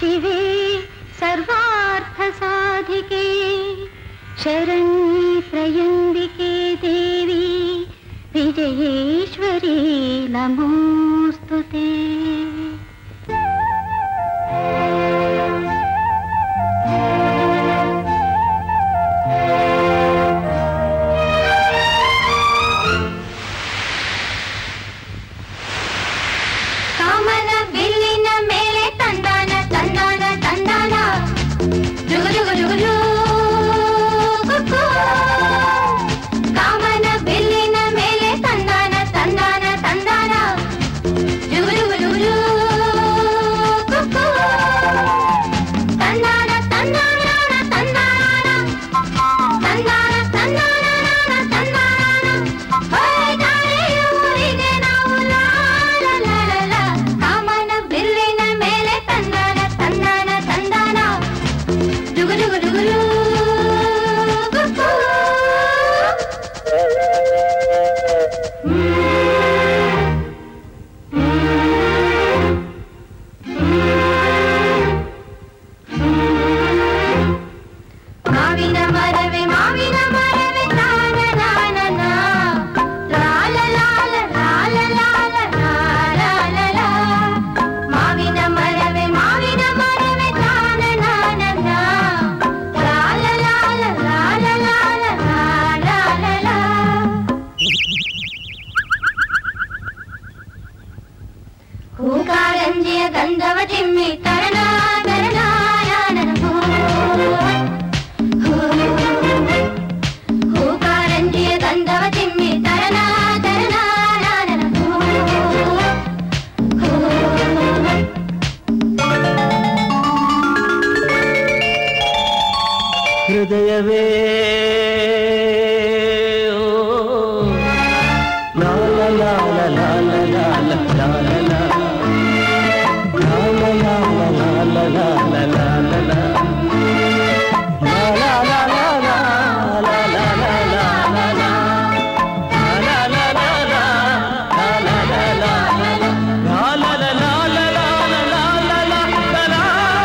ಶಿವೆ ಸರ್ವಾರ್ಥ ಸಾಧಿಕೆ ಶರಣ್ಯೆ ತ್ರಯಂಬಿಕೆ ದೇವಿ ವಿಜಯೇಶ್ವರಿ ನಮೋಸ್ತುತೆ ಕಾಮನ ಬಿಲ್ಲಿನ ಮೇಲೆ ತಂದಾನ ತಂದಾನ ತಂದಾನ ಜುಗು ಜುಗು ಜುಗು ಜೂ, ಕುಕ್ಕು. ಕಾಮನ ಬಿಲ್ಲಿನ ಮೇಲೆ ತಂದಾನ ತಂದಾನ ತಂದಾನ ಜುಗು ಜುಗು ಜುಗು ಜೂ, ಕುಕ್ಕು. ತಂದಾನ ತಂದಾನ ತಂದಾನ ತಂದಾನ ತಂದಾನ ತಂದಾನ ಹೋಯ್ತಾರೆ ಊರಿಗೆ ನಾವು ಲಾ ಲಾ ಲಾ ಲಾ ಲಾ. ಕಾಮನ ಬಿಲ್ಲಿನ ಮೇಲೆ ತಂದಾನ ತಂದಾನ ತಂದಾನ ಜುಗು ಜುಗು ಜುಗು ಜೂ, ಕುಕ್ಕು. ಮಾವಿನ ಮರವೇ ಮಾವಿನ ಮರವೇ ತಾನ ನಾನ ನಾ. ಲಾಲ ಲಾಲ ಲಾಲ ಲಾಲ ಲಾಲ ಲಾಲ ಲಾ. ಮಾವಿನ ಮರವೇ ಮಾವಿನ ಮರವೇ ತಾನ ನಾನ ನಾ. ಲಾಲ ಲಾಲ ಲಾಲ ಲಾಲ ಲಾಲ ಲಾಲ ಲಾ. ಹೂಕಾರಂಜಿಯ ಗಂಧವ ಚಿಮ್ಮಿ ತರಣ ತರಣಾಯಾನನ ಹೂ. ಹೂ. ಹೂಕಾರಂಜಿಯ ಗಂಧವ ಚಿಮ್ಮಿ ತರಣ ತರಣಾಯಾನನ ಹೂ. ಹೂ. ಹೃದಯವೇ ಓ, ಲಾಲ ಲಾಲ ಲಾಲ ಲಾಲ ಲಾಲ ಲಾ. ಲಾಲ ಲಾಲ ಲಾಲ ಲಾಲ ಲಾಲ ಲಾ. ಲಾಲ ಲಾಲ ಲಾಲ ಲಾಲ ಲಾಲ ಲಾ. ಲಾಲ ಲಾಲ ಲಾಲ ಲಾಲ ಲಾಲ ಲಾ. ಲಾಲ ಲಾಲ ಲಾಲ ಲಾಲ ಲಾಲ ಲಾ.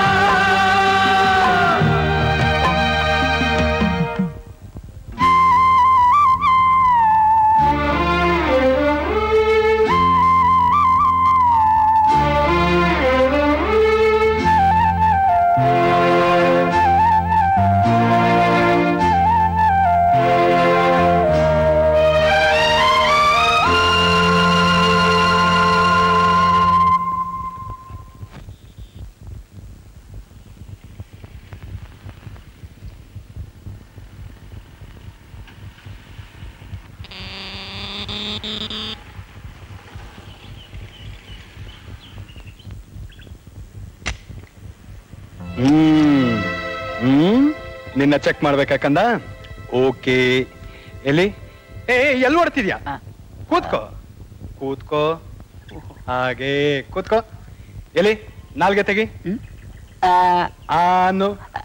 ಹ್ಮ್ ಹ್ಮ್ ನಿನ್ನ ಚೆಕ್ ಮಾಡ್ಬೇಕಾಕಂದ ಓಕೆ ಎಲ್ಲಿ ಏ ಎಲ್ಲಿ ಓಡ್ತಿದ್ಯಾ ಕೂತ್ಕೋ ಕೂತ್ಕೋ ಹಾಗೆ ಕೂತ್ಕೋ ಎಲ್ಲಿ ನಾಲ್ಗೆ ತೆಗಿ ಆನು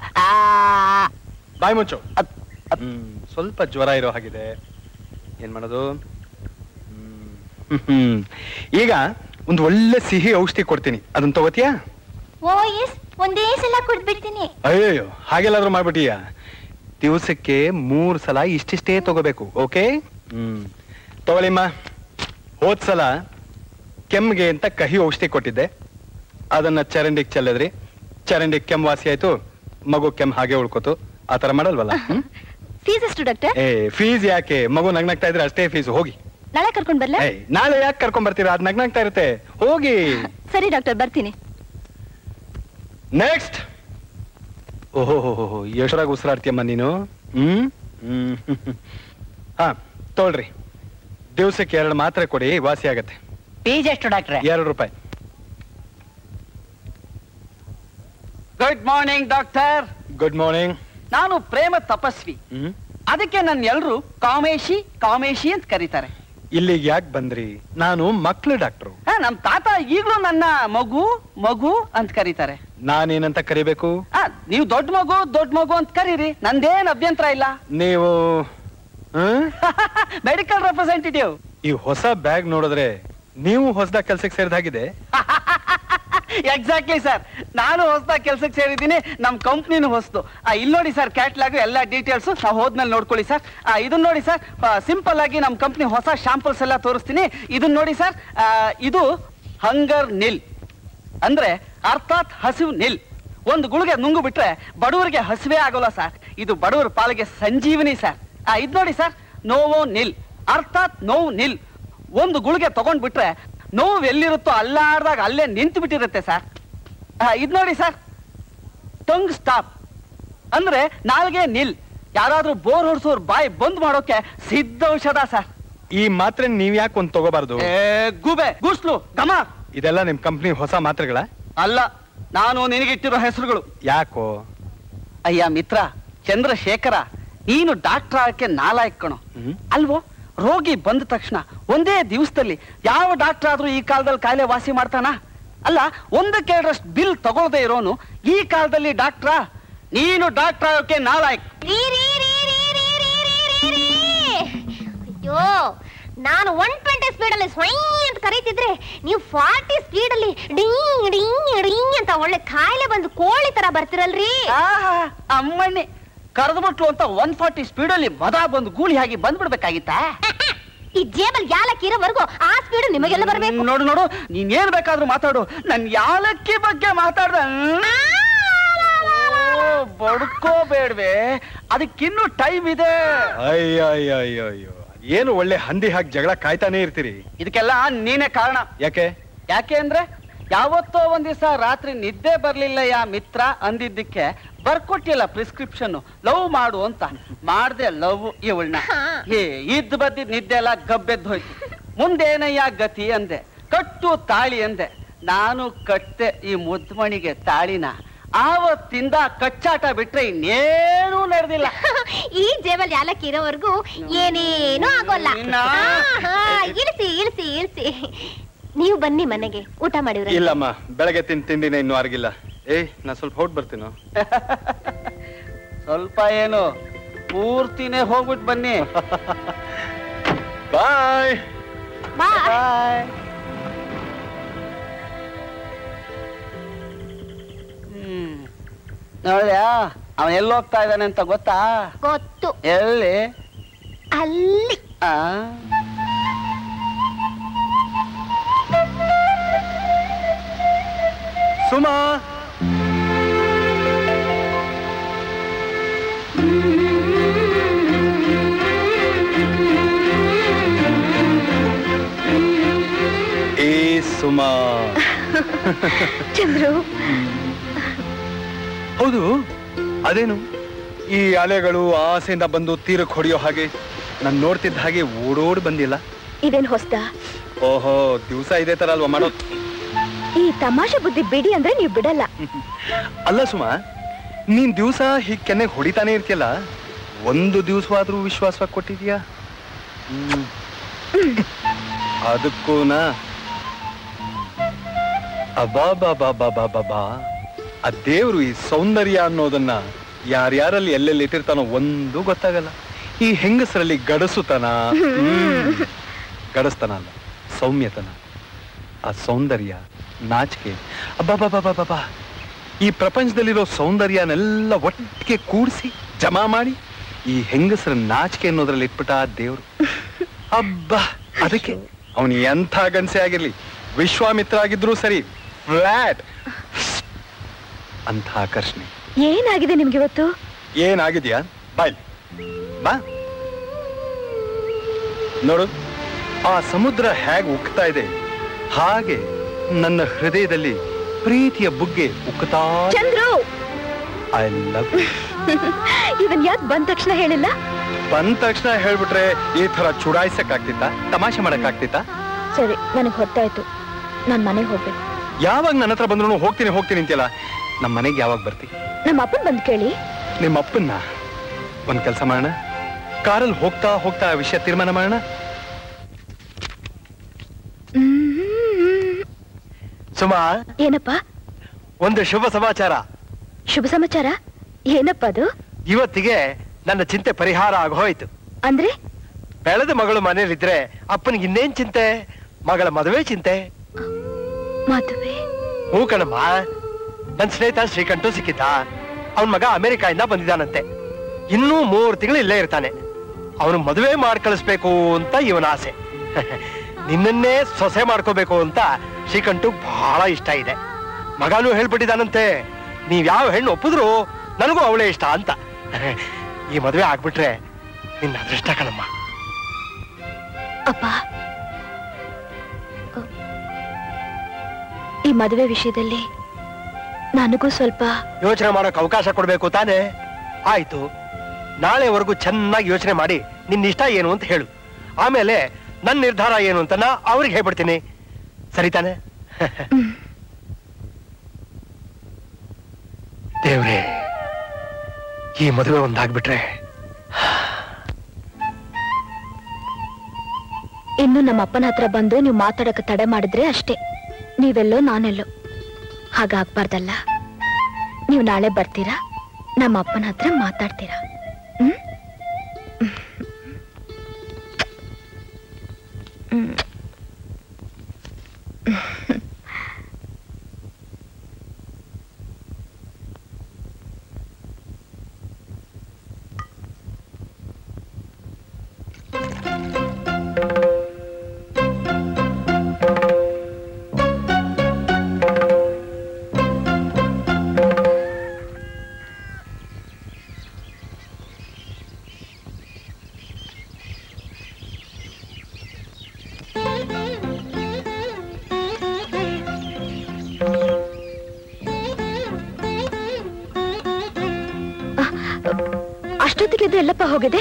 ಬಾಯಿ ಮುಚ್ಚು ಹ್ಮ್ ಸ್ವಲ್ಪ ಜ್ವರ ಇರೋ ಹಾಗಿದೆ ಏನ್ ಮಾಡೋದು ಹ್ಮ್. ಹ್ಮ್ ಈಗ ಒಂದು ಒಳ್ಳೆ ಸಿಹಿ ಔಷಧಿ ಕೊಡ್ತೀನಿ ಅದನ್ನ ತಗೋತೀಯಾ ಓ ಎಸ್ ಒಂದೇ ಸಲ ಕುಡ್ಬಿಡ್ತೀನಿ ಅಯ್ಯಯ್ಯೋ ಹಾಗೆಲ್ಲಾದ್ರೂ ಮಾಡ್ಬಿಟ್ಟಿಯ ದಿವಸಕ್ಕೆ ಮೂರ್ ಸಲ ಇಷ್ಟಿಷ್ಟೇ ತಗೋಬೇಕು ಓಕೆ ಹ್ಮ್ ತಗೊಳ್ಳಿಮ್ಮ ಹೋದ್ ಸಲ ಕೆಮ್ಮಿಗೆ ಅಂತ ಕಹಿ ಔಷಧಿ ಕೊಟ್ಟಿದ್ದೆ ಅದನ್ನ ಚರಂಡಿಗೆ ಚೆಲ್ಲಿದ್ರಿ ಚರಂಡಿಗೆ ಕೆಮ್ಮು ವಾಸಿ ಆಯ್ತು ಮಗು ಕೆಮ್ಮು ಹಾಗೆ ಉಳ್ಕೋತು ಆ ತರ ಮಾಡಲ್ವಲ್ಲ ಹ್ಮ್? ಫೀಸ್ ಎಷ್ಟು ಡಾಕ್ಟರ್ ಏ ಫೀಸ್ ಯಾಕೆ ಮಗು ನಗ್ನಗ್ತಾ ಇದ್ರೆ ಅಷ್ಟೇ ಫೀಸ್ ಹೋಗಿ ನಾಳೆ ಕರ್ಕೊಂಡ್ ಬರ್ಲಾ ಏಯ್ ನಾಳೆ ಯಾಕೆ ಕರ್ಕೊಂಡ್ ಬರ್ತೀರಾ ಅದ್ ನಗ್ನಗ್ತಾ ಇರುತ್ತೆ ಹೋಗಿ ಸರಿ ಡಾಕ್ಟರ್ ಬರ್ತೀನಿ ನೆಕ್ಸ್ಟ್ ಓಹೋ ಎಷ್ಟರಾಗ ಉಸಿರಾಡ್ತೀಯಮ್ಮ ನೀನು ಹ್ಮ್ ಹ್ಮ್ ಹಾ ತೊಗೊಳ್ರಿ ದಿವಸಕ್ಕೆ ಎರಡು ಮಾತ್ರೆ ಕೊಡಿ ವಾಸಿ ಆಗತ್ತೆ ಫೀಸ್ ಎಷ್ಟು ಡಾಕ್ಟ್ರೆ ಎರಡು ರೂಪಾಯಿ good morning doctor good morning ನಾನು ಪ್ರೇಮ ತಪಸ್ವಿ ಹ್ಮ್ ಅದಕ್ಕೆ ನನ್ನ ಎಲ್ರು ಕಾಮೇಶಿ ಕಾಮೇಶಿ ಅಂತ ಕರೀತಾರೆ ಇಲ್ಲಿಗೆ ಯಾಕೆ ಬಂದ್ರಿ ನಾನು ಮಕ್ಳು ಡಾಕ್ಟ್ರು ಆ, ನಮ್ ತಾತ ಈಗ್ಲೂ ನನ್ನ ಮಗು ಮಗು ಅಂತ ಕರೀತಾರೆ ನಾನೇನಂತ ಕರಿಬೇಕು ಆ, ನೀವು ದೊಡ್ಡ ಮಗು ದೊಡ್ಡ ಮಗು ಅಂತ ಕರೀರಿ ನಂದೇನ್ ಅಭ್ಯಂತರ ಇಲ್ಲ ನೀವು ಹ್ಮ್? ಮೆಡಿಕಲ್ ರೆಪ್ರೆಸೆಂಟೇಟಿವ್ ಈ ಹೊಸ ಬ್ಯಾಗ್ ನೋಡಿದ್ರೆ ನೀವು ಹೊಸದಾಗಿ ಕೆಲ್ಸಕ್ಕೆ ಸೇರಿದಾಗಿದೆ ಎಕ್ಸಾಕ್ಟ್ಲಿ ಸರ್ ನಾನು ಹೊಸದಾಗಿ ಕೆಲ್ಸಕ್ಕೆ ಸೇರಿದ್ದೀನಿ ನಮ್ಮ ಕಂಪ್ನಿನೂ ಹೊಸದು ಇಲ್ಲಿ ನೋಡಿ ಸರ್ ಕ್ಯಾಟ್ಲಾಗು ಎಲ್ಲ ಡೀಟೇಲ್ಸ್ ನಾವು ಹೋದ್ಮೇಲೆ ನೋಡ್ಕೊಳ್ಳಿ ಸರ್ ಇದನ್ನ ನೋಡಿ ಸರ್ ಸಿಂಪಲ್ ಆಗಿ ನಮ್ಮ ಕಂಪ್ನಿ ಹೊಸ ಶಾಂಪಲ್ಸ್ ಎಲ್ಲ ತೋರಿಸ್ತೀನಿ ಇದನ್ನ ನೋಡಿ ಸರ್ ಇದು ಹಂಗರ್ ನಿಲ್ ಅಂದ್ರೆ ಅರ್ಥಾತ್ ಹಸಿವು ನಿಲ್ ಒಂದು ಗುಳಿಗೆ ನುಂಗು ಬಿಟ್ರೆ ಬಡವರಿಗೆ ಹಸಿವೆ ಆಗೋಲ್ಲ ಸರ್ ಇದು ಬಡವರ ಪಾಲಿಗೆ ಸಂಜೀವನಿ ಸರ್ ಇದು ನೋಡಿ ಸರ್ ನೋವೋ ನಿಲ್ ಅರ್ಥಾತ್ ನೋವು ನಿಲ್ ಒಂದು ಗುಳಿಗೆ ತಗೊಂಡ್ ಬಿಟ್ರೆ ನೋವು ಎಲ್ಲಿರುತ್ತೋ ಅಲ್ಲಾಡ್ದಾಗ ಅಲ್ಲೇ ನಿಂತು ಬಿಟ್ಟಿರುತ್ತೆ ಸರ್ ಇದು ನೋಡಿ ಸರ್ ಟಂಗ್ ಸ್ಟಾಪ್ ಅಂದ್ರೆ ನಾಲ್ಗೆ ನಿಲ್ ಯಾರಾದ್ರೂ ಬೋರ್ ಹೊಡ್ಸೋರ್ ಬಾಯಿ ಬಂದ್ ಮಾಡೋಕೆ ಸಿದ್ಧ ಔಷಧ ಸರ್ ಈ ಮಾತ್ರೆ ನೀವ್ ಯಾಕೆ ಒಂದ್ ತಗೋಬಾರ್ದು ಏ, ಗೂಬೆ ಗುಸ್ಲು ಗಮ ಇದೆಲ್ಲ ನಿಮ್ ಕಂಪ್ನಿ ಹೊಸ ಮಾತ್ರೆಗಳ ಅಲ್ಲ ನಾನು ನಿನಗಿಟ್ಟಿರೋ ಹೆಸರುಗಳು ಯಾಕೋ ಅಯ್ಯ ಮಿತ್ರ ಚಂದ್ರಶೇಖರ ನೀನು ಡಾಕ್ಟರ್ ಆಗಕ್ಕೆ ನಾಲಾಯಕ್ ಕಣೋ ಹ್ಮ್. ಅಲ್ವೋ ರೋಗಿ ಬಂದ ತಕ್ಷಣ ಒಂದೇ ದಿವಸದಲ್ಲಿ ಯಾವ ಡಾಕ್ಟರ್ ಆದ್ರೂ ಈ ಕಾಲದಲ್ಲಿ ಕಾಯಿಲೆ ವಾಸಿ ಮಾಡ್ತಾನ ಅಲ್ಲ ಒಂದಕ್ಕೆ ಎರಡರಷ್ಟು ಬಿಲ್ ತಗೊಳ್ದೇ ಇರೋನು ಈ ಕಾಲದಲ್ಲಿ ಡಾಕ್ಟ್ರ ನೀನು ಡಾಕ್ಟರ್ ಆಗೋಕೆ ನಾಲಾಯಕ್ ರೀ, ರೀ, ರೀ, ರೀ, ರೀ, ರೀ, ರೀ, ರೀ, ರೀ. ಅಯ್ಯೋ ನಾನು ಒನ್ ಟ್ವೆಂಟಿ ಸ್ಪೀಡ್ ಅಲ್ಲಿ ಸ್ವೈ ಅಂತ ಕರೀತಿದ್ರೆ ನೀವು ಫಾರ್ಟಿ ಸ್ಪೀಡ್ ಅಲ್ಲಿ ಡಿಂಗ್ ಡಿಂಗ್ ಡಿಂಗ್ ಅಂತ ಒಳ್ಳೆ ಕಾಯಿಲೆ ಬಂದು ಕೋಳಿ ತರ ಬರ್ತಿರಲ್ರಿ ಆಹಾ, ಅಮ್ಮಣ್ಣಿ ಕರೆದ್ಬಿಟ್ಲು ಅಂತ ಒನ್ ಫಾರ್ಟಿ ಸ್ಪೀಡಲ್ಲಿ ಮದ ಬಂದು ಗೂಳಿ ಹಾಗೆ ಬಂದ್ಬಿಡ್ಬೇಕಾಗಿತ್ತಾ ಈ ಜೇಬಲ್ ಯಾಲಕ್ಕಿ ಇರೋವರೆಗೂ ಆ ಸ್ಪೀಡ್ ನಿಮಗೆಲ್ಲ ಬರ್ಬೇಕು ನೋಡು ನೋಡು ನೀನ್ ಏನ್ ಬೇಕಾದ್ರೂ ಮಾತಾಡು ನನ್ ಯಾಲಕ್ಕಿ ಬಗ್ಗೆ ಮಾತಾಡ್ದ ಬಡ್ಕೋಬೇಡ್ವೆ ಅದಕ್ಕಿನ್ನೂ ಟೈಮ್ ಇದೆ ಅಯ್ಯೋ ಅಯ್ಯೋ ಅಯ್ಯೋ ಅಯ್ಯೋ ಏನು ಒಳ್ಳೆ ಹಂದಿ ಹಾಕಿ ಜಗಳ ಕಾಯ್ತಾನೆ ಇರ್ತೀರಿ ಇದಕ್ಕೆಲ್ಲ ನೀನೇ ಕಾರಣ ಯಾಕೆ ಯಾಕೆ ಅಂದ್ರೆ ಯಾವತ್ತೋ ಒಂದ್ ದಿವಸ ರಾತ್ರಿ ನಿದ್ದೆ ಬರ್ಲಿಲ್ಲ ಯಾ ಮಿತ್ರ ಅಂದಿದ್ದಕ್ಕೆ ಬರ್ಕೊಟ್ಟಿಲ್ಲ ಪ್ರಿಸ್ಕ್ರಿಪ್ಷನ್ ಲವ್ ಮಾಡು ಅಂತ ಮಾಡ್ದೆ ಲವ್ ಇವಳನ್ನ ಏ ಇದ್ ಬದ್ದಿದ್ ನಿದ್ದೆ ಎಲ್ಲ ಗಬ್ಬೆದ್ದು ಹೋಯ್ತು ಮುಂದೇನಯ್ಯ ಗತಿ ಅಂದೆ ಕಟ್ಟು ತಾಳಿ ಅಂದೆ ನಾನು ಕಟ್ಟೆ ಈ ಮುದ್ಮಣಿಗೆ ತಾಳಿನ ಆವತ್ತಿಂದ ಕಚ್ಚಾಟ ಬಿಟ್ರೆ ಇನ್ನೇನೂ ನಡೆದಿಲ್ಲ ಈ ಜೇಬಲ್ ಯಾಲಕ್ಕಿ ಇರೋವರೆಗೂ ಏನೇನೂ ಆಗೋಲ್ಲ ನಿನ್ನ- ಆಹಾ, ಇಳಿಸಿ ಇಳಿಸಿ ಇಳಿಸಿ ನೀವು ಬನ್ನಿ ಮನೆಗೆ ಊಟ ಮಾಡಿವ್ರ ಇಲ್ಲಮ್ಮ ಬೆಳಗ್ಗೆ ತಿನ್ ತಿಂದಿನ ಇನ್ನೂ ಆಗಿಲ್ಲ ಏಯ್ ನಾ ಸ್ವಲ್ಪ ಹೊಟ್ ಬರ್ತೀನೋ ಸ್ವಲ್ಪ ಏನು ಪೂರ್ತಿನೇ ಹೋಗ್ಬಿಟ್ಟು ಬನ್ನಿ ಬಾಯ್ ಬಾ ಬಾಯ್ ಹ್ಮ್ ನೋಡ್ಯಾ ಅವನ್ ಎಲ್ಲಿ ಹೋಗ್ತಾ ಇದ್ದಾನೆ ಅಂತ ಗೊತ್ತಾ ಗೊತ್ತು ಎಲ್ಲಿ ಅಲ್ಲಿ ಆ ಸುಮಾ ಏ ಸುಮಾ ಚಂದ್ರು ಹೌದು ಅದೇನು ಈ ಅಲೆಗಳು ಆಸೆಯಿಂದ ಬಂದು ತೀರಕ್ಕೆ ಹೊಡೆಯೋ ಹಾಗೆ ನಾನು ನೋಡ್ತಿದ್ದ ಹಾಗೆ ಓಡೋಡ್ ಬಂದಿಲ್ಲ ಇದೇನ್ ಹೊಸ್ತ ಓಹೋ ದಿವಸ ಇದೇ ತರ ಅಲ್ವಾ ಮಾಡೋದು ಈ ತಮಾಷೆ ಬುದ್ಧಿ ಬಿಡಿ ಅಂದ್ರೆ ನೀವು ಬಿಡಲ್ಲ ಅಲ್ಲ ಸುಮಾ ನೀನ್ ದಿವಸ ಹೀಗ್ ಕೆನ್ನೆಗೆ ಹೊಡಿತಾನೆ ಇರ್ತಿಯಲ್ಲ ಒಂದು ದಿವಸವಾದ್ರೂ ವಿಶ್ವಾಸ ಕೊಟ್ಟಿದ್ಯಾ ಹ್ಮ್. ಅದಕ್ಕೂನಾ ಅಬಾಬಾಬಾಬಾಬಾಬಾ ಆ ದೇವ್ರು ಈ ಸೌಂದರ್ಯ ಅನ್ನೋದನ್ನ ಯಾರ್ಯಾರಲ್ಲಿ ಎಲ್ಲೆಲ್ಲಿ ಇಟ್ಟಿರ್ತಾನೋ ಒಂದು ಗೊತ್ತಾಗಲ್ಲ ಈ ಹೆಂಗಸರಲ್ಲಿ ಗಡಸುತನ ಹ್ಮ್. ಗಡಸ್ತನ ಅಲ್ಲ ಸೌಮ್ಯತನ ಆ ಸೌಂದರ್ಯ ನಾಚಿಕೆ ಅಬ್ಬಾಬಾಬಾಬಾಬಾ ಈ ಪ್ರಪಂಚದಲ್ಲಿರೋ ಸೌಂದರ್ಯನೆಲ್ಲ ಒಟ್ಟಿಗೆ ಕೂಡಿಸಿ ಜಮಾ ಮಾಡಿ ಈ ಹೆಂಗಸರ ನಾಚಿಕೆ ಅನ್ನೋದ್ರಲ್ಲಿ ಇಟ್ಬಿಟ್ಟ ಆ ದೇವ್ರು ಅಬ್ಬಾ ಅದಕ್ಕೆ ಅವನು ಎಂಥ ಗಂಡಸೆ ಆಗಿರ್ಲಿ ವಿಶ್ವಾಮಿತ್ರ ಆಗಿದ್ರು ಸರಿ ಫ್ಲಾಟ್ ಅಂಥ ಆಕರ್ಷಣೆ ಏನಾಗಿದೆ ನಿಮ್ಗೆ ಇವತ್ತು ಏನಾಗಿದ್ಯಾ ಬಾಯ್ ಬಾ ನೋಡು ಆ ಸಮುದ್ರ ಹೇಗೆ ಉಕ್ತಾ ಇದೆ ಹಾಗೆ ನನ್ನ ಹೃದಯದಲ್ಲಿ ಪ್ರೀತಿಯ ಬುಗ್ಗೆ ಉಕ್ಕುತ್ತಾ ಚಂದ್ರು ಐ ಲವ್ ಇದನ್ ಯಾಕೆ ಬಂದ ತಕ್ಷಣ ಹೇಳಿಲ್ಲ ಬಂದ ತಕ್ಷಣ ಹೇಳ್ಬಿಟ್ರೆ ಈ ತರ ಚುಡಾಯಿಸಕ್ ಆಗ್ತಿತ್ತ ತಮಾಷೆ ಮಾಡಕ್ ಆಗ್ತಿತ್ತ ಸರಿ ನನಗ್ ಹೊತ್ತಾಯ್ತು ನಾನ್ ಮನೆಗೆ ಹೋಗ್ಬೇಕು ಯಾವಾಗ ನನ್ನ ಹತ್ರ ಬಂದ್ರು ಹೋಗ್ತೀನಿ ಹೋಗ್ತೀನಿ ಅಂತೀಯಲ್ಲ ನಮ್ಮ ಮನೆಗೆ ಯಾವಾಗ ಬರ್ತಿ ನಮ್ಮ ಅಪ್ಪನ್ ಬಂದ್ ಕೇಳಿ ನಿಮ್ಮ ಅಪ್ಪನ್ನ ಒಂದ್ ಕೆಲಸ ಮಾಡೋಣ ಕಾರಲ್ಲಿ ಹೋಗ್ತಾ ಹೋಗ್ತಾ ಆ ವಿಷಯ ತೀರ್ಮಾನ ಮಾಡೋಣ ಸುಮಾ ಏನಪ್ಪ ಒಂದು ಶುಭ ಸಮಾಚಾರ ಶುಭ ಸಮಾಚಾರ ಏನಪ್ಪ ಅದು ಇವತ್ತಿಗೆ ನನ್ನ ಚಿಂತೆ ಪರಿಹಾರ ಆಗೋಯ್ತು ಅಂದ್ರೆ ಬೆಳೆದ ಮಗಳು ಮನೇಲಿದ್ರೆ ಅಪ್ಪನಿಗೆ ಇನ್ನೇನ್ ಚಿಂತೆ ಮಗಳ ಮದುವೆ ಚಿಂತೆ ಮದುವೆ ಹೂ ಕಣಮ್ಮ ನನ್ ಸ್ನೇಹಿತ ಶ್ರೀಕಂಠು ಸಿಕ್ಕಿದ್ದ ಅವನ್ ಮಗ ಅಮೆರಿಕಾಯಿಂದ ಬಂದಿದ್ದಾನಂತೆ ಇನ್ನೂ ಮೂರು ತಿಂಗಳು ಇಲ್ಲೇ ಇರ್ತಾನೆ ಅವನು ಮದುವೆ ಮಾಡಿ ಕಳಿಸ್ಬೇಕು ಅಂತ ಇವನ ಆಸೆ ನಿನ್ನನ್ನೇ ಸೊಸೆ ಮಾಡ್ಕೋಬೇಕು ಅಂತ ಶ್ರೀಕಂಠು ಬಹಳ ಇಷ್ಟ ಇದೆ ಮಗನೂ ಹೇಳ್ಬಿಟ್ಟಿದ್ದಾನಂತೆ ನೀವ್ ಯಾವ ಹೆಣ್ಣು ಒಪ್ಪಿದ್ರು ನನಗೂ ಅವಳೇ ಇಷ್ಟ ಅಂತ ಈ ಮದುವೆ ಆಗ್ಬಿಟ್ರೆ ನಿನ್ನ ಅದೃಷ್ಟ ಕಣಮ್ಮ ಅಪ್ಪ ಈ ಮದುವೆ ವಿಷಯದಲ್ಲಿ ನನಗೂ ಸ್ವಲ್ಪ ಯೋಚನೆ ಮಾಡೋಕೆ ಅವಕಾಶ ಕೊಡ್ಬೇಕು ತಾನೇ ಆಯ್ತು ನಾಳೆವರೆಗೂ ಚೆನ್ನಾಗಿ ಯೋಚನೆ ಮಾಡಿ ನಿನ್ನ ಇಷ್ಟ ಏನು ಅಂತ ಹೇಳು ಆಮೇಲೆ ನನ್ನ ನಿರ್ಧಾರ ಏನು ಅಂತ ನಾ ಅವ್ರಿಗೆ ಹೇಳ್ಬಿಡ್ತೀನಿ ಸರಿ ತಾನೆ ದೇವ್ರೇ ಈ ಮದುವೆ ಒಂದಾಗ್ಬಿಟ್ರೆ ಇನ್ನು ನಮ್ಮ ಅಪ್ಪನ ಹತ್ರ ಬಂದು ನೀವು ಮಾತಾಡಕ್ಕೆ ತಡೆ ಮಾಡಿದ್ರೆ ಅಷ್ಟೇ ನೀವೆಲ್ಲೋ ನಾನೆಲ್ಲೋ ಹಾಗಾಗ್ಬಾರ್ದಲ್ಲ ನೀವು ನಾಳೆ ಬರ್ತೀರಾ ನಮ್ಮ ಅಪ್ಪನ ಹತ್ರ ಮಾತಾಡ್ತೀರಾ ಹ್ಮ್ ಹ್ಮ್. ಅಷ್ಟೊತ್ತಿಗೆ ಇದು ಎಲ್ಲಪ್ಪ ಹೋಗಿದೆ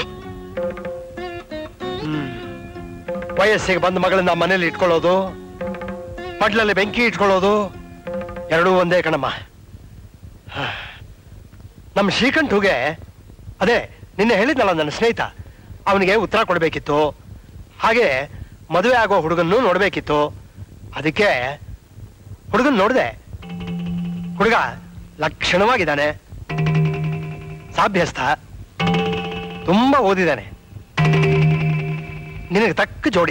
ಹ್ಮ್. ವಯಸ್ಸಿಗೆ ಬಂದ ಮಗಳನ್ನ ಮನೇಲಿ ಇಟ್ಕೊಳ್ಳೋದು ಮಡ್ಲಲ್ಲಿ ಬೆಂಕಿ ಇಟ್ಕೊಳ್ಳೋದು ಎರಡೂ ಒಂದೇ ಕಣಮ್ಮ ಹಾ. ನಮ್ಮ ಶ್ರೀಕಂಠುಗೆ ಅದೇ ನಿನ್ನೆ ಹೇಳಿದ್ನಲ್ಲ ನನ್ನ ಸ್ನೇಹಿತ ಅವನಿಗೆ ಉತ್ತರ ಕೊಡ್ಬೇಕಿತ್ತು ಹಾಗೆ ಮದುವೆ ಆಗೋ ಹುಡುಗನ್ನು ನೋಡ್ಬೇಕಿತ್ತು ಅದಕ್ಕೆ ಹುಡುಗನ್ ನೋಡ್ದೆ ಹುಡುಗ ಲಕ್ಷಣವಾಗಿದ್ದಾನೆ ಸಾಭ್ಯಸ್ಥ ತುಂಬಾ ಓದಿದ್ದಾನೆ ನಿನಗೆ ತಕ್ಕ ಜೋಡಿ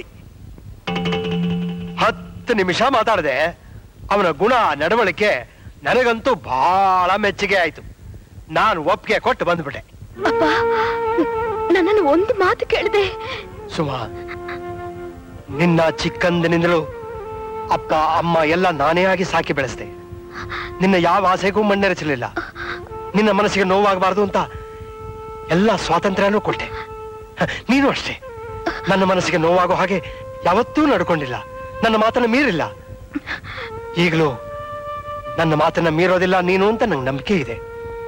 ಹತ್ತು ನಿಮಿಷ ಮಾತಾಡದೆ ಅವನ ಗುಣ ನಡವಳಿಕೆ ನನಗಂತೂ ಬಹಳ ಮೆಚ್ಚುಗೆ ಆಯ್ತು ನಾನು ಒಪ್ಪಿಗೆ ಕೊಟ್ಟು ಬಂದ್ಬಿಟ್ಟೆ ಅಪ್ಪ ನನ್ನನ್ನು ಒಂದು ಮಾತು ಕೇಳಿದೆ ಸುಮಾ ನಿನ್ನ ಚಿಕ್ಕಂದಿನಿಂದಲೂ ಅಪ್ಪ ಅಮ್ಮ ಎಲ್ಲ ನಾನೇ ಆಗಿ ಸಾಕಿ ಬೆಳೆಸ್ದೆ ನಿನ್ನ ಯಾವ ಆಸೆಗೂ ಮಣ್ಣೆರಚಲಿಲ್ಲ ನಿನ್ನ ಮನಸ್ಸಿಗೆ ನೋವಾಗಬಾರ್ದು ಅಂತ ಎಲ್ಲ ಸ್ವಾತಂತ್ರ್ಯನೂ ಕೊಟ್ಟೆ ಹ, ನೀನು ಅಷ್ಟೇ ನನ್ನ ಮನಸ್ಸಿಗೆ ನೋವಾಗೋ ಹಾಗೆ ಯಾವತ್ತೂ ನಡ್ಕೊಂಡಿಲ್ಲ ನನ್ನ ಮಾತನ್ನ ಮೀರಿಲ್ಲ ಈಗಲೂ ನನ್ನ ಮಾತನ್ನ ಮೀರೋದಿಲ್ಲ ನೀನು ಅಂತ ನಂಗೆ ನಂಬಿಕೆ ಇದೆ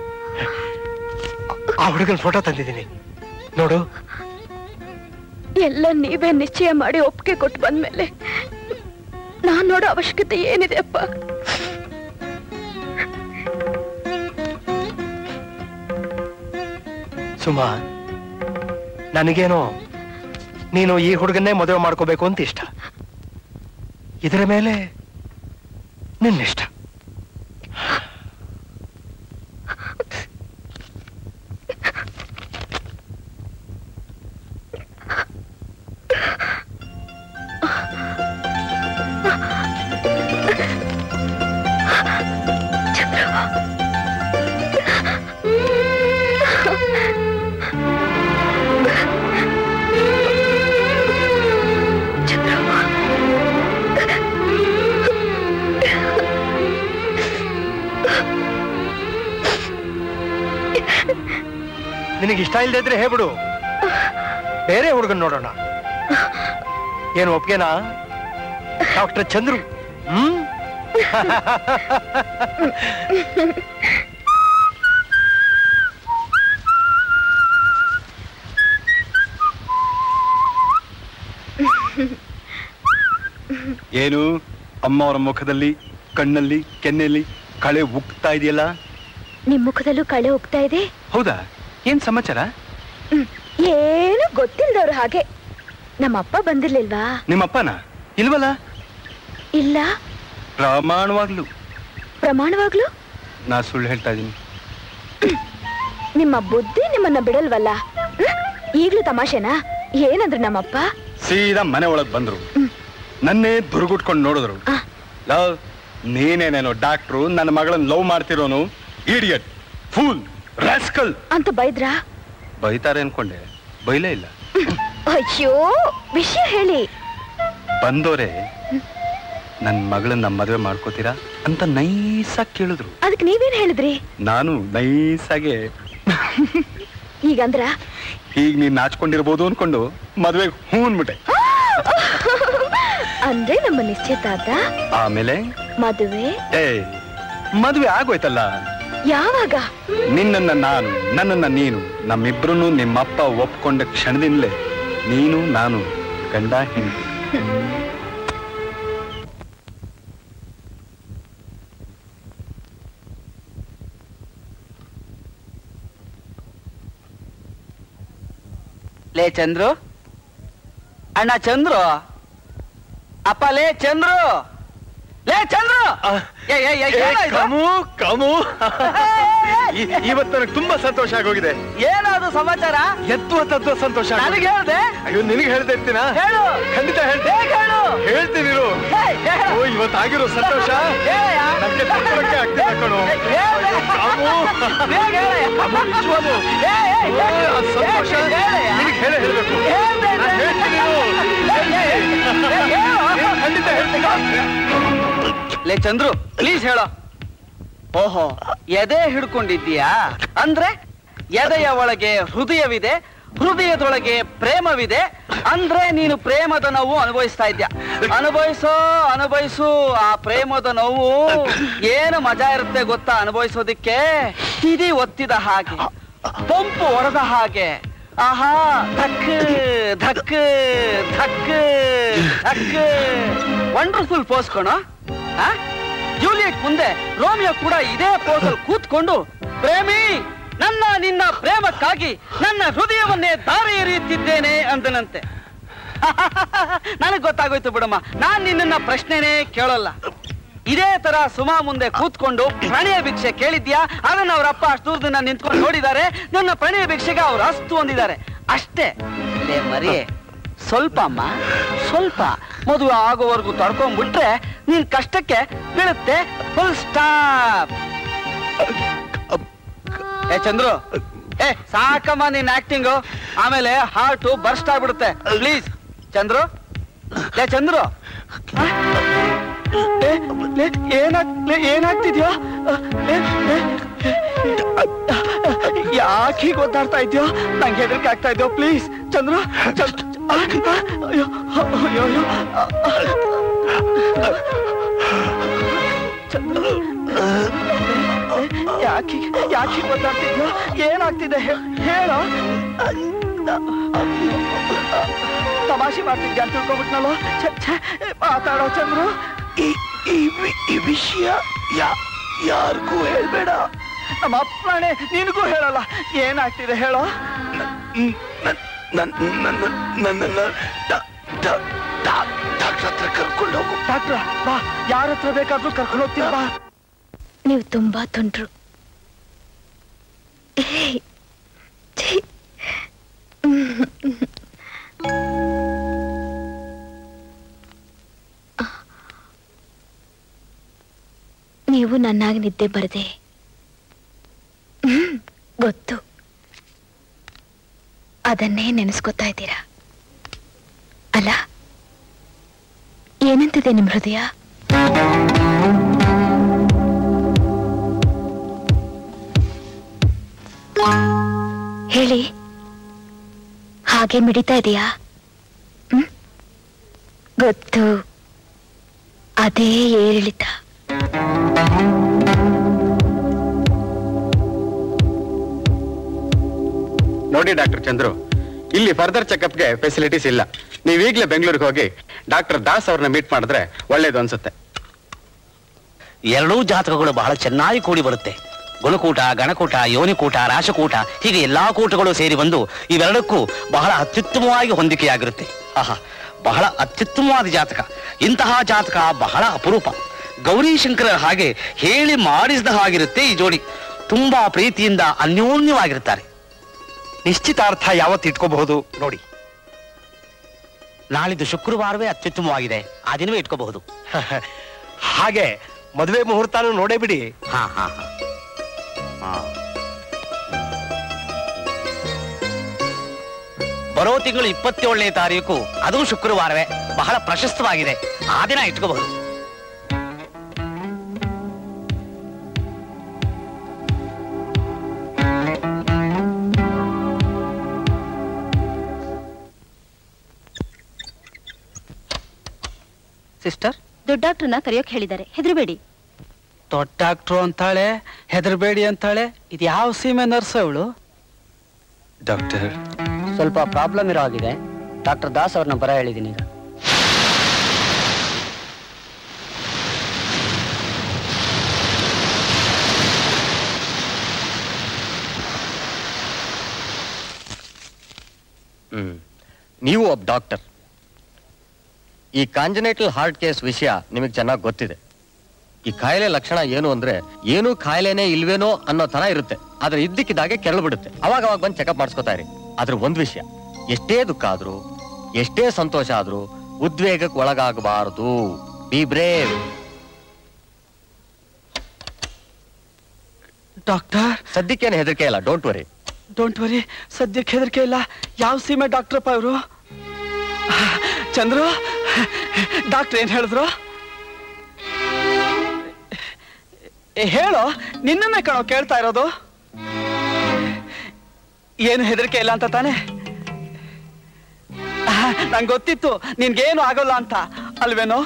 ಆ ಹುಡುಗನ ಫೋಟೋ ತಂದಿದ್ದೀನಿ ನೋಡು ಎಲ್ಲ ನೀವೇ ನಿಶ್ಚಯ ಮಾಡಿ ಒಪ್ಪಿಗೆ ಕೊಟ್ಟು ಬಂದ್ಮೇಲೆ ನಾನ್ ನೋಡೋ ಅವಶ್ಯಕತೆ ಏನಿದೆ ಅಪ್ಪ ಸುಮಾ ನನಗೇನೋ ನೀನು ಈ ಹುಡುಗನ್ನೇ ಮದುವೆ ಮಾಡ್ಕೋಬೇಕು ಅಂತ ಇಷ್ಟ ಇದರ ಮೇಲೆ ನಿನ್ನಿಷ್ಟ ನಿನಗೆ ಇಷ್ಟ ಇಲ್ಲದೆ ಇದ್ರೆ ಹೇಳ್ಬಿಡು ಬೇರೆ ಹುಡುಗನ್ ನೋಡೋಣ ಏನು ಒಪ್ಗೆನಾ ಡಾಕ್ಟರ್ ಚಂದ್ರು ಹ್ಮ್ ಏನು ಅಮ್ಮ ಅವರ ಮುಖದಲ್ಲಿ ಕಣ್ಣಲ್ಲಿ ಕೆನ್ನೆಯಲ್ಲಿ ಕಳೆ ಉಕ್ತಾ ಇದೆಯಲ್ಲ ನಿಮ್ ಮುಖದಲ್ಲೂ ಕಳೆ ಹೋಗ್ತಾ ಇದೆ ಹೌದಾ ಏನ್ ಸಮಾಚಾರ ಏನು ಗೊತ್ತಿಲ್ದವ್ರು ಹಾಗೆ ನಮ್ಮಪ್ಪ ಬಂದಿರ್ಲಿಲ್ವಾ ನಿಮ್ಮಪ್ಪನ ಇಲ್ವಲ್ಲ ಇಲ್ಲ ಪ್ರಮಾಣವಾಗ್ಲು ಪ್ರಮಾಣವಾಗ್ಲು ನಾ ಸುಳ್ಳು ಹೇಳ್ತಾ ಇದ್ದೀನಿ ನಿಮ್ಮ ಬುದ್ಧಿ ನಿಮ್ಮನ್ನ ಬಿಡಲ್ವಲ್ಲ ಹ್ಮ್? ಈಗ್ಲೂ ತಮಾಷೆನಾ ಏನಂದ್ರು ನಮ್ಮಪ್ಪ ಸೀದಾ ಮನೆ ಒಳಗ್ ಬಂದ್ರು ನನ್ನೇ ದುರ್ಗುಟ್ಕೊಂಡು ನೋಡಿದ್ರು ಆ. ಲವ್ ನೀನೇನೇನೋ ಡಾಕ್ಟ್ರು ನನ್ನ ಮಗಳನ್ನ ಲವ್ ಮಾಡ್ತಿರೋನು ಇಡಿಯಟ್ ಫೂಲ್ ರಾಸ್ಕಲ್ ಅಂತ ಬೈದ್ರಾ ಬೈತಾರೆ ಅನ್ಕೊಂಡೆ ಬೈಲೇ ಇಲ್ಲ ಅಯ್ಯೋ ವಿಷಯ ಹೇಳಿ ಬಂದೋರೆ ನನ್ನ ಮಗಳನ್ನ ಮದುವೆ ಮಾಡ್ಕೋತೀರಾ ಅಂತ ನೈಸಾಗಿ ಕೇಳಿದ್ರು ಅದಕ್ಕೆ ನೀವೇನ್ ಹೇಳಿದ್ರಿ ನಾನು ನೈಸಾಗೆ ಈಗಂದ್ರ ಈಗ ನೀನ್ ನಾಚ್ಕೊಂಡಿರ್ಬೋದು ಅನ್ಕೊಂಡು ಮದುವೆಗೆ ಹ್ಞೂ ಅನ್ಬಿಟ್ಟೆ ಅಂದ್ರೆ ನಮ್ಮ ನಿಶ್ಚಿತಾರ್ಥ ಆಮೇಲೆ ಮದುವೆ ಏ ಮದುವೆ ಆಗೋಯ್ತಲ್ಲ ಯಾವಾಗ ನಿನ್ನನ್ನ ನಾನು ನನ್ನನ್ನ ನೀನು ನಮ್ಮಿಬ್ರು ನಿಮ್ಮಪ್ಪ ಒಪ್ಕೊಂಡ ಕ್ಷಣದಿಂದಲೇ ನೀನು ನಾನು ಗಂಡ ಹೆಂಡತಿ ಲೇ ಚಂದ್ರು ಅಣ್ಣ ಚಂದ್ರು ಅಪ್ಪ ಲೇ ಚಂದ್ರು ಲೇ ಚಂದ್ರು ಏ, ಏ, ಏ, ಏನೋ ಇದು? ಕಮು ಕಮು ಇ- ಇವತ್ತು ನನಗೆ ತುಂಬಾ ಸಂತೋಷ ಆಗೋಗಿದೆ ಏನದು ಸಮಾಚಾರ ಎತ್ತುವ ತತ್ವ ಸಂತೋಷ ಆಗೋಗಿದೆ. ನನಗೆ ಹೇಳ್ದೆ ಅಯ್ಯೋ ನಿನಗೆ ಹೇಳ್ತಾ ಇರ್ತೀನಾ ಹೇಳು ಖಂಡಿತ ಹೇಳ್ತೆ ಬೇಗ ಹೇಳು ಹೇಳ್ತೀನಿ ಇರು. ಹೇ, ಹೇಳು. ಓ ಇವತ್ತು ಆಗಿರೋ ಸಂತೋಷ ಹೇಳಯ್ಯ. ನಮ್ಗೆ ತಡ್ಕೊಳಕ್ಕೆ ಆಗ್ತಿಲ್ಲ ಕಣೋ ಹೇಳ್ದೆ. ಕಾಮು. ಬೇಗ ಹೇಳಯ್ಯ. ಕಾಮು, ನಿಜವಾಗ್ಲೂ. ಏ, ಏ, ಓ, ಆ ಸಂತೋಷ ಹೇಳಯ್ಯ. ನಿನಗೆ ಹೇಳೇ ಹೇಳ್ಬೇಕು ಹೇಳ್ದೆ. ನಾನ್ ಹೇಳ್ತೀನಿ ಇರು. ಏ, ಏ, ಏ, ಹೇಳು. ನೀನು ಖಂಡಿತ ಹೇಳ್ತೀನಿ ಲೇ ಚಂದ್ರು ಪ್ಲೀಸ್ ಹೇಳೋ ಓಹೋ ಎದೆ ಹಿಡ್ಕೊಂಡಿದ್ದೀಯಾ ಅಂದ್ರೆ ಎದೆಯ ಒಳಗೆ ಹೃದಯವಿದೆ ಹೃದಯದೊಳಗೆ ಪ್ರೇಮವಿದೆ ಅಂದ್ರೆ ನೀನು ಪ್ರೇಮದ ನೋವು ಅನುಭವಿಸ್ತಾ ಇದ್ಯಾ ಅನುಭವಿಸೋ ಅನುಭವಿಸು ಆ ಪ್ರೇಮದ ನೋವು ಏನು ಮಜಾ ಇರುತ್ತೆ ಗೊತ್ತಾ ಅನುಭವಿಸೋದಿಕ್ಕೆ ತಿದಿ ಒತ್ತಿದ ಹಾಗೆ ಪಂಪು ಹೊಡೆದ ಹಾಗೆ ಆಹಾ ಧಕ್ ಧಕ್ ಧಕ್ ಧಕ್ ವಂಡರ್ಫುಲ್ ಪೋಸ್ ಕಣೋ ಆ? ಜೂಲಿಯಟ್ ಮುಂದೆ ರೋಮಿಯೋ ಕೂಡ ಇದೇ ಪೋಸಲ್ ಕೂತ್ಕೊಂಡು ಪ್ರೇಮಿ ನನ್ನ ನಿನ್ನ ಪ್ರೇಮಕ್ಕಾಗಿ ನನ್ನ ಹೃದಯವನ್ನೇ ದಾರಿ ಎರೆಯುತ್ತಿದ್ದೇನೆ ಅಂದನಂತೆ ನನಗ್ ಗೊತ್ತಾಗೋಯ್ತು ಬಿಡಮ್ಮ ನಾನ್ ನಿನ್ನ ಪ್ರಶ್ನೆನೇ ಕೇಳಲ್ಲ ಇದೇ ತರ ಸುಮಾ ಮುಂದೆ ಕೂತ್ಕೊಂಡು ಪ್ರಣಯ ಭಿಕ್ಷೆ ಕೇಳಿದ್ಯಾ ಅದನ್ನ ಅವರಪ್ಪ ಅಷ್ಟು ದೂರದಿಂದ ನಿಂತ್ಕೊಂಡು ನೋಡಿದ್ದಾರೆ ನನ್ನ ಪ್ರಣಯ ಭಿಕ್ಷೆಗೆ ಅವ್ರು ಅಸ್ತು ಅಂದಿದ್ದಾರೆ ಅಷ್ಟೇ ಲೇ ಮರಿ ಸ್ವಲ್ಪ ಅಮ್ಮ ಸ್ವಲ್ಪ ಮದುವೆ ಆಗೋವರೆಗೂ ತಡ್ಕೊಂಡ್ಬಿಟ್ರೆ ನಿನ್ ಕಷ್ಟಕ್ಕೆ ಬೀಳುತ್ತೆ ಫುಲ್ ಸ್ಟಾಪ್ ಏ ಚಂದ್ರು ಏ ಸಾಕಮ್ಮ ನಿನ್ ಆಕ್ಟಿಂಗು ಆಮೇಲೆ ಹಾರ್ಟು ಬರ್ಸ್ಟ್ ಆಗ್ಬಿಡುತ್ತೆ ಪ್ಲೀಸ್ ಚಂದ್ರು ಲೇ ಚಂದ್ರು ಆ? ಲೇ, ಲೇ, ಏನಾಗ್ ಲೇ, ಏನಾಗ್ತಿದ್ಯೋ ಲೇ, ಲೇ, ಯಾಕೆ ಹೀಗೆ ಒದ್ದಾಡ್ತಾ ಇದ್ಯೋ ನಂಗೆ ಹೆದರಿಕೆ ಆಗ್ತಾ ಇದ್ಯೋ ಪ್ಲೀಸ್ ಚಂದ್ರು ಚಂದ್ರು ಅಯ್ಯೋ ಅಯ್ಯೋ ಅಯ್ಯೋ ಚಂದ್ರು ಯಾಕೆ ಯಾಕೆ ಗೊತ್ತಾಗ್ತಿದ್ಯೋ ಏನಾಗ್ತಿದೆ ಹೇ- ಹೇಳೋ ತಮಾಷೆ ಮಾಡ್ತಿದ್ಯಾ ಅಂತ ತಿಳ್ಕೊಬಿಟ್ನಲ್ಲೋ ಛೆ, ಛೆ, ಮಾತಾಡೋ ಚಂದ್ರು ಈ ಈ ವಿ- ಈ ವಿಷಯ ಯಾ ಯಾರಿಗೂ ಹೇಳ್ಬೇಡ ನಮ್ಮ ಅಪ್ಪನೇ ನಿನಗೂ ಹೇಳಲ್ಲ ಏನಾಗ್ತಿದೆ ಹೇಳೋ ನನ್ನನ್ನ ಡಾಕ್ಟರ್ ಹತ್ರ ಕರ್ಕೊಂಡು ಹೋಗು ಡಾಕ್ಟ್ರ ಬಾ ಯಾರ ಹತ್ರ ಬೇಕಾದ್ರೂ ಕರ್ಕೊಂಡು ಹೋಗ್ತೀನಿ ಬಾ ನೀವು ತುಂಬಾ ತುಂಡ್ರು ಏಯ್, ಛೀ. ನೀವು ನನ್ನಾಗಿ ನಿದ್ದೆ ಬರದೆ ಹ್ಮ್, ಗೊತ್ತು ಅದನ್ನೇ ನೆನೆಸ್ಕೊತಾ ಇದ್ದೀರಾ ಅಲ್ಲ ಏನಂತಿದೆ ನಿಮ್ ಹೃದಯ ಹೇಳಿ ಹಾಗೆ ಮಿಡಿತಾ ಇದೆಯಾ ಹ್ಮ್? ಗೊತ್ತು ಅದೇ ಏರಿಳಿತ ನೋಡಿ ಡಾಕ್ಟರ್ ಚಂದ್ರು ಇಲ್ಲಿ ಫರ್ದರ್ ಚೆಕಪ್ಗೆ ಫೆಸಿಲಿಟೀಸ್ ಇಲ್ಲ ನೀವು ಈಗಲೇ ಬೆಂಗಳೂರಿಗೆ ಹೋಗಿ ಡಾಕ್ಟರ್ ದಾಸ್ ಅವ್ರನ್ನ ಮೀಟ್ ಮಾಡಿದ್ರೆ ಒಳ್ಳೇದು ಅನ್ಸುತ್ತೆ ಎರಡೂ ಜಾತಕಗಳು ಬಹಳ ಚೆನ್ನಾಗಿ ಕೂಡಿ ಬರುತ್ತೆ ಗುಣಕೂಟ ಗಣಕೂಟ ಯೋನಿಕೂಟ ರಾಶಕೂಟ ಹೀಗೆ ಎಲ್ಲಾ ಕೂಟಗಳು ಸೇರಿ ಬಂದು ಇವೆರಡಕ್ಕೂ ಬಹಳ ಅತ್ಯುತ್ತಮವಾಗಿ ಹೊಂದಿಕೆಯಾಗಿರುತ್ತೆ ಆಹಾ ಬಹಳ ಅತ್ಯುತ್ತಮವಾದ ಜಾತಕ ಇಂತಹ ಜಾತಕ ಬಹಳ ಅಪರೂಪ ಗೌರಿ ಶಂಕರರ ಹಾಗೆ ಹೇಳಿ ಮಾಡಿಸಿದ ಹಾಗಿರುತ್ತೆ ಈ ಜೋಡಿ ತುಂಬಾ ಪ್ರೀತಿಯಿಂದ ಅನ್ಯೋನ್ಯವಾಗಿರ್ತಾರೆ ನಿಶ್ಚಿತಾರ್ಥ ಯಾವತ್ತು ಇಟ್ಕೋಬಹುದು ನೋಡಿ ನಾಳಿದ್ದು ಶುಕ್ರವಾರವೇ ಅತ್ಯುತ್ತಮವಾಗಿದೆ ಆ ದಿನವೇ ಇಟ್ಕೋಬಹುದು ಹಾಗೆ ಮದುವೆ ಮುಹೂರ್ತಾನು ನೋಡೇ ಬಿಡಿ ಹಾ ಹಾ ಹಾ ಹಾ. ಬರೋ ತಿಂಗಳು ಇಪ್ಪತ್ತೇಳನೇ ತಾರೀಕು ಅದು ಶುಕ್ರವಾರವೇ ಬಹಳ ಪ್ರಶಸ್ತವಾಗಿದೆ ಆ ದಿನ ಇಟ್ಕೋಬಹುದು ಸಿಸ್ಟರ್ ದೊಡ್ಡ ಡಾಕ್ಟರ್ನ ಕರೆಯೋಕ್ ಹೇಳಿದ್ದಾರೆ ಹೆದರಬೇಡಿ ದೊಡ್ಡ ಡಾಕ್ಟ್ರು ಅಂತಾಳೆ ಹೆದರ್ಬೇಡಿ ಅಂತಾಳೆ ಇದು ಯಾವ ಸೀಮೆ ನರ್ಸ್ ಅವಳು ಡಾಕ್ಟರ್ ಸ್ವಲ್ಪ ಪ್ರಾಬ್ಲಮ್ ಇರೋ ಆಗಿದೆ ಡಾಕ್ಟರ್ ದಾಸ್ ಅವ್ರನ್ನ ಬರ ಹೇಳಿದ್ದೀನಿ ಈಗ ಹ್ಮ್ ನೀವು ಒಬ್ಬ ಡಾಕ್ಟರ್ ಈ ಕಾಂಜನೇಟಲ್ ಹಾರ್ಟ್ ಕೇಸ್ ವಿಷಯ ನಿಮಗೆ ಚೆನ್ನಾಗಿ ಗೊತ್ತಿದೆ ಈ ಕಾಯಿಲೆ ಲಕ್ಷಣ ಏನು ಅಂದ್ರೆ ಏನು ಕಾಯಿಲೆನೇ ಇಲ್ವೇನೋ ಅನ್ನೋ ತರ ಇರುತ್ತೆ ಆದ್ರೆ ಇದ್ದಕ್ಕಿದ್ದಾಗೆ ಕೆರಳು ಬಿಡುತ್ತೆ ಅವಾಗ ಅವಾಗ ಬಂದು ಚೆಕಪ್ ಮಾಡಿಸ್ಕೊತಾ ಇರಿ ಆದ್ರೆ ಒಂದ್ ವಿಷಯ ಎಷ್ಟೇ ದುಃಖ ಆದ್ರೂ ಎಷ್ಟೇ ಸಂತೋಷ ಆದ್ರೂ ಉದ್ವೇಗಕ್ಕೆ ಒಳಗಾಗಬಾರದು ಬಿ ಬ್ರೇವ್ ಡಾಕ್ಟರ್ ಸದ್ಯಕ್ಕೇನು ಹೆದರಿಕೆ ಇಲ್ಲ ಡೋಂಟ್ ವರಿ ಡೋಂಟ್ ವರಿ ಸದ್ಯಕ್ಕೆ ಹೆದರಿಕೆ ಇಲ್ಲ ಯಾವ ಸೀಮೆ ಡಾಕ್ಟ್ರಪ್ಪ ಇವರು ಚಂದ್ರು ಡಾಕ್ಟರ್ ಏನ್ ಹೇಳಿದ್ರು ಏ, ಹೇಳು ನಿನ್ನನ್ನೇ ಕಣೋ ಕೇಳ್ತಾ ಇರೋದು ಏನು ಹೆದರಿಕೆ ಇಲ್ಲ ಅಂತ ತಾನೆ ನಂಗೆ ಗೊತ್ತಿತ್ತು ನಿನ್ಗೇನು ಆಗೋಲ್ಲ ಅಂತ ಅಲ್ವೇನೋ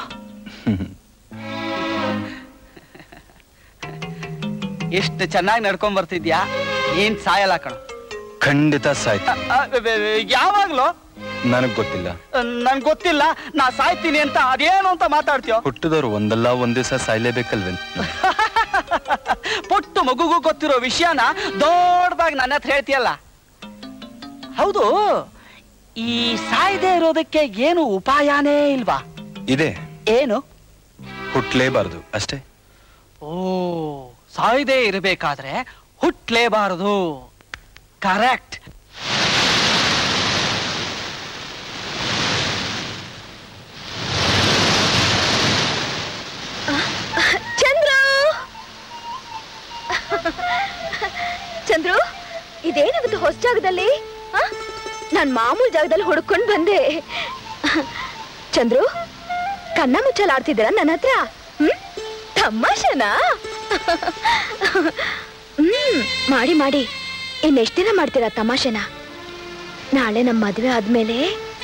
ಎಷ್ಟು ಚೆನ್ನಾಗಿ ನಡ್ಕೊಂಡ್ ಬರ್ತಿದ್ಯಾ ಏನ್ ಸಾಯಲ್ಲ ಕಣ ಖಂಡಿತ ಸಾಯ್ತು ಯಾವಾಗ್ಲೂ ನನಗ್ ಗೊತ್ತಿಲ್ಲ ನನ್ಗೆ ಗೊತ್ತಿಲ್ಲ ನಾ ಸಾಯ್ತೀನಿ ಅಂತ ಅದೇನು ಅಂತ ಮಾತಾಡ್ತೀಯೋ ಹುಟ್ಟಿದವ್ರು ಒಂದಲ್ಲ ಒಂದ್ ದಿವಸ ಸಾಯ್ಲೇಬೇಕಲ್ವೇನ್ ಪುಟ್ಟು ಮಗುಗೂ ಗೊತ್ತಿರೋ ವಿಷಯನ ದೊಡ್ಡದಾಗಿ ನನ್ನ ಹತ್ರ ಹೇಳ್ತೀಯಲ್ಲ ಹೌದು ಈ ಸಾಯ್ದೆ ಇರೋದಕ್ಕೆ ಏನು ಉಪಾಯನೇ ಇಲ್ವಾ ಇದೆ ಏನು ಹುಟ್ಲೇಬಾರ್ದು ಅಷ್ಟೇ ಓ ಸಾಯ್ದೆ ಇರಬೇಕಾದ್ರೆ ಹುಟ್ಲೇಬಾರದು ಕರೆಕ್ಟ್ ಚಂದ್ರು ಚಂದ್ರು ಇದೇನಾಗುತ್ತೆ ಹೊಸ ಜಾಗದಲ್ಲಿ ಆ? ನಾನ್ ಮಾಮೂಲ್ ಜಾಗದಲ್ಲಿ ಹುಡುಕೊಂಡು ಬಂದೆ ಚಂದ್ರು ಕಣ್ಣ ಮುಚ್ಚಲ್ ಆಡ್ತಿದ್ದೀರ ನನ್ನ ಹತ್ರ ಹ್ಮ್ ತಮಾಷೆನಾ ಹ್ಮ್ ಮಾಡಿ ಮಾಡಿ ಇನ್ನೆಷ್ಟ್ ದಿನ ಮಾಡ್ತೀರಾ ತಮಾಷೆನ ನಾಳೆ ನಮ್ಮ ಮದುವೆ ಆದ್ಮೇಲೆ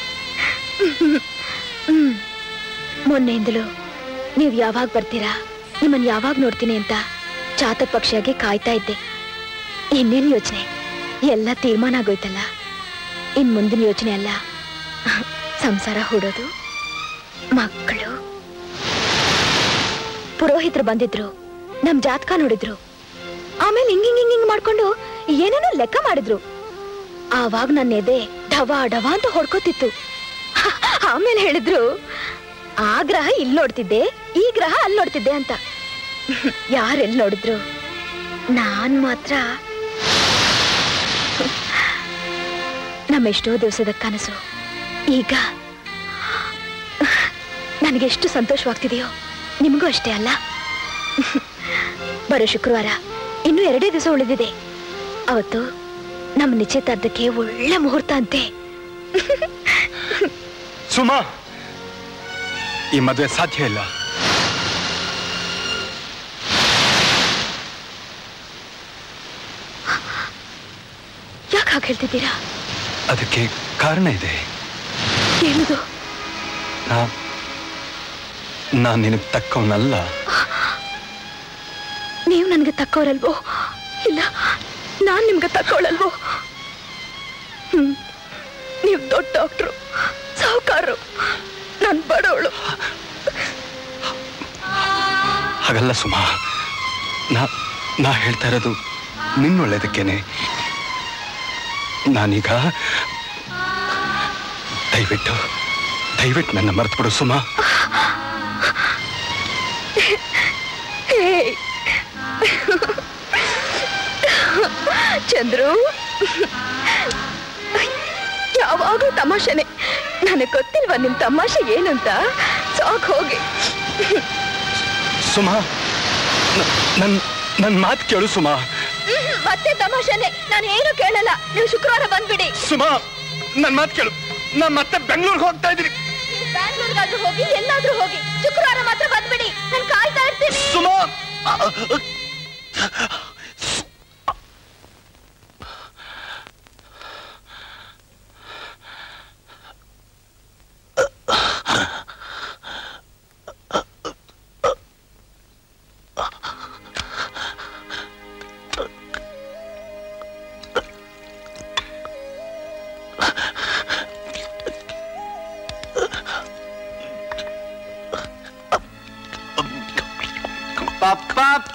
ಹ್ಮ್ ಮೊನ್ನೆಯಿಂದಲೂ ನೀವು ಯಾವಾಗ ಬರ್ತೀರಾ ನಿಮ್ಮನ್ನ ಯಾವಾಗ ನೋಡ್ತೀನಿ ಅಂತ ಚಾತಕ ಪಕ್ಷಿಯಾಗಿ ಕಾಯ್ತಾ ಇದ್ದೆ ಇನ್ನೇನು ಯೋಚನೆ ಎಲ್ಲ ತೀರ್ಮಾನ ಆಗೋಯ್ತಲ್ಲ ಇನ್ ಮುಂದಿನ ಯೋಚನೆ ಅಲ್ಲ ಸಂಸಾರ ಹೂಡೋದು ಮಕ್ಕಳು ಪುರೋಹಿತರು ಬಂದಿದ್ರು ನಮ್ ಜಾತಕ ನೋಡಿದ್ರು ಆಮೇಲೆ ಹಿಂಗ್ ಹಿಂಗ್ ಹಿಂಗ್ ಹಿಂಗ್ ಮಾಡ್ಕೊಂಡು ಏನೇನೋ ಲೆಕ್ಕ ಮಾಡಿದ್ರು ಆವಾಗ ನನ್ನ ಎದೆ ಡವಾ ಡವಾ ಅಂತ ಹೊಡ್ಕೋತಿತ್ತು ಆಮೇಲೆ ಹೇಳಿದ್ರು ಆ ಗ್ರಹ ಇಲ್ಲಿ ನೋಡ್ತಿದ್ದೆ ಈ ಗ್ರಹ ಅಲ್ಲಿ ನೋಡ್ತಿದ್ದೆ ಅಂತ ಯಾರೆಲ್ಲಿ ನೋಡಿದ್ರು ನಾನ್ ಮಾತ್ರ ನಮ್ಮೆಷ್ಟೋ ದಿವಸದ ಕನಸು ಈಗ ನನಗೆಷ್ಟು ಸಂತೋಷವಾಗ್ತಿದೆಯೋ ನಿಮಗೂ ಅಷ್ಟೇ ಅಲ್ಲ ಬರೋ ಶುಕ್ರವಾರ ಇನ್ನು ಎರಡೇ ದಿವಸ ಉಳಿದಿದೆ ಅವತ್ತು ನಮ್ಮ ನಿಶ್ಚಿತಾರ್ಥಕ್ಕೆ ಒಳ್ಳೆ ಮುಹೂರ್ತ ಅಂತೆ ಸುಮಾ ಈ ಮದುವೆ ಸಾಧ್ಯ ಇಲ್ಲ ಯಾಕೆ ಹಾಗೆ ಹೇಳ್ತಿದ್ದೀರಾ ಅದಕ್ಕೆ ಕಾರಣ ಇದೆ ಏನದು ನಾ ನಾನ್ ನಿನಗ್ ತಕ್ಕವನಲ್ಲ ನೀವು ನನಗೆ ತಕ್ಕವರಲ್ವೋ ಇಲ್ಲ ನಾನ್ ನಿಮ್ಗೆ ತಕ್ಕವಳಲ್ವೋ ಹ್ಮ್ ನೀವು ದೊಡ್ಡ ಡಾಕ್ಟ್ರು ಸಾಹುಕಾರರು ನಾನು ಬಡವಳು ಹಾಗಲ್ಲ ಸುಮಾ ನಾ ನಾ ಹೇಳ್ತಾ ಇರೋದು ನಿನ್ನೊಳ್ಳೇದಕ್ಕೇನೆ ನಾನೀಗ ದಯವಿಟ್ಟು ದಯವಿಟ್ಟು ನನ್ನ ಮರೆತುಬಿಡು ಸುಮಾ ಹೇ ಚಂದ್ರು ಯಾವಾಗೂ ತಮಾಷೆನೆ ನನಗೆ ಗೊತ್ತಿಲ್ವಾ ನಿಮ್ ತಮಾಷೆ ಏನಂತ ಸಾಕ್ ಹೋಗಿ ಸುಮಾ ನನ್ ನನ್ ಮಾತು ಕೇಳು ಸುಮಾ ಮತ್ತೆ ತಮಾಷೆನೆ ನಾನು ಏನು ಕೇಳಲ್ಲ ನೀವು ಶುಕ್ರವಾರ ಬಂದ್ಬಿಡಿ ಸುಮಾ ನನ್ ಮಾತು ಕೇಳು ನಾನ್ ಮತ್ತೆ ಬೆಂಗಳೂರಿಗೆ ಹೋಗ್ತಾ ಇದ್ದೀನಿ ಬ್ಯಾಂಗ್ಳೂರ್ಗಾದ್ರೂ ಹೋಗಿ ಎಲ್ಲಾದ್ರೂ ಹೋಗಿ ಶುಕ್ರವಾರ ಮಾತ್ರ ಬಂದ್ಬಿಡಿ ನಾನು ಕಾಯ್ತಾ ಇರ್ತೀನಿ ಸುಮಾ ಪಪ್ಪ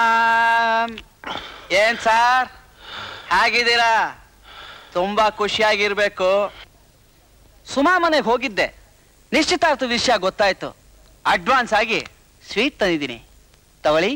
ಏನ್ ಸಾರ್ ಹೇಗಿದ್ದೀರಾ ತುಂಬಾ ಖುಷಿಯಾಗಿರ್ಬೇಕು ಸುಮಾ ಮನೆಗೆ ಹೋಗಿದ್ದೆ ನಿಶ್ಚಿತಾರ್ಥ ವಿಷಯ ಗೊತ್ತಾಯ್ತು ಅಡ್ವಾನ್ಸ್ ಆಗಿ ಸ್ವೀಟ್ ತಂದಿದ್ದೀನಿ ತಗೊಳ್ಳಿ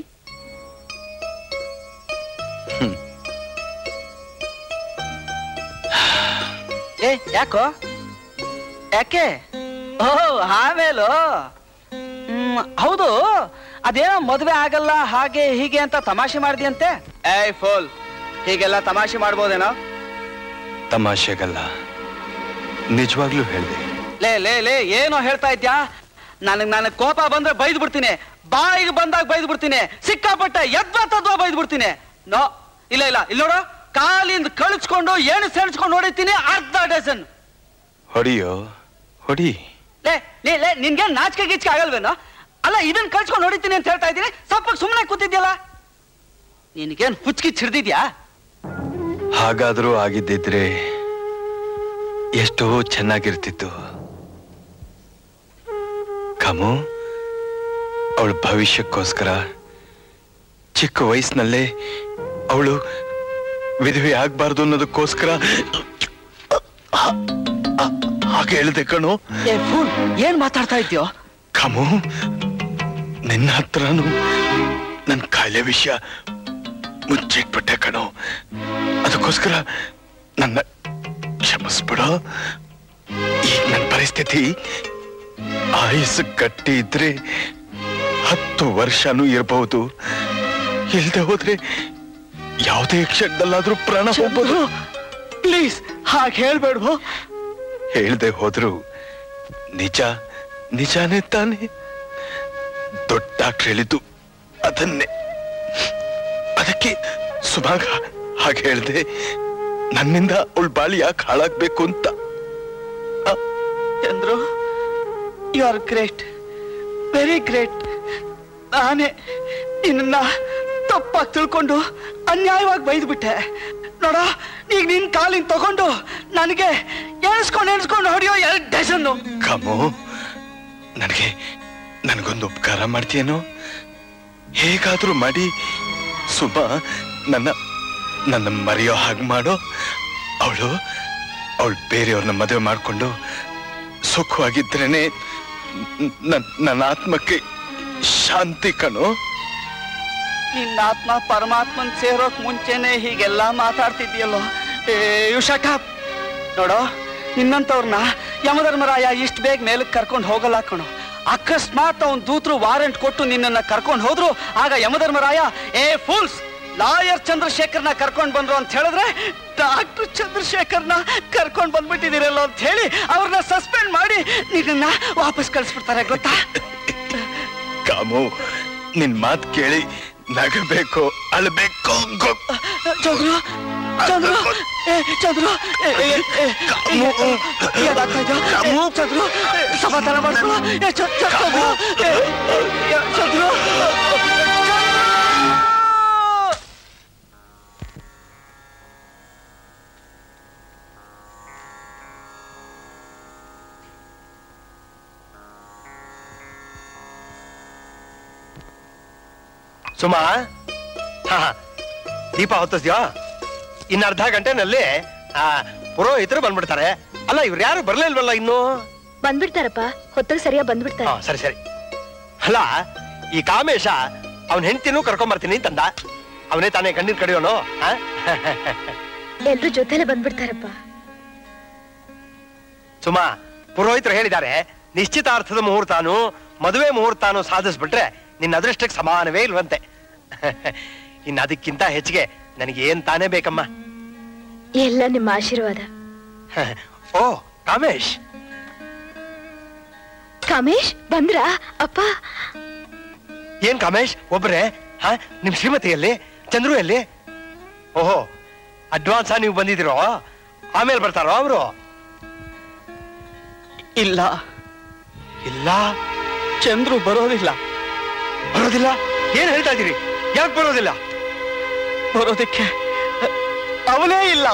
ಏ ಯಾಕೋ ಯಾಕೆ ಓ ಆಮೇಲು ಹ್ಮ್, ಹೌದು ಅದೇನೋ ಮದುವೆ ಆಗಲ್ಲ ಹಾಗೆ ಹೀಗೆ ಅಂತ ತಮಾಷೆ ಮಾಡಿದ್ಯಂತೆ ಏಯ್ ಫೋಲ್ ಹೀಗೆಲ್ಲ ತಮಾಷೆ ಮಾಡ್ಬೋದೇನೋ ತಮಾಷೆಗಲ್ಲ ನಿಜವಾಗ್ಲೂ ಹೇಳ್ದೆ ಲೇ ಲೇ ಲೇ ಏನೋ ಹೇಳ್ತಾ ಇದ್ಯಾ ನನಗ್ ನನಗ್ ಕೋಪ ಬಂದ್ರೆ ಬೈದ್ ಬಿಡ್ತೀನಿ ಬಾಯಿಗೆ ಬಂದಾಗ ಬೈದ್ ಬಿಡ್ತೀನಿ ಸಿಕ್ಕಾಪಟ್ಟೆ ಎದ್ವಾ ತದ್ವಾ ಬೈದ್ ಬಿಡ್ತೀನಿ ನೋ ಇಲ್ಲ ಇಲ್ಲ ಇಲ್ಲ ನೋಡು ಕಾಲಿಂದ ಕಳಿಸ್ಕೊಂಡು ಏನು ಸೆಣಸ್ಕೊಂಡು ಹೊಡಿತೀನಿ ಅರ್ಧ ಡಜನ್ ಹೊಡಿಯೋ ಹೊಡಿ ಲೇ ಲೇ ಲೇ ನಿನ್ಗೆ ನಾಚಿಕೆ ಗೀಚಿಕೆ ಆಗಲ್ವೇನೋ ಅಲ್ಲ ಇದನ್ನ ಕಳ್ಸ್ಕೊಂಡು ಹೊಡಿತೀನಿ ಅಂತ ಹೇಳ್ತಾ ಇದ್ದೀನಿ ಸ್ವಲ್ಪ ಸುಮ್ಮನೆ ಕೂತಿದ್ಯಲ್ಲ ನಿನಗೇನ್ ಹುಚ್ಚಿಗೆ ಹಿಡ್ದಿದ್ಯಾ ಹಾಗಾದ್ರೂ ಆಗಿದ್ದಿದ್ರೆ ಎಷ್ಟೋ ಚೆನ್ನಾಗಿರ್ತಿತ್ತು ಕಮು ಅವಳ ಭವಿಷ್ಯಕ್ಕೋಸ್ಕರ ಚಿಕ್ಕ ವಯಸ್ಸಿನಲ್ಲೇ ಅವಳು ವಿಧವೆ ಆಗ್ಬಾರ್ದು ಅನ್ನೋದಕ್ಕೋಸ್ಕರ ಹಾಗೆ ಹೇಳ್ದೆ ಕಣು ಏ ಫೂಲ್ ಏನ್ ಮಾತಾಡ್ತಾ ಇದ್ಯೋ ಕಮು ನಿನ್ನ ಹತ್ರನು ನನ್ನ ಕಾಯಿಲೆ ವಿಷಯ ಮುಚ್ಚಿಟ್ಬಿಟ್ಟೆ ಕಣೋ ಅದಕ್ಕೋಸ್ಕರ ನನ್ನ ಕ್ಷಮಿಸ್ಬಿಡೋ ಈಗ ನನ್ನ ಪರಿಸ್ಥಿತಿ ಆಯುಸ್ಸು ಗಟ್ಟಿ ಇದ್ರೆ ಹತ್ತು ವರ್ಷನೂ ಇರಬಹುದು ಇಲ್ದೆ ಹೋದ್ರೆ ಯಾವುದೇ ಕ್ಷಣದಲ್ಲಾದ್ರೂ ಪ್ರಾಣ ಹೋಗ್ಬೋದು ಪ್ಲೀಸ್ ಹಾಗೆ ಹೇಳ್ಬೇಡ್ವೋ ಹೇಳ್ದೆ ಹೋದ್ರು ನಿಜ ನಿಜಾನೇ ತಾನೆ ದೊಡ್ಡ ಡಾಕ್ಟ್ರ್ ಹೇಳಿದ್ದು ಅದನ್ನೇ ಅದಕ್ಕೆ ಸುಮಾಗ ಹಾಗೆ ಹೇಳ್ದೆ ನನ್ನಿಂದ ಅವಳು ಬಾಳಿ ಯಾಕೆ ಹಾಳಾಗ್ಬೇಕು ಅಂತ Chandru you are great very great ನಾನೇ ನಿನ್ನ ತಪ್ಪಾಗಿ ತಿಳ್ಕೊಂಡು ಅನ್ಯಾಯವಾಗಿ ಬೈದ್ಬಿಟ್ಟೆ ನೋಡ ಈಗ ನಿನ್ ಕಾಲಿನ ತಗೊಂಡು ನನಗೆ ಎಣಿಸ್ಕೊಂಡು ಎಣಿಸ್ಕೊಂಡು ಹೊಡಿಯೋ ಎರಡು ಡಜನ್ನು ಕಮು ನನಗೆ ನನಗೊಂದು ಉಪಕಾರ ಮಾಡ್ತೀಯೇನೋ ಹೇಗಾದ್ರೂ ಮಾಡಿ ಸುಮಾ ನನ್ನ ನನ್ನ ಮರೆಯೋ ಹಾಗೆ ಮಾಡೋ ಅವಳು ಅವಳು ಬೇರೆಯವ್ರನ್ನ ಮದುವೆ ಮಾಡಿಕೊಂಡು ಸುಖವಾಗಿದ್ರೇನೆ ನ- ನನ್ನ ಆತ್ಮಕ್ಕೆ ಶಾಂತಿ ಕಣೋ ನಿನ್ನ ಆತ್ಮ ಪರಮಾತ್ಮನ್ ಸೇರೋಕ್ ಮುಂಚೆನೆ ಹೀಗೆಲ್ಲ ಮಾತಾಡ್ತಿದ್ಯಲ್ಲೋ ಏ ಯು ಶಟಪ್ ನೋಡೋ ನಿನ್ನಂತವ್ರನ್ನ ಯಮಧರ್ಮರಾಯ ಇಷ್ಟ ಬೇಗ ಮೇಲಕ್ಕೆ ಕರ್ಕೊಂಡು ಹೋಗಲ್ಲ ಕಣೋ ಅಕಸ್ಮಾತ್ ಅವನ್ ದೂತರು ವಾರೆಂಟ್ ಕೊಟ್ಟು ನಿನ್ನನ್ನ ಕರ್ಕೊಂಡು ಹೋದ್ರು ಆಗ ಯಮಧರ್ಮರಾಯ ಏ ಫೂಲ್ಸ್ ಲಾಯರ್ ಚಂದ್ರಶೇಖರ್ನ ಕರ್ಕೊಂಡು ಬಂದ್ರು ಅಂತ ಹೇಳಿದ್ರೆ ಡಾಕ್ಟರ್ ಚಂದ್ರಶೇಖರ್ನ ಕರ್ಕೊಂಡು ಬಂದ್ಬಿಟ್ಟಿದ್ದೀರಲ್ಲ ಅಂತ ಹೇಳಿ ಅವ್ರನ್ನ ಸಸ್ಪೆಂಡ್ ಮಾಡಿ ನಿನ್ನ ವಾಪಸ್ ಕಳಿಸ್ಬಿಡ್ತಾರೆ ಗೊತ್ತಾ ಕಾಮು ನಿನ್ ಮಾತ್ ಕೇಳಿ ನಗಬೇಕು ಅಳ್ಬೇಕು ಗೊ- ಚಂದ್ರು ಚಂದ್ರು ಏ ಚಂದ್ರು ಏ, ಏ, ಏ, ಕಾಮು. ಏನಾಗ್ತಾ ಇದೆ? ಏ, ಚಂದ್ರು ಏ, ಸಮಾಧಾನ ಮಾಡ್ಕೊಳ್ಳೋ ಏ, ಚ- ಚ- ಚಂದ್ರು ಏ, ಏ, ಚಂದ್ರು ಸುಮಾ ಹಾ ಹಾ. ದೀಪ ಹೊತ್ತಿಸ್ದ್ಯಾ ಇನ್ನು ಅರ್ಧ ಗಂಟೆನಲ್ಲಿ ಆ, ಪುರೋಹಿತರು ಬಂದ್ಬಿಡ್ತಾರೆ ಅಲ್ಲ ಇವ್ರು ಯಾರು ಬರ್ಲೇ ಇಲ್ವಲ್ಲ ಇನ್ನು ಬಂದ್ಬಿಡ್ತಾರಪ್ಪ ಹೊತ್ತಿಗೆ ಸರಿಯಾ ಬಂದ್ಬಿಡ್ತಾರೆ ಹಾ ಸರಿ ಸರಿ ಅಲ್ಲ ಈ ಕಾಮೇಶ ಅವನ್ ಹೆಂಡತಿನೂ ಕರ್ಕೊಂಡ್ ಬರ್ತೀನಿ ಅಂತಂದ ಅವನೇ ತಾನೇ ಕಣ್ಣಿನ ಕಡಿಯೋನು ಆ? ಎಲ್ರು ಜೊತೆಲೆ ಬಂದ್ಬಿಡ್ತಾರಪ್ಪ ಸುಮಾ ಪುರೋಹಿತರು ಹೇಳಿದ್ದಾರೆ ನಿಶ್ಚಿತಾರ್ಥದ ಮುಹೂರ್ತಾನು ಮದುವೆ ಮುಹೂರ್ತಾನು ಸಾಧಿಸ್ಬಿಟ್ರೆ ನಿನ್ನ ಅದೃಷ್ಟಕ್ಕೆ ಸಮಾನವೇ ಇಲ್ವಂತೆ ಇನ್ನು ಅದಕ್ಕಿಂತ ಹೆಚ್ಚಿಗೆ ನನಗೆ ಏನ್ ತಾನೇ ಬೇಕಮ್ಮ ಎಲ್ಲ ನಿಮ್ಮ ಆಶೀರ್ವಾದ ಓ ಕಾಮೇಶ್ ಕಾಮೇಶ್ ಬಂದ್ರಾ ಅಪ್ಪ ಏನ್ ಕಾಮೇಶ್ ಒಬ್ರೆ ಹಾ ನಿಮ್ ಶ್ರೀಮತಿಯಲ್ಲಿ ಚಂದ್ರು ಎಲ್ಲಿ ಓಹೋ ಅಡ್ವಾನ್ಸ್ ನೀವು ಬಂದಿದ್ದೀರೋ ಆಮೇಲೆ ಬರ್ತಾರೋ ಅವರು ಇಲ್ಲ ಇಲ್ಲ ಚಂದ್ರು ಬರೋದಿಲ್ಲ ಬರೋದಿಲ್ಲ ಏನ್ ಹೇಳ್ತಾ ಇದೀರಿ ಯಾಕೆ ಬರೋದಿಲ್ಲ ಬರೋದಕ್ಕೆ ಅವನೇ ಇಲ್ಲ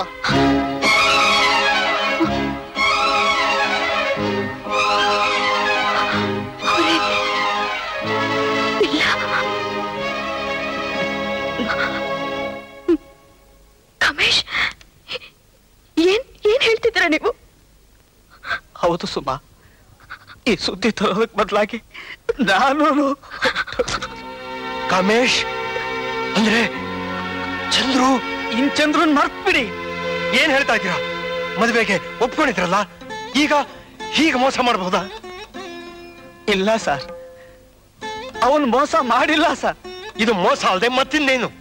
ಅವರೇ ಇಲ್ಲ ಕಾಮೇಶ್ ಏನ್ ಏನ್ ಹೇಳ್ತಿದ್ದೀರಾ ನೀವು ಹೌದು ಸುಮಾ ಈ ಸುದ್ದಿ ತರೋದಕ್ ಬದಲಾಗಿ ನಾನು ಕಾಮೇಶ್ ಅಂದ್ರೆ ಚಂದ್ರು ಇನ್ ಚಂದ್ರನ್ ಮರ್ತ್ಬಿಡಿ ಏನ್ ಹೇಳ್ತಾ ಇದ್ದೀರಾ ಮದುವೆಗೆ ಒಪ್ಕೊಂಡಿದ್ರಲ್ಲ ಈಗ ಹೀಗೆ ಮೋಸ ಮಾಡಬಹುದಾ ಇಲ್ಲ ಸರ್ ಅವನ್ ಮೋಸ ಮಾಡಿಲ್ಲ ಸರ್ ಇದು ಮೋಸ ಅಲ್ಲದೆ ಮತ್ತಿನ್ನೇನು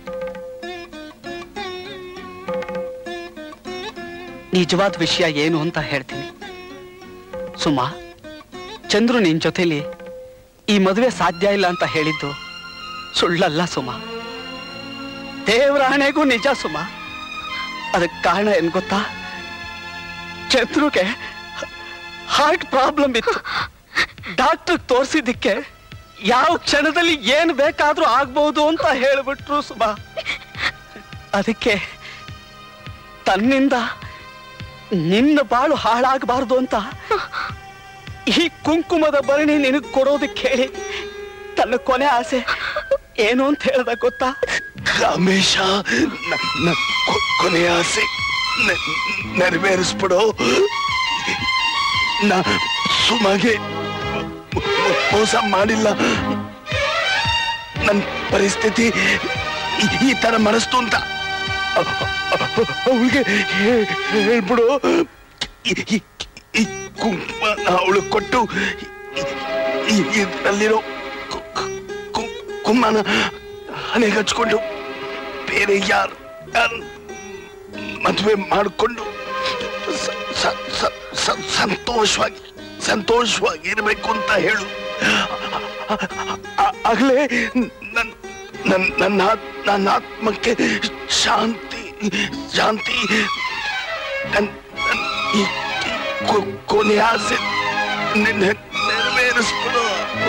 ನಿಜವಾದ ವಿಷಯ ಏನು ಅಂತ ಹೇಳ್ತೀನಿ ಸುಮಾ ಚಂದ್ರು ನಿನ್ ಜೊತೆಲಿ ಈ ಮದುವೆ ಸಾಧ್ಯ ಇಲ್ಲ ಅಂತ ಹೇಳಿದ್ದು ಸುಳ್ಳಲ್ಲ ಸುಮಾ ದೇವರಾಣೆಗೂ ನಿಜ ಸುಮಾ ಅದಕ್ಕೆ ಕಾರಣ ಏನ್ ಗೊತ್ತಾ ಚಂದ್ರುಗೆ ಹಾರ್ಟ್ ಪ್ರಾಬ್ಲಮ್ ಇತ್ತು ಡಾಕ್ಟರ್ ತೋರಿಸಿದ್ದಕ್ಕೆ ಯಾವ ಕ್ಷಣದಲ್ಲಿ ಏನ್ ಬೇಕಾದ್ರೂ ಆಗ್ಬಹುದು ಅಂತ ಹೇಳ್ಬಿಟ್ರು ಸುಮಾ ಅದಕ್ಕೆ ತನ್ನಿಂದ ನಿನ್ನ ಬಾಳು ಹಾಳಾಗಬಾರ್ದು ಅಂತ ಈ ಕುಂಕುಮದ ಭರಣಿ ನಿನಗ್ ಕೊಡೋದಕ್ಕೆ ಹೇಳಿ ತನ್ನ ಕೊನೆ ಆಸೆ ಏನು ಅಂತ ಹೇಳ್ದ ಗೊತ್ತಾ ರಮೇಶ ಕೊನೆಯ ಆಸೆ ನೆ- ನೆರವೇರಿಸ್ಬಿಡು ನಾ ಸುಮಗೆ ಮೋಸ ಮಾಡಿಲ್ಲ ನನ್ನ ಪರಿಸ್ಥಿತಿ ಈ- ಈ ತರ ಮನಸ್ತು ಅಂತ ಅವಳಿಗೆ ಹೇಳ್ಬಿಡು ಈ- ಈ- ಈ ಕುಂಕುಮ ಅವಳು ಕೊಟ್ಟು ಈ- ಇದರಲ್ಲಿರೋ ಕು- ಕು- ಕುಂಕುಮನ ಹಣೆಗೆ ಹಚ್ಕೊಂಡು ಬೇರೆ ಯಾರು ಯಾರು ಮದುವೆ ಮಾಡಿಕೊಂಡು ಸ- ಸ- ಸ- ಸ- ಸಂತೋಷವಾಗಿ ಸಂತೋಷವಾಗಿ ಇರಬೇಕು ಅಂತ ಹೇಳು ಆ- ಆಗ್ಲೇ ನನ್ ನನ್- ನನ್ನ ಆತ್- ನನ್ನ ಆತ್ಮಕ್ಕೆ ಶಾಂತಿ ಶಾಂತಿ ನನ್ ನನ್ ಈ ಈ ಕೊ- ಕೊನೆ ಆಸೆ ನೆ- ನೆ- ನೆರವೇರಿಸ್ಬಿಡು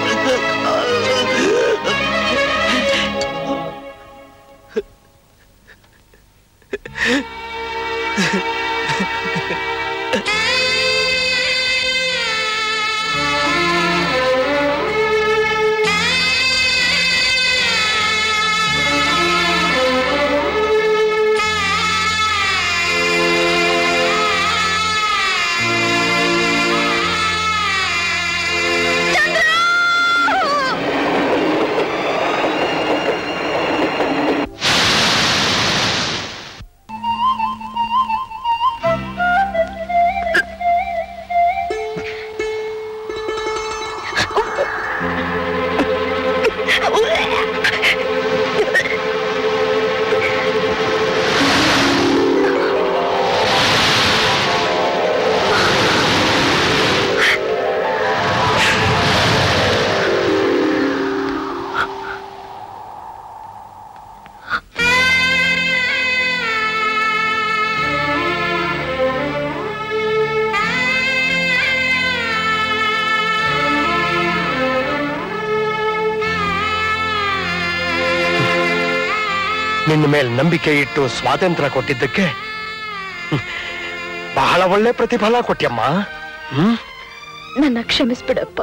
ನಿನ್ನ ಮೇಲೆ ನಂಬಿಕೆ ಇಟ್ಟು ಸ್ವಾತಂತ್ರ್ಯ ಕೊಟ್ಟಿದ್ದಕ್ಕೆ ಹ್ಮ್, ಬಹಳ ಒಳ್ಳೆ ಪ್ರತಿಫಲ ಕೊಟ್ಯಮ್ಮ ಹ್ಮ್ ನನ್ನ ಕ್ಷಮಿಸ್ಬಿಡಪ್ಪ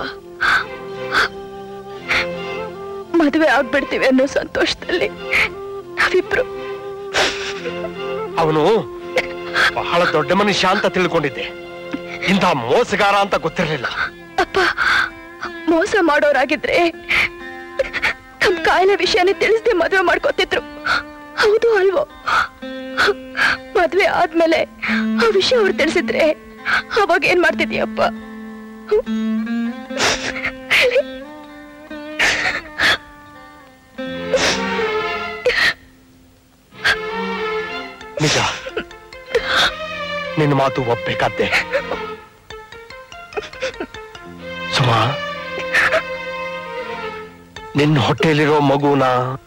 ಮದುವೆ ಆಗ್ಬಿಡ್ತೀವಿ ಅನ್ನೋ ಸಂತೋಷದಲ್ಲಿ ನಾವಿಬ್ರು ಅವನು ಬಹಳ ದೊಡ್ಡ ಮನುಷ್ಯ ಅಂತ ತಿಳ್ಕೊಂಡಿದ್ದೆ ಇಂಥ ಮೋಸಗಾರ ಅಂತ ಗೊತ್ತಿರಲಿಲ್ಲ ಅಪ್ಪ ಮೋಸ ಮಾಡೋರಾಗಿದ್ರೆ ನಮ್ ಕಾಯಿಲೆ ವಿಷಯನೇ ತಿಳಿಸದೆ ಮದುವೆ ಮಾಡ್ಕೋತಿದ್ರು ಹೌದು ಅಲ್ವೋ ಮದ್ವೆ ಆದ್ಮೇಲೆ ಆ ವಿಷಯ ಅವ್ರು ತಿಳಿಸಿದ್ರೆ ಅವಾಗ ಏನ್ ಮಾಡ್ತಿದ್ಯಪ್ಪ ಹೇಳಿ ನಿಜ ನಿನ್ನ ಮಾತು ಒಪ್ಬೇಕಾದ್ದೆ ಸುಮಾ ನಿನ್ನ ಹೊಟ್ಟೆಯಲ್ಲಿರೋ ಮಗುನ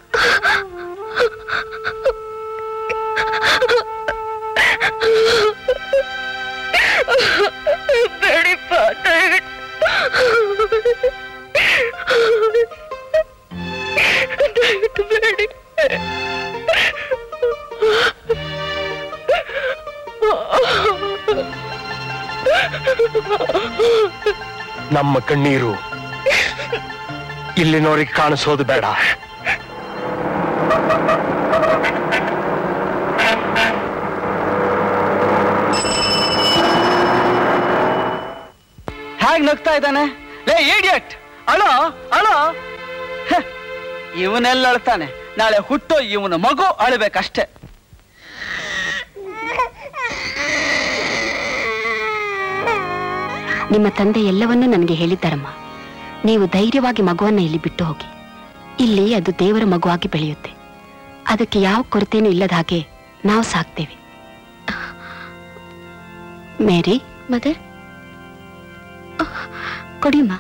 ಬೇಡಿಪ್ಪ ದಯವಿಟ್ಟು ಬೇಡಿ ನಮ್ಮ ಕಣ್ಣೀರು ಇಲ್ಲಿನವ್ರಿಗೆ ಕಾಣಿಸೋದು ಬೇಡ ಹೇಗ್ ನಗ್ತಾ ಇದ್ದಾನೆ ಲೇ ಇಡಿಯಟ್ ಅಳೋ ಅಳೋ ಇವನೆಲ್ಲ ಅಳ್ತಾನೆ ನಾಳೆ ಹುಟ್ಟೋ ಇವನ ಮಗು ಅಳ್ಬೇಕಷ್ಟೇ ನಿಮ್ಮ ತಂದೆ ಎಲ್ಲವನ್ನೂ ನನಗೆ ಹೇಳಿದ್ದಾರಮ್ಮ ನೀವು ಧೈರ್ಯವಾಗಿ ಮಗುವನ್ನ ಇಲ್ಲಿ ಬಿಟ್ಟು ಹೋಗಿ ಇಲ್ಲಿ ಅದು ದೇವರ ಮಗುವಾಗಿ ಬೆಳೆಯುತ್ತೆ ಅದಕ್ಕೆ ಯಾವ ಕೊರತೆನೂ ಇಲ್ಲದ ಹಾಗೆ ನಾವು ಸಾಕ್ತೇವೆ ಮೇರಿ ಮದರ್ ಕೊಡಿಮ್ಮ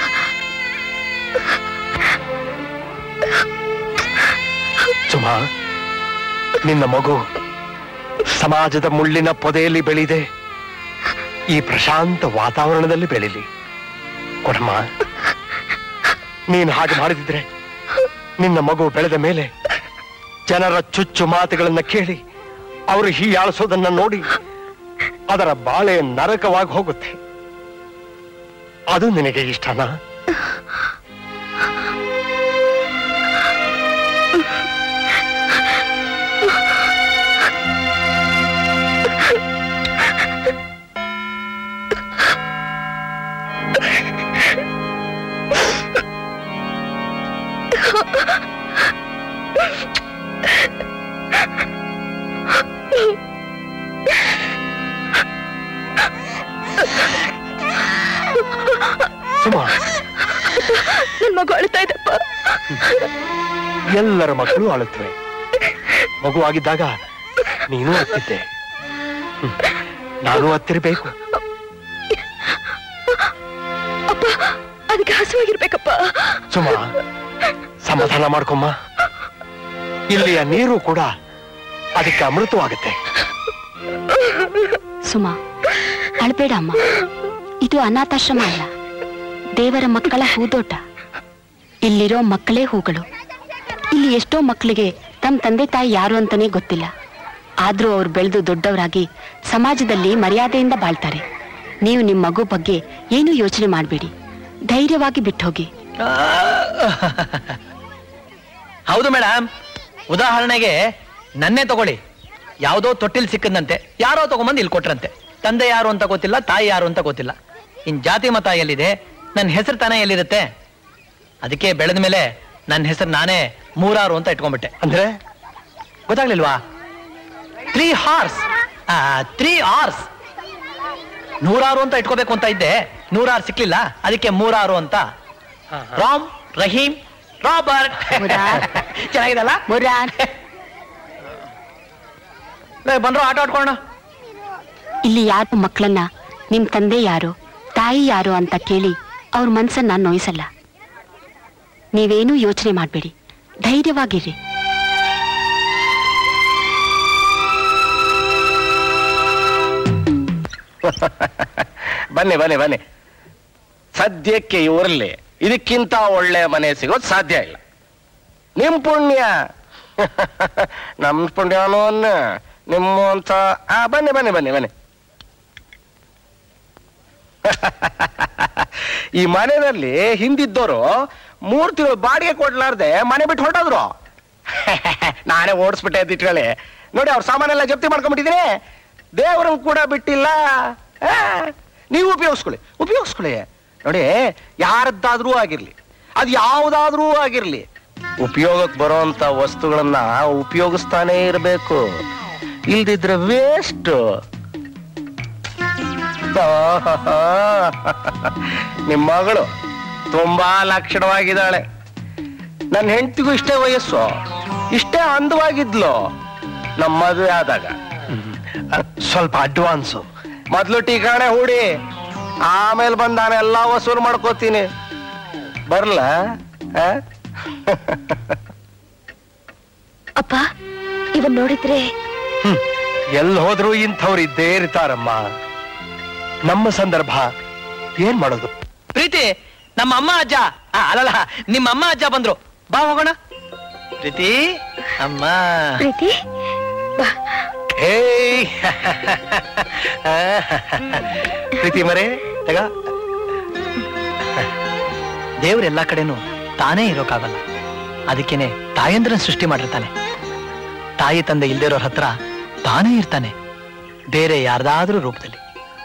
ಸುಮಾ ನಿನ್ನ ಮಗು ಸಮಾಜದ ಮುಳ್ಳಿನ ಪೊದೆಯಲ್ಲಿ ಬೆಳೆದೆ ಈ ಪ್ರಶಾಂತ ವಾತಾವರಣದಲ್ಲಿ ಬೆಳೀಲಿ ಕೊಡಮ್ಮ ನೀನು ಹಾಗೆ ಮಾಡಿದಿದ್ರೆ ನಿನ್ನ ಮಗು ಬೆಳೆದ ಮೇಲೆ ಜನರ ಚುಚ್ಚು ಮಾತುಗಳನ್ನ ಕೇಳಿ ಅವರು ಹೀಯಾಳಿಸೋದನ್ನ ನೋಡಿ ಅದರ ಬಾಳೆ ನರಕವಾಗಿ ಹೋಗುತ್ತೆ ಅದು ನಿನಗೆ ಇಷ್ಟನಾ ಸುಮಾ ನನ್ ಮಗು ಅಳ್ತಾ ಇದ್ದಪ್ಪ ಎಲ್ಲರ ಮಕ್ಕಳು ಅಳುತ್ತವೆ ಮಗುವಾಗಿದ್ದಾಗ ನೀನು ಹತ್ತಿದ್ದೆ ಹ್ಮ್. ನಾನು ಹತ್ತಿರಬೇಕು ಅಪ್ಪ ಅದಕ್ಕೆ ಹಸುವಾಗಿರ್ಬೇಕಪ್ಪ ಸುಮಾ ಸಮಾಧಾನ ಮಾಡ್ಕೊಮ್ಮ ಇಲ್ಲಿಯ ನೀರು ಕೂಡ ಅದಕ್ಕೆ ಅಮೃತವಾಗುತ್ತೆ ಸುಮಾ ಅಳ್ಬೇಡ ಅಮ್ಮ ಇದು ಅನಾಥಾಶ್ರಮ ಅಲ್ಲ ದೇವರ ಮಕ್ಕಳ ಹೂದೋಟ ಇಲ್ಲಿರೋ ಮಕ್ಕಳೇ ಹೂಗಳು ಇಲ್ಲಿ ಎಷ್ಟೋ ಮಕ್ಕಳಿಗೆ ತಮ್ಮ ತಂದೆ ತಾಯಿ ಯಾರು ಅಂತಾನೆ ಗೊತ್ತಿಲ್ಲ ಆದ್ರೂ ಅವ್ರು ಬೆಳೆದು ದೊಡ್ಡವರಾಗಿ ಸಮಾಜದಲ್ಲಿ ಮರ್ಯಾದೆಯಿಂದ ಬಾಳ್ತಾರೆ ನೀವು ನಿಮ್ಮ ಮಗು ಬಗ್ಗೆ ಏನೂ ಯೋಚನೆ ಮಾಡಬೇಡಿ ಧೈರ್ಯವಾಗಿ ಬಿಟ್ಟೋಗಿ ಹೌದು ಮೇಡಮ್ ಉದಾಹರಣೆಗೆ ನನ್ನೇ ತಗೊಳ್ಳಿ ಯಾವುದೋ ತೊಟ್ಟಿಲ್ ಸಿಕ್ಕದಂತೆ ಯಾರೋ ತಗೊಂಬಂದು ಇಲ್ಲಿ ಕೊಟ್ರಂತೆ ತಂದೆ ಯಾರು ಅಂತ ಗೊತ್ತಿಲ್ಲ ತಾಯಿ ಯಾರು ಅಂತ ಗೊತ್ತಿಲ್ಲ ಇನ್ ಜಾತಿ ಮತ ಎಲ್ಲಿದೆ ನನ್ನ ಹೆಸರು ತಾನೇ ಎಲ್ಲಿರುತ್ತೆ ಅದಕ್ಕೆ ಬೆಳೆದ ಮೇಲೆ ನನ್ನ ಹೆಸರು ನಾನೇ ಮೂರಾರು ಅಂತ ಇಟ್ಕೊಂಡ್ಬಿಟ್ಟೆ ಅಂದ್ರೆ ಗೊತ್ತಾಗ್ಲಿಲ್ವಾ ತ್ರೀ ಹಾರ್ಸ್ ತ್ರೀ ಆರ್ಸ್ ನೂರಾರು ಅಂತ ಇಟ್ಕೋಬೇಕು ಅಂತ ಇದ್ದೆ ನೂರಾರು ಸಿಕ್ಲಿಲ್ಲ ಅದಕ್ಕೆ ಮೂರಾರು ಅಂತ ರಾಮ್ ರಹೀಂ ರಾಬರ್ಟ್ ಚೆನ್ನಾಗಿದಲ್ಲ ಲೇ, ಬಂದ್ರು ಆಟ ಆಡ್ಕೊಳ್ಳೋಣ ಇಲ್ಲಿ ಯಾರು ಮಕ್ಕಳನ್ನ ನಿಮ್ ತಂದೆ ಯಾರು ತಾಯಿ ಯಾರು ಅಂತ ಕೇಳಿ ಅವ್ರ ಮನ್ಸನ್ನ ನೋಯಿಸಲ್ಲ ನೀವೇನೂ ಯೋಚನೆ ಮಾಡಬೇಡಿ ಧೈರ್ಯವಾಗಿರ್ರಿ ಬನ್ನಿ ಬನ್ನಿ ಬನ್ನಿ ಸದ್ಯಕ್ಕೆ ಈ ಊರಲ್ಲಿ ಇದಕ್ಕಿಂತ ಒಳ್ಳೆ ಮನೆ ಸಿಗೋದು ಸಾಧ್ಯ ಇಲ್ಲ ನಿಮ್ ಪುಣ್ಯ ನಮ್ ಪುಣ್ಯನೂ ಅನ್ನ ನಿಮ್ಮ ಅಂತ ಆ ಬನ್ನಿ ಬನ್ನಿ ಬನ್ನಿ ಬನ್ನಿ ಈ ಮನೆಯಲ್ಲಿ ಹಿಂದಿದ್ದವರು ಮೂರ್ ತಿಂಗಳು ಬಾಡಿಗೆ ಕೊಡ್ಲಾರ್ದೆ ಮನೆ ಬಿಟ್ಟು ಹೊರಟೋದ್ರು ನಾನೇ ಓಡಿಸ್ಬಿಟ್ಟೆ ಅಂತ ಇಟ್ಕೊಳ್ಳಿ ನೋಡಿ ಅವ್ರ ಸಾಮಾನೆಲ್ಲ ಜಪ್ತಿ ಮಾಡ್ಕೊಂಡ್ಬಿಟ್ಟಿದ್ದೀನಿ ದೇವ್ರನ್ ಕೂಡ ಬಿಟ್ಟಿಲ್ಲ ಆ, ನೀವು ಉಪಯೋಗಿಸ್ಕೊಳ್ಳಿ ಉಪಯೋಗಿಸ್ಕೊಳ್ಳಿ ನೋಡಿ ಯಾರದ್ದಾದ್ರೂ ಆಗಿರ್ಲಿ ಅದು ಯಾವುದಾದ್ರೂ ಆಗಿರ್ಲಿ ಉಪಯೋಗಕ್ಕೆ ಬರೋಂತ ವಸ್ತುಗಳನ್ನ ಉಪಯೋಗಿಸ್ತಾನೆ ಇರಬೇಕು ಇಲ್ದಿದ್ರೆ ವೇಸ್ಟ್ ನಿಮ್ಮ ಮಗಳು ತುಂಬಾ ಲಕ್ಷಣವಾಗಿದ್ದಾಳೆ ನನ್ನ ಹೆಂಡತಿಗೂ ಇಷ್ಟೇ ವಯಸ್ಸು ಇಷ್ಟೇ ಅಂದವಾಗಿದ್ಲು ನಮ್ಮ ಮದುವೆ ಆದಾಗ ಸ್ವಲ್ಪ ಅಡ್ವಾನ್ಸು ಮೊದ್ಲು ಟೀಕಾಣೆ ಹೂಡಿ ಆಮೇಲೆ ಬಂದು ನಾನು ಎಲ್ಲ ವಸೂಲು ಮಾಡ್ಕೋತೀನಿ ಬರ್ಲ ಅಪ್ಪ ಇವನ್ ನೋಡಿದ್ರೆ ಎಲ್ಲಿ ಹೋದ್ರು ಇಂಥವ್ರು ಇದ್ದೇ ಇರ್ತಾರಮ್ಮ ನಮ್ಮ ಸಂದರ್ಭ ಏನ್ ಮಾಡೋದು ಪ್ರೀತಿ ನಮ್ಮ ಅಮ್ಮ ಅಜ್ಜ ಆ, ಅಲ್ಲಲ್ಲ ನಿಮ್ಮ ಅಮ್ಮ ಅಜ್ಜ ಬಂದ್ರು ಬಾ ಹೋಗೋಣ ಪ್ರೀತಿ ಅಮ್ಮ ಪ್ರೀತಿ ಏಯ್ ಪ್ರೀತಿ ಮರೆ ತಗ ದೇವ್ರ ಎಲ್ಲಾ ಕಡೆನೂ ತಾನೇ ಇರೋಕ್ಕಾಗಲ್ಲ ಅದಕ್ಕೇನೆ ತಾಯಂದ್ರನ್ ಸೃಷ್ಟಿ ಮಾಡಿರ್ತಾನೆ ತಾಯಿ ತಂದೆ ಇಲ್ದಿರೋರ್ ಹತ್ರ ತಾನೇ ಇರ್ತಾನೆ ಬೇರೆ ಯಾರ್ದಾದ್ರೂ ರೂಪದಲ್ಲಿ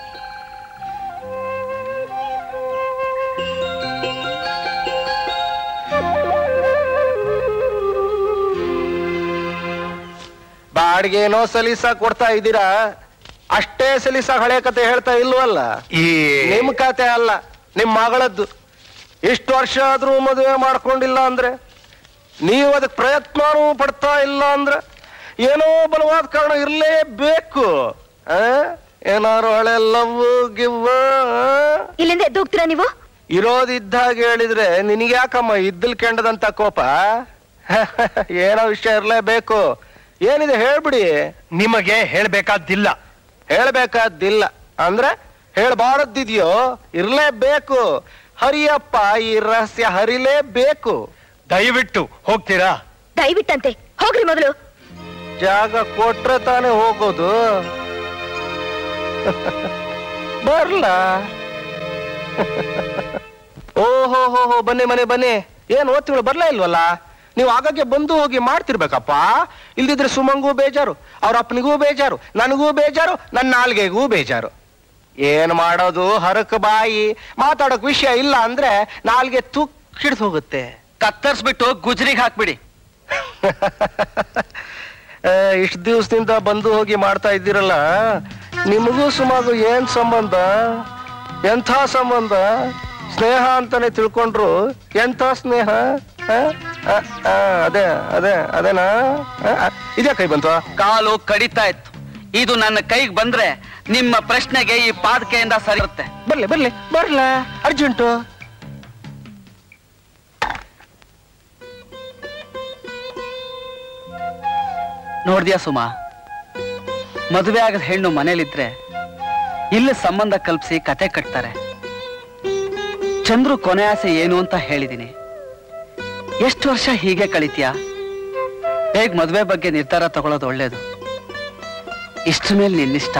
ಬಾಡಿಗೆನೋ ಸಲೀಸ ಕೊಡ್ತಾ ಇದ್ದೀರಾ ಅಷ್ಟೇ ಸಲೀಸ ಹಳೆ ಕತೆ ಹೇಳ್ತಾ ಇಲ್ವಲ್ಲ ಈ ನಿಮ್ ಕತೆ ಅಲ್ಲ ನಿಮ್ ಮಗಳದ್ದು ಇಷ್ಟು ವರ್ಷ ಆದ್ರೂ ಮದುವೆ ಮಾಡ್ಕೊಂಡಿಲ್ಲ ಅಂದ್ರೆ ನೀವು ಅದಕ್ಕೆ ಪ್ರಯತ್ನನೂ ಪಡ್ತಾ ಇಲ್ಲ ಅಂದ್ರೆ ಏನೋ ಬಲವಾದ ಕಾರಣ ಇರ್ಲೇಬೇಕು ಆ? ಏನಾರು ಹಳೆ ಲವ್ ಗಿವ್ ಇಲ್ಲಿಂದ ಎದ್ದೋಗ್ತೀರಾ ನೀವು ಇರೋದಿದ್ದಾಗ ಹೇಳಿದ್ರೆ ನಿನಗ್ಯಾಕಮ್ಮ ಇದ್ದಲ್ ಕೆಂಡದಂತ ಕೋಪ ಏನೋ ವಿಷಯ ಇರ್ಲೇಬೇಕು ಏನಿದೆ ಹೇಳ್ಬಿಡಿ ನಿಮಗೆ ಹೇಳ್ಬೇಕಾದ್ದಿಲ್ಲ ಹೇಳ್ಬೇಕಾದ್ದಿಲ್ಲ ಅಂದ್ರೆ ಹೇಳ್ಬಾರದಿದ್ಯೋ ಇರ್ಲೇಬೇಕು ಹರಿಯಪ್ಪ ಈ ರಹಸ್ಯ ಹರಿಲೇಬೇಕು ದಯವಿಟ್ಟು ಹೋಗ್ತೀರಾ ದಯವಿಟ್ಟಂತೆ ಹೋಗ್ರಿ ಮೊದಲು ಜಾಗ ಕೊಟ್ರೆ ತಾನೇ ಹೋಗೋದು ಬರ್ಲ ಓಹೋ ಹೋ ಹೋ ಬನ್ನಿ ಮನೆ ಬನ್ನಿ ಏನ್ ಓದ್ತಿಗಳು ಬರ್ಲಾ ಇಲ್ವಲ್ಲ ನೀವು ಆಗಾಗ್ಗೆ ಬಂದು ಹೋಗಿ ಮಾಡ್ತಿರ್ಬೇಕಪ್ಪ ಇಲ್ದಿದ್ರೆ ಸುಮಂಗೂ ಬೇಜಾರು ಅವ್ರ ಅಪ್ಪನಿಗೂ ಬೇಜಾರು ನನಗೂ ಬೇಜಾರು ನನ್ನ ನಾಲ್ಗೆಗೂ ಬೇಜಾರು ಏನ್ ಮಾಡೋದು ಹರಕ್ ಬಾಯಿ ಮಾತಾಡೋಕ್ ವಿಷಯ ಇಲ್ಲ ಅಂದ್ರೆ ನಾಲ್ಗೆ ತುಕ್ಕಿಡ್ದು ಹೋಗುತ್ತೆ ಕತ್ತರಿಸ್ಬಿಟ್ಟು ಗುಜ್ರಿಗೆ ಹಾಕ್ಬಿಡಿ ಇಷ್ಟು ದಿವಸದಿಂದ ಬಂದು ಹೋಗಿ ಮಾಡ್ತಾ ಇದ್ದೀರಲ್ಲ ನಿಮಗೂ ಸುಮಾರು ಏನ್ ಸಂಬಂಧ ಎಂಥ ಸಂಬಂಧ ಸ್ನೇಹ ಅಂತಾನೆ ತಿಳ್ಕೊಂಡ್ರು ಎಂಥ ಸ್ನೇಹ ಆ? ಆ, ಆ, ಅದೇ ಅದೇ ಅದೇನಾ ಆ, ಆ, ಇದೇ ಕೈ ಬಂತು ಕಾಲು ಕಡಿತಾ ಇತ್ತು ಇದು ನನ್ನ ಕೈಗೆ ಬಂದ್ರೆ ನಿಮ್ಮ ಪ್ರಶ್ನೆಗೆ ಈ ಪಾದಕೆಯಿಂದ ಸರಿ ಇರುತ್ತೆ ಬರ್ಲಿ ಬರ್ಲಿ ಬರ್ಲ ಅರ್ಜೆಂಟು ನೋಡ್ದ್ಯಾ ಸುಮಾ ಮದುವೆ ಆಗದ ಹೆಣ್ಣು ಮನೇಲಿದ್ರೆ ಇಲ್ಲಿ ಸಂಬಂಧ ಕಲ್ಪಿಸಿ ಕತೆ ಕಟ್ತಾರೆ ಚಂದ್ರು ಕೊನೆ ಆಸೆ ಏನು ಅಂತ ಹೇಳಿದೀನಿ ಎಷ್ಟು ವರ್ಷ ಹೀಗೆ ಕಳಿತೀಯ ಬೇಗ ಮದುವೆ ಬಗ್ಗೆ ನಿರ್ಧಾರ ತಗೊಳ್ಳೋದು ಒಳ್ಳೇದು ಇಷ್ಟ್ರ ಮೇಲೆ ನಿನ್ನಿಷ್ಟ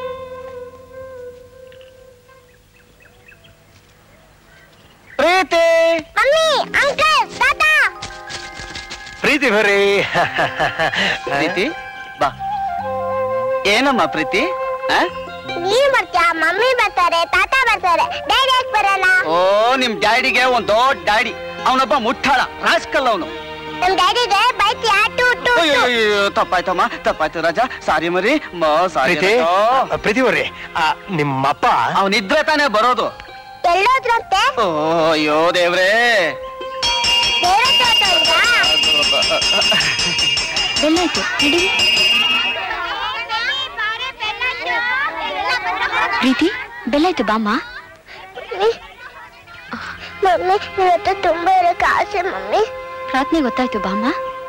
ಪ್ರೀತಿ ಮಮ್ಮಿ ಅಂಕಲ್ ತಾತ ಪ್ರೀತಿ ಬರೀ ಪ್ರೀತಿ ಬಾ ಏನಮ್ಮ ಪ್ರೀತಿ ಆ? ನೀವ್ ಬರ್ತೀಯಾ ಮಮ್ಮಿ ಬರ್ತಾರೆ ತಾತ ಬರ್ತಾರೆ ಡ್ಯಾಡಿ ಯಾಕೆ ಬರಲ್ಲ ಓ ನಿಮ್ ಡ್ಯಾಡಿಗೆ ಒಂದ್ ದೊಡ್ಡ ಡ್ಯಾಡಿ ಅವನೊಬ್ಬ ಮುಟ್ಟಾಳ ರಾಸ್ಕಲ್ ಅವನು ನಮ್ ಡ್ಯಾಡಿಗೆ ಬೈತೀಯಾ ಟು ಟು ಅಯ್ಯೋ ತಪ್ಪಾಯ್ತಮ್ಮ ತಪ್ಪಾಯ್ತು ರಾಜ ಸಾರಿ ಮರಿ ಸಾರಿ ಪ್ರೀತಿ ಪ್ರೀತಿ ಬರ್ರಿ ನಿಮ್ಮಪ್ಪ ಅವನಿದ್ರೆ ತಾನೇ ಬರೋದು ಎಲ್ಲೋದ್ರಂತೆ ಓ ಅಯ್ಯೋ ದೇವ್ರೇ ದೇವ್ರ ಹತ್ರ ಹೋಗ್ತಾ ಬೆಲ್ಲಾಯ್ತು ನಡೀರಿ ಪ್ರೀತಿ ಬೆಲ್ಲಾಯ್ತು ಬಾಮ್ಮ ಮಮ್ಮಿ ನಿನ್ನ ಹತ್ರ ತುಂಬಾ ಇರಕ್ಕೆ ಆಸೆ ಮಮ್ಮಿ ಪ್ರಾರ್ಥನೆ ಗೊತ್ತಾಯ್ತು ಬಾಮ್ಮ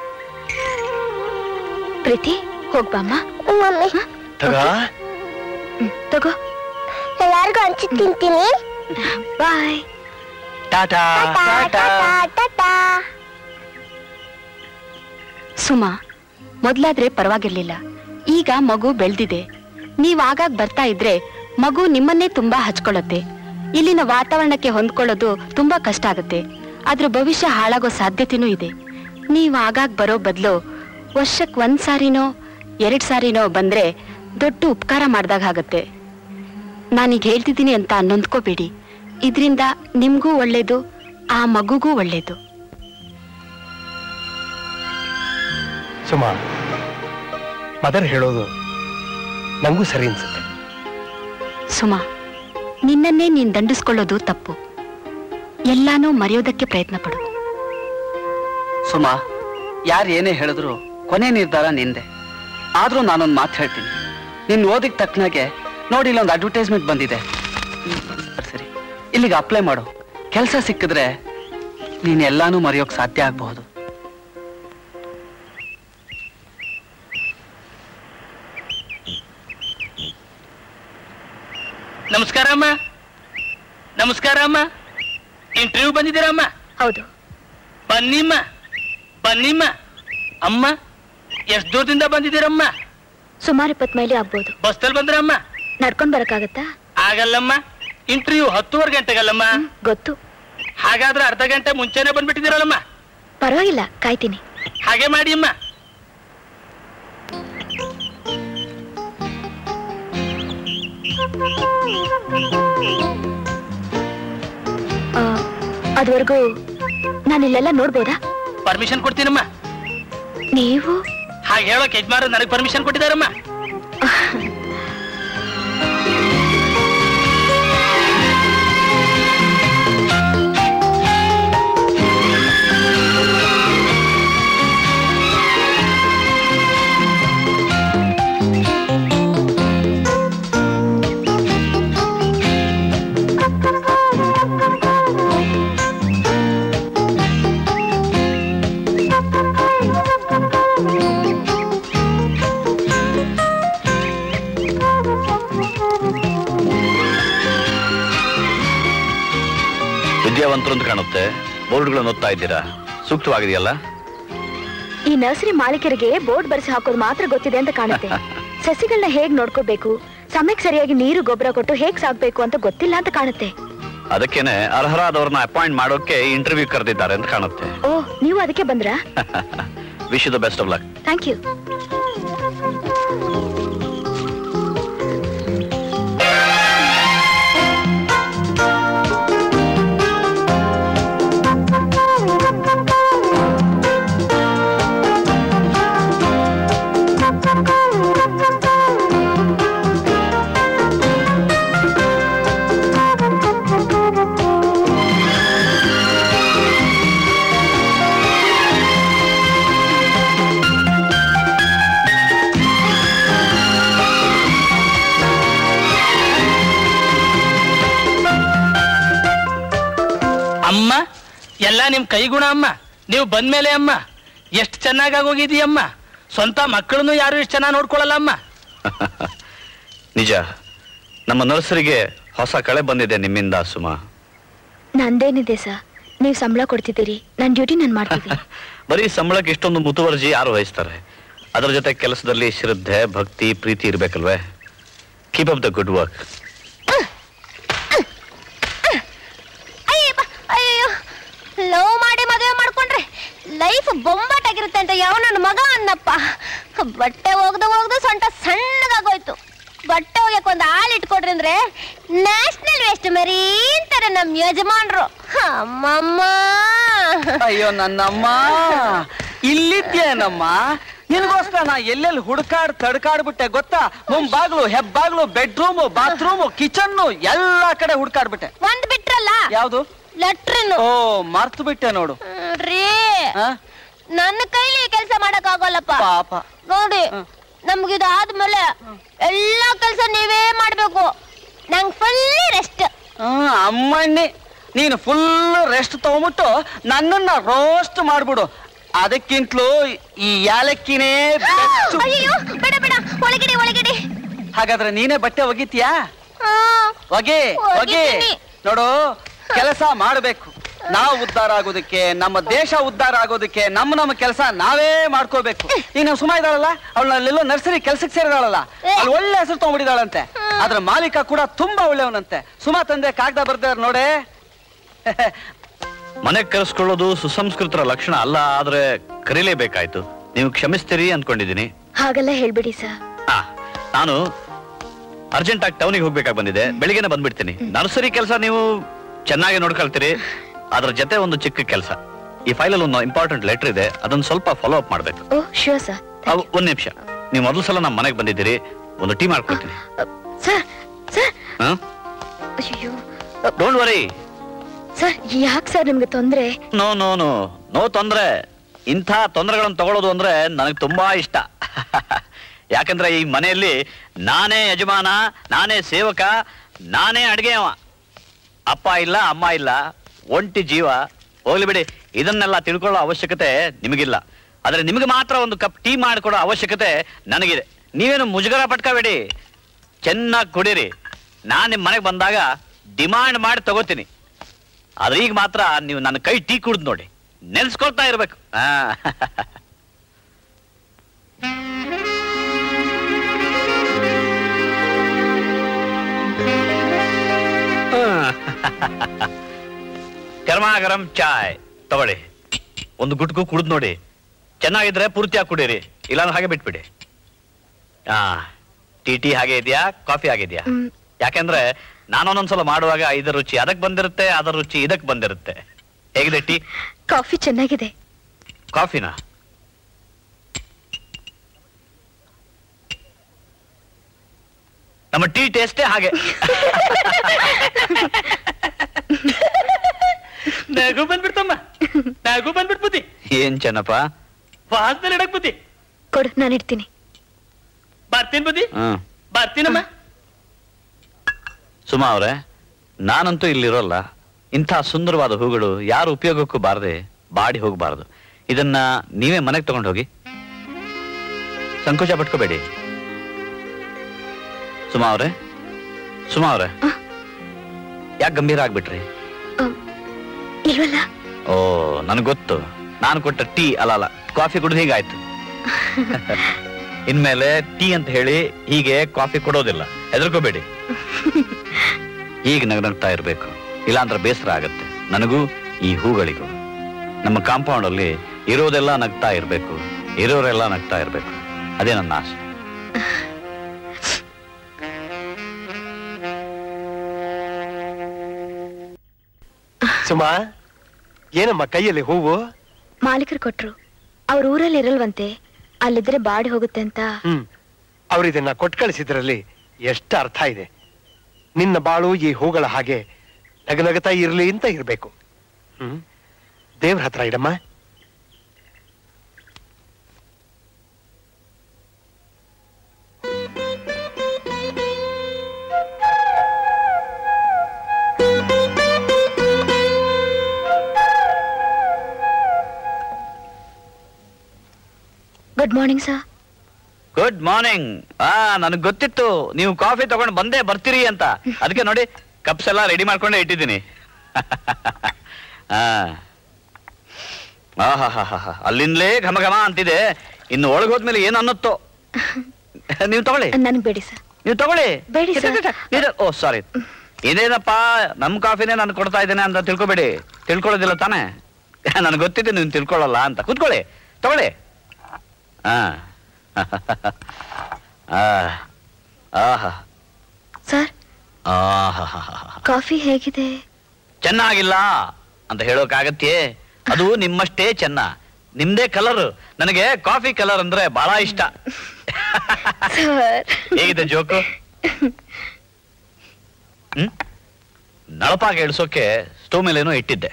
ಪ್ರೀತಿ ಹೋಗ್ ಬಾಮ್ಮ ಮಮ್ಮಿ ತಗ ಹ್ಮ್, ತಗೋ ಎಲ್ಲಾರ್ಗು ಹಂಚಿ ತಿಂತೀನಿ ಬಾಯ್ ಟಾಟಾ ಟಾಟಾ ಟಾಟಾ ಸುಮಾ ಮೊದ್ಲಾದ್ರೆ ಪರವಾಗಿರ್ಲಿಲ್ಲ ಈಗ ಮಗು ಬೆಳ್ದಿದೆ ನೀವ್ ಆಗಾಗ್ ಬರ್ತಾ ಇದ್ರೆ ಮಗು ನಿಮ್ಮನ್ನೇ ತುಂಬಾ ಹಚ್ಕೊಳ್ಳುತ್ತೆ ಇಲ್ಲಿನ ವಾತಾವರಣಕ್ಕೆ ಹೊಂದ್ಕೊಳ್ಳೋದು ತುಂಬಾ ಕಷ್ಟ ಆಗುತ್ತೆ ಅದ್ರ ಭವಿಷ್ಯ ಹಾಳಾಗೋ ಸಾಧ್ಯತೆನೂ ಇದೆ ನೀವ್ ಆಗಾಗ್ ಬರೋ ಬದಲು ವರ್ಷಕ್ ಒಂದ್ ಸಾರಿನೋ ಎರಡ್ ಸಾರಿನೋ ಬಂದ್ರೆ ದೊಡ್ಡ ಉಪಕಾರ ಮಾಡ್ದಾಗ ಆಗತ್ತೆ ನಾನೀಗ ಹೇಳ್ತಿದ್ದೀನಿ ಅಂತ ನೊಂದ್ಕೋಬೇಡಿ ಇದ್ರಿಂದ ನಿಮ್ಗೂ ಒಳ್ಳೇದು ಆ ಮಗುಗೂ ಒಳ್ಳೇದು ಸುಮಾ ಮದರ್ ಹೇಳೋದು ನಂಗೂ ಸರಿ ಅನ್ಸುತ್ತೆ ಸುಮಾ ನಿನ್ನನ್ನೇ ನೀನ್ ದಂಡಿಸ್ಕೊಳ್ಳೋದು ತಪ್ಪು ಎಲ್ಲಾನೂ ಮರೆಯೋದಕ್ಕೆ ಪ್ರಯತ್ನ ಪಡು ಸುಮಾ ಯಾರು ಏನೇ ಹೇಳಿದ್ರು ಕೊನೆ ನಿರ್ಧಾರ ನಿಂದೆ ಆದ್ರೂ ನಾನೊಂದು ಮಾತು ಹೇಳ್ತೀನಿ ನಿನ್ ಓದಿಗೆ ತಕ್ಕನಾಗೆ ನೋಡಿ ಇಲ್ಲೊಂದು ಅಡ್ವರ್ಟೈಸ್ಮೆಂಟ್ ಬಂದಿದೆ ಹ್ಮ್, ಸರಿ ಇಲ್ಲಿಗೆ ಅಪ್ಲೈ ಮಾಡು ಕೆಲಸ ಸಿಕ್ಕಿದ್ರೆ ನೀನ್ ಎಲ್ಲಾನು ಮರೆಯೋಕ್ ಸಾಧ್ಯ ಆಗಬಹುದು ನಮಸ್ಕಾರ ಅಮ್ಮ ನಮಸ್ಕಾರ ಅಮ್ಮ ಇಂಟರ್ವ್ಯೂ ಬಂದಿದ್ದೀರಮ್ಮ ಹೌದು ಬನ್ನಿಮ್ಮ ಬನ್ನಿಮ್ಮ ಅಮ್ಮ ಎಷ್ಟು ದೂರದಿಂದ ಬಂದಿದ್ದೀರಮ್ಮ ಸುಮಾರು ಇಪ್ಪತ್ತು ಮೈಲಿ ಆಗ್ಬೋದು ಬಸ್ದಲ್ಲಿ ಬಂದ್ರಮ್ಮ ನಡ್ಕೊಂಡ್ ಬರಕ್ಕಾಗತ್ತಾ ಆಗಲ್ಲಮ್ಮ ಇಂಟರ್ವ್ಯೂ ಹತ್ತುವರೆ ಗಂಟೆಗಲ್ಲಮ್ಮ ಗೊತ್ತು ಹಾಗಾದ್ರೆ ಅರ್ಧ ಗಂಟೆ ಮುಂಚೆನೆ ಬಂದ್ಬಿಟ್ಟಿದ್ದೀರಲ್ಲಮ್ಮ ಪರವಾಗಿಲ್ಲ ಕಾಯ್ತೀನಿ ಹಾಗೆ ಮಾಡಿ ಅಮ್ಮ ಆ, ಅದುವರೆಗೂ ನಾನು ಇಲ್ಲೆಲ್ಲ ನೋಡ್ಬೋದಾ ಪರ್ಮಿಷನ್ ಕೊಡ್ತೀನಮ್ಮ ನೀವು ಹಾಗೆ ಹೇಳೋಕೆ ಯಜಮಾನ ನನಗೆ ಪರ್ಮಿಷನ್ ಕೊಟ್ಟಿದ್ದಾರಮ್ಮ ವಿದ್ಯಾವಂತರು ಅಂತ ಕಾಣುತ್ತೆ ಬೋರ್ಡ್ಗಳನ್ನು ಓದ್ತಾ ಇದ್ದೀರಾ ಸೂಕ್ತವಾಗಿದೆಯಲ್ಲ ಈ ನರ್ಸರಿ ಮಾಲೀಕರಿಗೆ ಬೋರ್ಡ್ ಬರೆಸಿ ಹಾಕೋದು ಮಾತ್ರ ಗೊತ್ತಿದೆ ಅಂತ ಕಾಣುತ್ತೆ ಸಸಿಗಳನ್ನ ಹೇಗ್ ನೋಡ್ಕೋಬೇಕು ಸಮಯಕ್ಕೆ ಸರಿಯಾಗಿ ನೀರು ಗೊಬ್ಬರ ಕೊಟ್ಟು ಹೇಗ್ ಸಾಕ್ಬೇಕು ಅಂತ ಗೊತ್ತಿಲ್ಲ ಅಂತ ಕಾಣುತ್ತೆ ಅದಕ್ಕೇನೆ ಅರ್ಹರಾದವ್ರನ್ನ ಅಪಾಯಿಂಟ್ ಮಾಡೋಕೆ ಇಂಟರ್ವ್ಯೂ ಕರೆದಿದ್ದಾರೆ ಅಂತ ಕಾಣುತ್ತೆ ಓ ನೀವು ಅದಕ್ಕೆ ಬಂದ್ರಾ wish the best of luck thank you ಅಮ್ಮ ಎಲ್ಲ ನಿಮ್ ಕೈಗುಣ ಅಮ್ಮ ನೀವು ಬಂದ್ಮೇಲೆ ಅಮ್ಮ ಎಷ್ಟು ಚೆನ್ನಾಗಿ ಆಗೋಗಿದೀಯಮ್ಮ ಸ್ವಂತ ಮಕ್ಕಳನ್ನು ಯಾರು ಇಷ್ಟು ಚೆನ್ನಾಗಿ ನೋಡ್ಕೊಳಲ್ಲ ಅಮ್ಮ ನಿಜ ನಮ್ಮ ನರ್ಸರಿಗೆ ಹೊಸ ಕಳೆ ಬಂದಿದೆ ನಿಮ್ಮಿಂದ ಸುಮಾ ನಂದೇನಿದೆ ಸರ್ ನೀವು ಸಂಬಳ ಕೊಡ್ತಿದ್ದೀರಿ ನನ್ನ ಡ್ಯೂಟಿ ನಾನು ಮಾಡ್ತೀನಿ ಬರೀ ಸಂಬಳಕ್ಕೆ ಇಷ್ಟೊಂದು ಮುತುವರ್ಜಿ ಯಾರು ವಹಿಸ್ತಾರೆ ಅದರ ಜೊತೆ ಕೆಲಸದಲ್ಲಿ ಶ್ರದ್ಧೆ ಭಕ್ತಿ ಪ್ರೀತಿ ಇರ್ಬೇಕಲ್ವೇ keep up the good work ಅಯ್ಯಪ್ಪ, ಅಯ್ಯೋ ಲವ್ ಮಾಡಿ ಮದುವೆ ಮಾಡ್ಕೊಂಡ್ರೆ ಲೈಫ್ ಬೊಂಬಾಟಾಗಿರುತ್ತೆ ಅಂತ ಯಾವ ನನ್ನ ಮಗ ಅನ್ನಪ್ಪ ಬಟ್ಟೆ ಒಗ್ದು ಒಗ್ದು ಸೊಂಟ ಸಣ್ಣಗಾಗೋಯ್ತು ಬಟ್ಟೆ ಒಗ್ಯಕ್ ಒಂದು ಹಾಲು ಇಟ್ಕೊಡ್ರಿ ಅಂದ್ರೆ ನ್ಯಾಷನಲ್ ವೇಸ್ಟ್ ಮರಿ ಅಂತಾರೆ ನಮ್ ಯಜಮಾನ್ರು ಅಮ್ಮಮ್ಮ ಅಯ್ಯೋ ನನ್ನಮ್ಮ ಇಲ್ಲಿದ್ಯೇನಮ್ಮ ನಿನಗೋಸ್ಕರ ನಾ ಎಲ್ಲೆಲ್ಲಿ ಹುಡುಕಾಡ್ ತಡ್ಕಾಡ್ಬಿಟ್ಟೆ ಗೊತ್ತಾ ಮುಂಬಾಗ್ಲು ಹೆಬ್ಬಾಗ್ಲು ಬೆಡ್ರೂಮು ಬಾತ್ರೂಮು ಕಿಚನ್ನು ಎಲ್ಲಾ ಕಡೆ ಹುಡುಕಾಡ್ಬಿಟ್ಟೆ ಒಂದ್ ಬಿಟ್ರಲ್ಲ ಯಾವ್ದು ಲೆಟ್ರಿನ್ ಓ ಮರ್ತು ಬಿಟ್ಟೆ ನೋಡು ರೀ ಆ? ನನ್ನ ಕೈಲಿ ಕೆಲಸ ಮಾಡಕ್ ಆಗೋಲ್ಲಪ್ಪ ಪಾಪ ನೋಡಿ ನಮ್ಗಿದು ಆದ್ಮೇಲೆ ಎಲ್ಲಾ ಕೆಲಸ ನೀವೇ ಮಾಡ್ಬೇಕು ನಂಗ್ ಫುಲ್ ರೆಸ್ಟ್ ಹ್ಮ್, ಅಮ್ಮಣ್ಣಿ ನೀನು ಫುಲ್ ರೆಸ್ಟ್ ತಗೊಂಬಿಟ್ಟು ನನ್ನನ್ನ ರೋಸ್ಟ್ ಮಾಡ್ಬಿಡು ಅದಕ್ಕಿಂತಲೂ ಈ ಯಾಲಕ್ಕಿನೇ best. ಅಯ್ಯೋ ಬೇಡ ಬೇಡ ಒಳಗಿಡಿ ಒಳಗಿಡಿ ಹಾಗಾದ್ರೆ ನೀನೇ ಬಟ್ಟೆ ಒಗಿತೀಯಾ ಆ, ಒಗೆ ಒಗೆ ಒಗಿತೀನಿ. ನೋಡು ಕೆಲಸ ಮಾಡಬೇಕು ನಾವು ಉದ್ಧಾರ ಆಗೋದಕ್ಕೆ ನಮ್ಮ ದೇಶ ಉದ್ಧಾರ ಆಗೋದಕ್ಕೆ ನಮ್ಮ ನಮ್ಮ ಕೆಲಸ ನಾವೇ ಮಾಡ್ಕೋಬೇಕು ಈಗ ನಾವು ಸುಮಾ ಇದ್ದಾಳಲ್ಲ ಅವಳಲ್ಲೆಲ್ಲೋ ನರ್ಸರಿ ಕೆಲ್ಸಕ್ಕೆ ಸೇರಿದಾಳಲ್ಲ ಅಲ್ಲಿ ಒಳ್ಳೆ ಹೆಸರು ತಗೊಂಡ್ಬಿಟ್ಟಿದ್ದಾಳಂತೆ ಅದ್ರ ಮಾಲೀಕ ಕೂಡ ತುಂಬಾ ಒಳ್ಳೆಯವನಂತೆ ಸುಮಾ ತಂದೆ ಕಾಗದ ಬರ್ದಾರ ನೋಡೆ ಮನೆ ಕರೆಸ್ಕೊಳ್ಳೋದು ಸುಸಂಸ್ಕೃತರ ಲಕ್ಷಣ ಅಲ್ಲ ಆದ್ರೆ ಕರೀಲೇಬೇಕಾಯ್ತು ನೀವು ಕ್ಷಮಿಸ್ತೀರಿ ಅನ್ಕೊಂಡಿದ್ದೀನಿ ಹಾಗೆಲ್ಲ ಹೇಳ್ಬಿಡಿ ಸರ್ ಆ ನಾನು ಅರ್ಜೆಂಟ್ ಆಗಿ ಟೌನಿಗೆ ಹೋಗ್ಬೇಕಾಗಿ ಬಂದಿದೆ ಬೆಳಿಗ್ಗೆನೆ ಬಂದ್ಬಿಡ್ತೀನಿ ನರ್ಸರಿ ಕೆಲಸ ನೀವು ಚೆನ್ನಾಗಿ ನೋಡ್ಕೊಳ್ತೀರಿ ಅದ್ರ ಜೊತೆ ಒಂದು ಚಿಕ್ಕ ಕೆಲಸ ಈ ಫೈಲಲ್ಲಿ ಒಂದು ಇಂಪಾರ್ಟೆಂಟ್ ಲೆಟರ್ ಇದೆ ಅದನ್ನ ಸ್ವಲ್ಪ ಫಾಲೋ ಅಪ್ ಮಾಡ್ಬೇಕು ಓ ಶ್ಯೂರ್ ಸರ್ ಅವ್- ಒಂದ್ ನಿಮಿಷ ನೀವು ಮೊದಲ ಸಲ ನಮ್ಮ ಮನೆಗೆ ಬಂದಿದ್ದೀರಿ ಒಂದು ಟೀ ಮಾಡ್ಕೊಳ್ತೀನಿ ಸರ್ ಸರ್ ಹಾ ಅಯ್ಯೋ ಡೋಂಟ್ ವರಿ ಸರ್ ಯಾಕೆ ಸರ್ ನಿಮ್ಗೆ ತೊಂದ್ರೆ ನೋ ನೋ ನೋ ನೋ ತೊಂದ್ರೆ ಇಂಥ ತೊಂದರೆಗಳನ್ನು ತಗೊಳ್ಳೋದು ಅಂದ್ರೆ ನನಗೆ ತುಂಬಾ ಇಷ್ಟ ಯಾಕಂದ್ರೆ ಈ ಮನೆಯಲ್ಲಿ ನಾನೇ ಯಜಮಾನ ನಾನೇ ಸೇವಕ ನಾನೇ ಅಡಿಗೆಯವ ಅಪ್ಪ ಇಲ್ಲ ಅಮ್ಮ ಇಲ್ಲ ಒಂಟಿ ಜೀವ ಹೋಗ್ಲಿ ಬಿಡಿ ಇದನ್ನೆಲ್ಲ ತಿಳ್ಕೊಳ್ಳೋ ಅವಶ್ಯಕತೆ ನಿಮಗಿಲ್ಲ ಆದ್ರೆ ನಿಮಗೆ ಮಾತ್ರ ಒಂದು ಕಪ್ ಟೀ ಮಾಡಿಕೊಡೋ ಅವಶ್ಯಕತೆ ನನಗಿದೆ ನೀವೇನು ಮುಜುಗರ ಪಟ್ಕೋಬೇಡಿ ಚೆನ್ನಾಗಿ ಕುಡೀರಿ ನಾನು ನಿಮ್ಮ ಮನೆಗೆ ಬಂದಾಗ ಡಿಮಾಂಡ್ ಮಾಡಿ ತಗೋತೀನಿ ಆದ್ರೆ ಈಗ ಮಾತ್ರ ನೀವು ನನ್ನ ಕೈ ಟೀ ಕುಡ್ದು ನೋಡಿ ನೆನ್ಸ್ಕೊಳ್ತಾ ಇರ್ಬೇಕು ಆ ಗರಮ ಗರಂ ಚಾಯ್ ತಗೊಳ್ಳಿ ಒಂದು ಗುಟ್ಕು ಕುಡಿದು ನೋಡಿ ಚೆನ್ನಾಗಿದ್ರೆ ಪೂರ್ತಿಯಾಗಿ ಕುಡೀರಿ ಇಲ್ಲಾಂದ್ರೆ ಹಾಗೆ ಬಿಟ್ಬಿಡಿ ಆ ಟೀ ಟೀ ಹಾಗೆ ಇದೆಯಾ ಕಾಫಿ ಆಗಿದೆಯಾ ಯಾಕೆಂದ್ರೆ ನಾನು ಒಂದೊಂದ್ಸಲ ಮಾಡುವಾಗ ಇದರ ರುಚಿ ಅದಕ್ಕೆ ಬಂದಿರುತ್ತೆ ಅದರ ರುಚಿ ಇದಕ್ಕೆ ಬಂದಿರುತ್ತೆ ಹೇಗಿದೆ ಟೀ ಕಾಫಿ ಚೆನ್ನಾಗಿದೆ ಕಾಫಿನಾ ನಮ್ಮ ಟೀ ಟೇಸ್ಟೇ ಹಾಗೆ ನಗು ಬಂದ್ಬಿಡ್ತಮ್ಮ ನಗು ಬಂದ್ಬಿಟ್ ಬುದ್ಧಿ ಏನ್ ಚೆನ್ನಪ್ಪ ವಾಸದಲ್ಲಿ ಇಡಕ್ ಬುದ್ಧಿ ಕೊಡು ನಾನು ಇಡ್ತೀನಿ ಬರ್ತೀನಿ ಬುದ್ಧಿ ಹ್ಮ್ ಬರ್ತೀನಮ್ಮ ಸುಮಾ ಅವ್ರೆ ನಾನಂತೂ ಇಲ್ಲಿರೋಲ್ಲ ಇಂಥ ಸುಂದರವಾದ ಹೂಗಳು ಯಾರ ಉಪಯೋಗಕ್ಕೂ ಬಾರದೆ ಬಾಡಿ ಹೋಗಬಾರದು ಇದನ್ನ ನೀವೇ ಮನೆಗೆ ತಗೊಂಡು ಹೋಗಿ ಸಂಕೋಚ ಪಟ್ಕೋಬೇಡಿ ಸುಮಾ ಅವ್ರೆ ಸುಮಾ ಅವ್ರೆ ಯಾಕೆ ಗಂಭೀರ ಆಗ್ಬಿಟ್ರಿ ಇಲ್ವಲ್ಲ ಓ ನನಗೆ ಗೊತ್ತು ನಾನು ಕೊಟ್ಟ ಟೀ ಅಲ್ಲ ಅಲ್ಲ ಕಾಫಿ ಕುಡಿದು ಹೀಗಾಯ್ತು ಇನ್ಮೇಲೆ ಟೀ ಅಂತ ಹೇಳಿ ಹೀಗೆ ಕಾಫಿ ಕೊಡೋದಿಲ್ಲ ಹೆದರ್ಕೋಬೇಡಿ ಈಗ ನಗ್ನಗ್ತಾ ಇರಬೇಕು ಇಲ್ಲಾಂದ್ರೆ ಬೇಸರ ಆಗತ್ತೆ ನನಗೂ ಈ ಹೂಗಳಿಗೂ ನಮ್ಮ ಕಾಂಪೌಂಡ್ ಅಲ್ಲಿ ಇರೋದೆಲ್ಲ ನಗ್ತಾ ಇರಬೇಕು ಇರೋರೆಲ್ಲ ನಗ್ತಾ ಇರಬೇಕು ಅದೇ ನನ್ನ ಆಸೆ ಸುಮಾ ಏನಮ್ಮ ಕೈಯಲ್ಲಿ ಹೂವು ಮಾಲೀಕರು ಕೊಟ್ರು ಅವ್ರ ಊರಲ್ಲಿ ಇರಲ್ವಂತೆ ಅಲ್ಲಿದ್ರೆ ಬಾಡಿ ಹೋಗುತ್ತೆ ಅಂತ ಹ್ಮ್ ಅವ್ರು ಇದನ್ನ ಕೊಟ್ಟು ಕಳಿಸಿದ್ರಲ್ಲಿ ಎಷ್ಟು ಅರ್ಥ ಇದೆ ನಿನ್ನ ಬಾಳು ಈ ಹೂಗಳ ಹಾಗೆ ನಗನಗತಾ ಇರ್ಲಿ ಅಂತ ಇರ್ಬೇಕು ಹ್ಮ್ ದೇವ್ರ ಹತ್ರ ಇಡಮ್ಮ good morning sir good morning ಆ ನನಗೆ ಗೊತ್ತಿತ್ತು ನೀವು ಕಾಫಿ ತಗೊಂಡು ಬಂದೇ ಬರ್ತೀರಿ ಅಂತ ಅದಕ್ಕೆ ನೋಡಿ ಕಪ್ಸ್ ಎಲ್ಲ ರೆಡಿ ಮಾಡ್ಕೊಂಡೇ ಇಟ್ಟಿದ್ದೀನಿ ಆ ಆಹಾಹಾಹಾ. ಅಲ್ಲಿಂದಲೇ ಘಮ ಘಮ ಅಂತಿದೆ ಇನ್ನು ಒಳಗೆ ಹೋದ್ಮೇಲೆ ಏನು ಅನ್ನುತ್ತೋ ನೀವು ತಗೊಳ್ಳಿ ನನ್ಗೆ ಬೇಡಿ ಸರ್ ನೀವು ತಗೊಳ್ಳಿ ಬೇಡಿ ಸರ್ ಇದು- ಓ ಸಾರಿ ಇದೇನಪ್ಪ ನಮ್ ಕಾಫಿನೇ ನಾನು ಕೊಡ್ತಾ ಇದ್ದೇನೆ ಅಂತ ತಿಳ್ಕೊಬೇಡಿ ತಿಳ್ಕೊಳ್ಳೋದಿಲ್ಲ ತಾನೇ ನನಗೆ ಗೊತ್ತಿದೆ ನೀವು ತಿಳ್ಕೊಳ್ಳಲ್ಲ ಅಂತ ಕೂತ್ಕೊಳ್ಳಿ ತಗೊಳ್ಳಿ ಆ ಆ. ಆಹಾ ಸರ್ ಆಹಾಹಾಹಾ. ಕಾಫಿ ಹೇಗಿದೆ ಚೆನ್ನಾಗಿಲ್ಲ ಅಂತ ಹೇಳೋಕಾಗತ್ತೆ ಅದು ನಿಮ್ಮಷ್ಟೇ ಚೆನ್ನ ನಿಮ್ದೇ ಕಲರ್ ನನಗೆ ಕಾಫಿ ಕಲರ್ ಅಂದ್ರೆ ಬಹಳ ಇಷ್ಟ ಸರ್ ಹೇಗಿದೆ ಜೋಕು ಹ್ಮ್ ನಳಪಾಗ ಇಳಿಸೋಕೆ ಸ್ಟೋವ್ ಮೇಲೇನೋ ಇಟ್ಟಿದ್ದೆ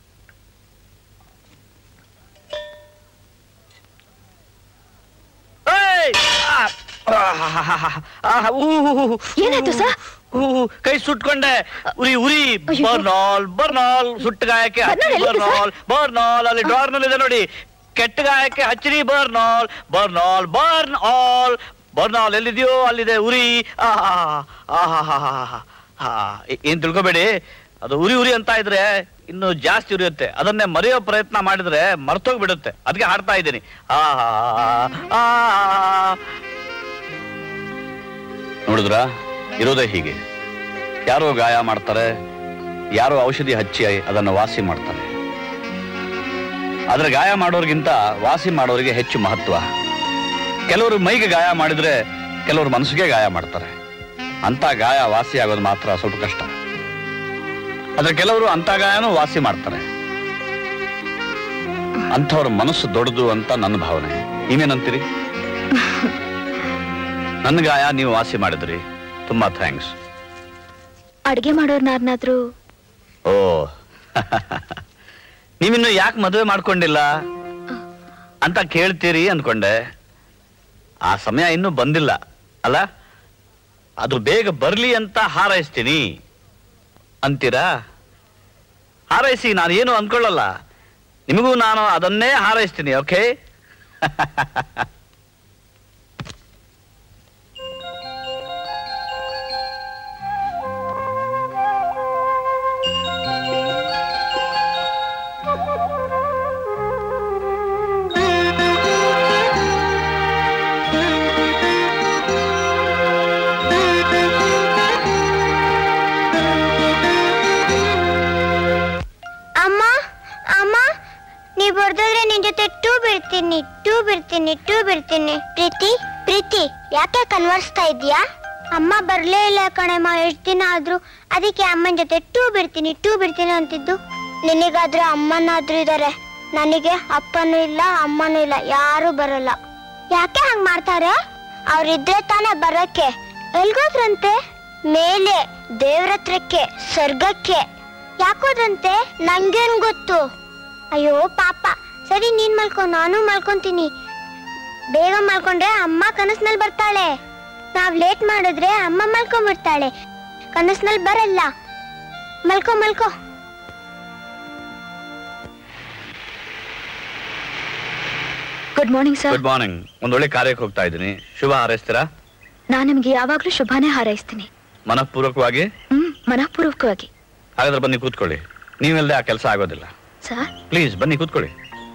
ಏಯ್! ಆ! ಆಹಾಹಾಹಾ. ಆಹಾ, ಊ, ಊ, ಊ, ಊ. ಏನಾಯ್ತು ಸರ್ ಊ, ಊ, ಕೈ ಸುಟ್ಕೊಂಡೆ ಉರಿ ಉರಿ ಬರ್ನಾಲ್ ಬರ್ನಾಲ್ ಸುಟ್ಟ ಗಾಯಕ್ಕೆ ಹಚ್ಚಿರಿ ಬರ್ನಾಲ್ ಎಲ್ಲಿದೆ ಬರ್ನಾಲ್ ಬರ್ನಾಲ್ ಅಲ್ಲಿ ಡ್ರಾರ್ ನಲ್ಲಿ ಇದೆ ನೋಡಿ ಕೆಟ್ಟ ಗಾಯಕ್ಕೆ ಹಚ್ಚಿರಿ ಬರ್ನಾಲ್ ಬರ್ನಾಲ್ ಬರ್ನ್ ಆಲ್ ಬರ್ನಾಲ್ ಎಲ್ಲಿದೆಯೋ ಅಲ್ಲಿದೆ ಉರಿ ಆಹಾ ಆಹಾಹಾಹಾ. ಹಾ ಏ- ಏನ್ ತಿಳ್ಕೊಬೇಡಿ ಅದು ಉರಿ ಉರಿ ಅಂತ ಇದ್ರೆ ಇನ್ನು ಜಾಸ್ತಿ ಉರಿಯುತ್ತೆ ಅದನ್ನೇ ಮರೆಯೋ ಪ್ರಯತ್ನ ಮಾಡಿದ್ರೆ ಮರ್ತೋಗ್ಬಿಡುತ್ತೆ ಅದಕ್ಕೆ ಹಾಡ್ತಾ ಇದ್ದೀನಿ ಆಹಾ ಆ ನೋಡಿದ್ರ ಇರೋದೇ ಹೀಗೆ ಯಾರೋ ಗಾಯ ಮಾಡ್ತಾರೆ ಯಾರೋ ಔಷಧಿ ಹಚ್ಚಿ ಅದನ್ನು ವಾಸಿ ಮಾಡ್ತಾರೆ ಆದ್ರೆ ಗಾಯ ಮಾಡೋರಿಗಿಂತ ವಾಸಿ ಮಾಡೋರಿಗೆ ಹೆಚ್ಚು ಮಹತ್ವ ಕೆಲವರು ಮೈಗೆ ಗಾಯ ಮಾಡಿದ್ರೆ ಕೆಲವರು ಮನಸ್ಸಿಗೆ ಗಾಯ ಮಾಡ್ತಾರೆ ಅಂತ ಗಾಯ ವಾಸಿ ಆಗೋದು ಮಾತ್ರ ಸ್ವಲ್ಪ ಕಷ್ಟ ಆದ್ರೆ ಕೆಲವರು ಅಂತ ಗಾಯನೂ ವಾಸಿ ಮಾಡ್ತಾರೆ ಅಂಥವ್ರ ಮನಸ್ಸು ದೊಡ್ಡದು ಅಂತ ನನ್ನ ಭಾವನೆ ನೀವೇನಂತೀರಿ ನನ್ನ ಗಾಯ ನೀವು ವಾಸಿ ಮಾಡಿದ್ರಿ ತುಂಬಾ ಥ್ಯಾಂಕ್ಸ್ ಅಡ್ಗೆ ಮಾಡೋರ್ನಾರ್ನಾದ್ರೂ ಓ ನೀವಿನ್ನು ಯಾಕೆ ಮದುವೆ ಮಾಡ್ಕೊಂಡಿಲ್ಲ ಅಂತ ಕೇಳ್ತೀರಿ ಅನ್ಕೊಂಡೆ ಆ ಸಮಯ ಇನ್ನೂ ಬಂದಿಲ್ಲ ಅಲ್ಲ ಅದು ಬೇಗ ಬರ್ಲಿ ಅಂತ ಹಾರೈಸ್ತೀನಿ ಅಂತೀರಾ ಹಾರೈಸಿ ನಾನು ಏನು ಅಂದ್ಕೊಳ್ಳಲ್ಲ ನಿಮಗೂ ನಾನು ಅದನ್ನೇ ಹಾರೈಸ್ತೀನಿ ಓಕೆ ಅಮ್ಮ ಅಮ್ಮ ನೀ ಬರ್ದಿದ್ರೆ ನಿನ್ ಜೊತೆ ಟೂ ಬಿಡ್ತೀನಿ ಟೂ ಬಿಡ್ತೀನಿ ಟೂ ಬಿಡ್ತೀನಿ ಪ್ರೀತಿ ಪ್ರೀತಿ ಯಾಕೆ ಕನ್ವರ್ಸ್ತಾ ಇದೀಯಾ ಅಮ್ಮ ಬರ್ಲೇ ಇಲ್ಲ ಕಣಮ್ಮ ಎಷ್ಟ್ ದಿನ ಆದ್ರೂ ಅದಕ್ಕೆ ಅಮ್ಮನ ಜೊತೆ ಟೂ ಬಿಡ್ತೀನಿ ಟೂ ಬಿಡ್ತೀನಿ ಅಂತಿದ್ದು ನಿನಗಾದ್ರೂ ಅಮ್ಮನಾದ್ರೂ ಇದಾರೆ ನನಗೆ ಅಪ್ಪನೂ ಇಲ್ಲ ಅಮ್ಮನೂ ಇಲ್ಲ ಯಾರು ಬರಲ್ಲ ಯಾಕೆ ಹಂಗ್ ಮಾಡ್ತಾರೆ ಅವ್ರಿದ್ರೆ ತಾನೇ ಬರಕ್ಕೆ ಎಲ್ಗೋದ್ರಂತೆ ಮೇಲೆ ದೇವ್ರ ಹತ್ರಕ್ಕೆ ಸ್ವರ್ಗಕ್ಕೆ ಯಾಕೋದಂತೆ ನಂಗೇನ್ ಗೊತ್ತು ಅಯ್ಯೋ ಪಾಪ ಸರಿ ನೀನ್ ಮಲ್ಕೊ ನಾನು ಮಲ್ಕೊಂತೀನಿ ಬೇಗ ಮಲ್ಕೊಂಡ್ರೆ ಅಮ್ಮ ಕನಸ್ನಲ್ಲಿ ಬರ್ತಾಳೆ ನಾವ್ ಲೇಟ್ ಮಾಡಿದ್ರೆ ಅಮ್ಮ ಮಲ್ಕೊಂಡ್ಬಿಡ್ತಾಳೆ ಕನಸ್ನಲ್ಲಿ ಬರಲ್ಲ ಮಲ್ಕೊ ಮಲ್ಕೊ good morning sir good morning ಒಂದೊಳ್ಳೆ ಕಾರ್ಯಕ್ಕೆ ಹೋಗ್ತಾ ಇದ್ದೀನಿ ಶುಭ ಹಾರೈಸ್ತೀರಾ ನಾನು ನಿಮ್ಗೆ ಯಾವಾಗ್ಲೂ ಶುಭಾನೇ ಹಾರೈಸ್ತೀನಿ ಮನಃಪೂರ್ವಕವಾಗಿ ಹ್ಮ್ ಮನಃಪೂರ್ವಕವಾಗಿ ಹಾಗಾದ್ರೆ ಬನ್ನಿ ಕೂತ್ಕೊಳ್ಳಿ ನೀವಿಲ್ಲದೆ ಆ ಕೆಲಸ ಆಗೋದಿಲ್ಲ ಸರ್ ಪ್ಲೀಸ್ ಬನ್ನಿ ಕೂತ್ಕೊಳ್ಳಿ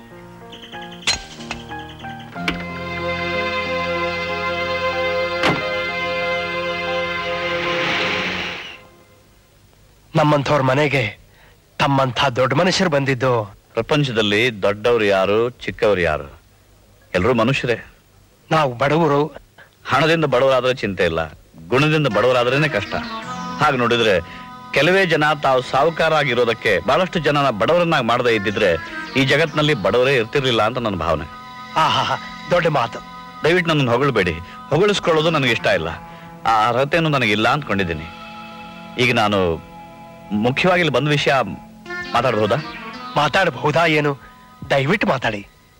ನಮ್ಮಂಥವ್ರ ಮನೆಗೆ ತಮ್ಮಂಥ ದೊಡ್ಡ ಮನುಷ್ಯರು ಬಂದಿದ್ದು ಪ್ರಪಂಚದಲ್ಲಿ ದೊಡ್ಡವರು ಯಾರು ಚಿಕ್ಕವರು ಯಾರು ಎಲ್ಲರೂ ಮನುಷ್ಯರೇ ನಾವು ಬಡವರು ಹಣದಿಂದ ಬಡವರಾದ್ರೆ ಚಿಂತೆ ಇಲ್ಲ ಗುಣದಿಂದ ಬಡವರಾದ್ರೇನೆ ಕಷ್ಟ ಹಾಗೆ ನೋಡಿದ್ರೆ ಕೆಲವೇ ಜನ ತಾವು ಸಾಹುಕಾರ ಆಗಿರೋದಕ್ಕೆ ಬಹಳಷ್ಟು ಜನನ ಬಡವರನ್ನಾಗಿ ಮಾಡದೇ ಇದ್ದಿದ್ರೆ ಈ ಜಗತ್ತಿನಲ್ಲಿ ಬಡವರೇ ಇರ್ತಿರ್ಲಿಲ್ಲ ಅಂತ ನನ್ನ ಭಾವನೆ ಆಹಾ ದೊಡ್ಡ ಮಾತು ದಯವಿಟ್ಟು ನನ್ನನ್ನು ಹೊಗಳಬೇಡಿ ಹೊಗಳಿಸ್ಕೊಳ್ಳೋದು ನನಗೆ ಇಷ್ಟ ಇಲ್ಲ ಆ ಅರ್ಹತೆಯನ್ನು ನನಗಿಲ್ಲ ಅಂದ್ಕೊಂಡಿದ್ದೀನಿ ಈಗ ನಾನು ಮುಖ್ಯವಾಗಿ ಇಲ್ಲಿ ಬಂದ ವಿಷಯ ಮಾತಾಡಬಹುದಾ ಮಾತಾಡಬಹುದಾ ಏನು ದಯವಿಟ್ಟು ಮಾತಾಡಿ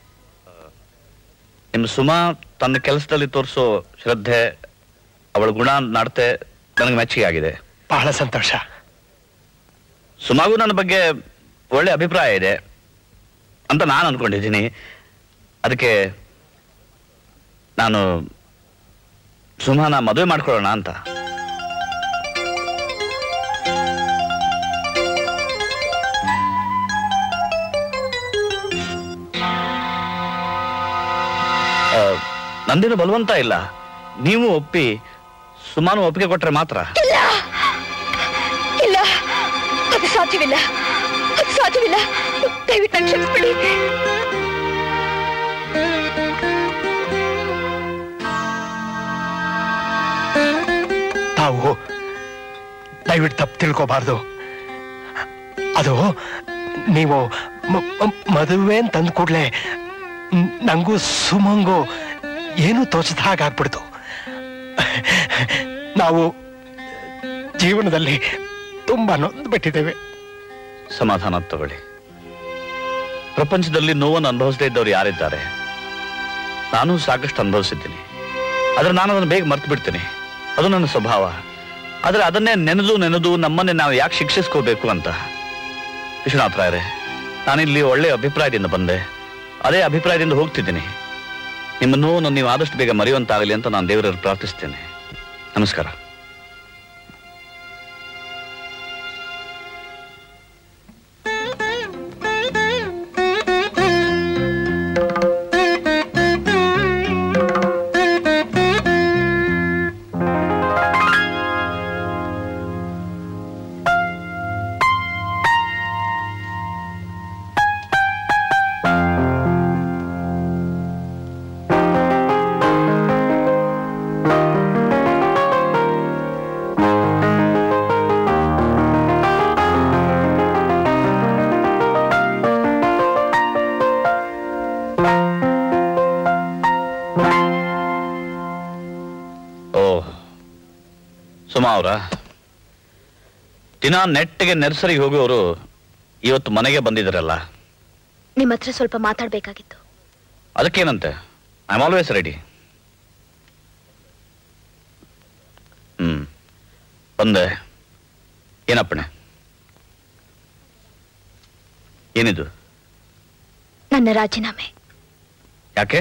ನಿಮ್ಮ ಸುಮಾ ತನ್ನ ಕೆಲಸದಲ್ಲಿ ತೋರಿಸೋ ಶ್ರದ್ಧೆ ಅವಳ ಗುಣ ನಡತೆ ನನಗೆ ಮೆಚ್ಚುಗೆ ಆಗಿದೆ ಬಹಳ ಸಂತೋಷ ಸುಮಾಗೂ ನನ್ನ ಬಗ್ಗೆ ಒಳ್ಳೆ ಅಭಿಪ್ರಾಯ ಇದೆ ಅಂತ ನಾನು ಅನ್ಕೊಂಡಿದ್ದೀನಿ ಅದಕ್ಕೆ ನಾನು ಸುಮಾನ ಮದುವೆ ಮಾಡ್ಕೊಳ್ಳೋಣ ಅಂತ ಆ, ನಂದೇನು ಬಲವಂತ ಇಲ್ಲ ನೀವು ಒಪ್ಪಿ ಸುಮಾನು ಒಪ್ಪಿಗೆ ಕೊಟ್ರೆ ಮಾತ್ರ ಇಲ್ಲ ಇಲ್ಲ ಅದು ಸಾಧ್ಯವಿಲ್ಲ ಅದು ಸಾಧ್ಯವಿಲ್ಲ ದಯವಿಟ್ಟು ನಂಗೆ ಕ್ಷಮಿಸ್ಬಿಡಿ ತಾವು ದಯವಿಟ್ಟು ತಪ್ಪು ತಿಳ್ಕೋಬಾರ್ದು ಅದು ನೀವು ಮ- ಮ- ಮದುವೆ ಅಂತಂದ ಕೂಡಲೇ ನಂಗೂ ಸುಮಂಗೂ ಏನು ತೋಚದ ಹಾಗಾಗ್ಬಿಡ್ತು ನಾವು ಜೀವನದಲ್ಲಿ ತುಂಬಾ ನೊಂದ್ಬಿಟ್ಟಿದ್ದೇವೆ ಸಮಾಧಾನ ತಗೊಳ್ಳಿ ಪ್ರಪಂಚದಲ್ಲಿ ನೋವನ್ನು ಅನುಭವಿಸದೇ ಇದ್ದವ್ರು ಯಾರಿದ್ದಾರೆ ನಾನು ಸಾಕಷ್ಟು ಅನುಭವಿಸಿದ್ದೀನಿ ಆದ್ರೆ ನಾನು ಅದನ್ನು ಬೇಗ ಮರ್ತು ಬಿಡ್ತೀನಿ ಅದು ನನ್ನ ಸ್ವಭಾವ ಆದ್ರೆ ಅದನ್ನೇ ನೆನೆದು ನೆನೆದು ನಮ್ಮನ್ನೇ ನಾವು ಯಾಕೆ ಶಿಕ್ಷಿಸ್ಕೋಬೇಕು ಅಂತ ವಿಶ್ವನಾಥ ರಾಯರೇ ನಾನಿಲ್ಲಿ ಒಳ್ಳೆ ಅಭಿಪ್ರಾಯದಿಂದ ಬಂದೆ ಅದೇ ಅಭಿಪ್ರಾಯದಿಂದ ಹೋಗ್ತಿದ್ದೀನಿ ನಿಮ್ಮ ನೋವನ್ನು ನೀವು ಆದಷ್ಟು ಬೇಗ ಮರೆಯುವಂತಾಗಲಿ ಅಂತ ನಾನು ದೇವರಲ್ಲಿ ಪ್ರಾರ್ಥಿಸ್ತೇನೆ ನಮಸ್ಕಾರ ಓ ಸುಮಾ ಅವರ ದಿನ ನೆಟ್ಟಿಗೆ ನರ್ಸರಿಗೆ ಹೋಗುವವರು ಇವತ್ತು ಮನೆಗೆ ಬಂದಿದ್ದಾರಲ್ಲ ನಿಮ್ಮ ಹತ್ರ ಸ್ವಲ್ಪ ಮಾತಾಡ್ಬೇಕಾಗಿತ್ತು ಅದಕ್ಕೇನಂತೆ ಐ ಆಮ್ ಆಲ್ವೇಸ್ ರೆಡಿ ಒಂದೇ ಏನಪ್ಪಣೆ ಏನಿದು ನನ್ನ ರಾಜೀನಾಮೆ ಯಾಕೆ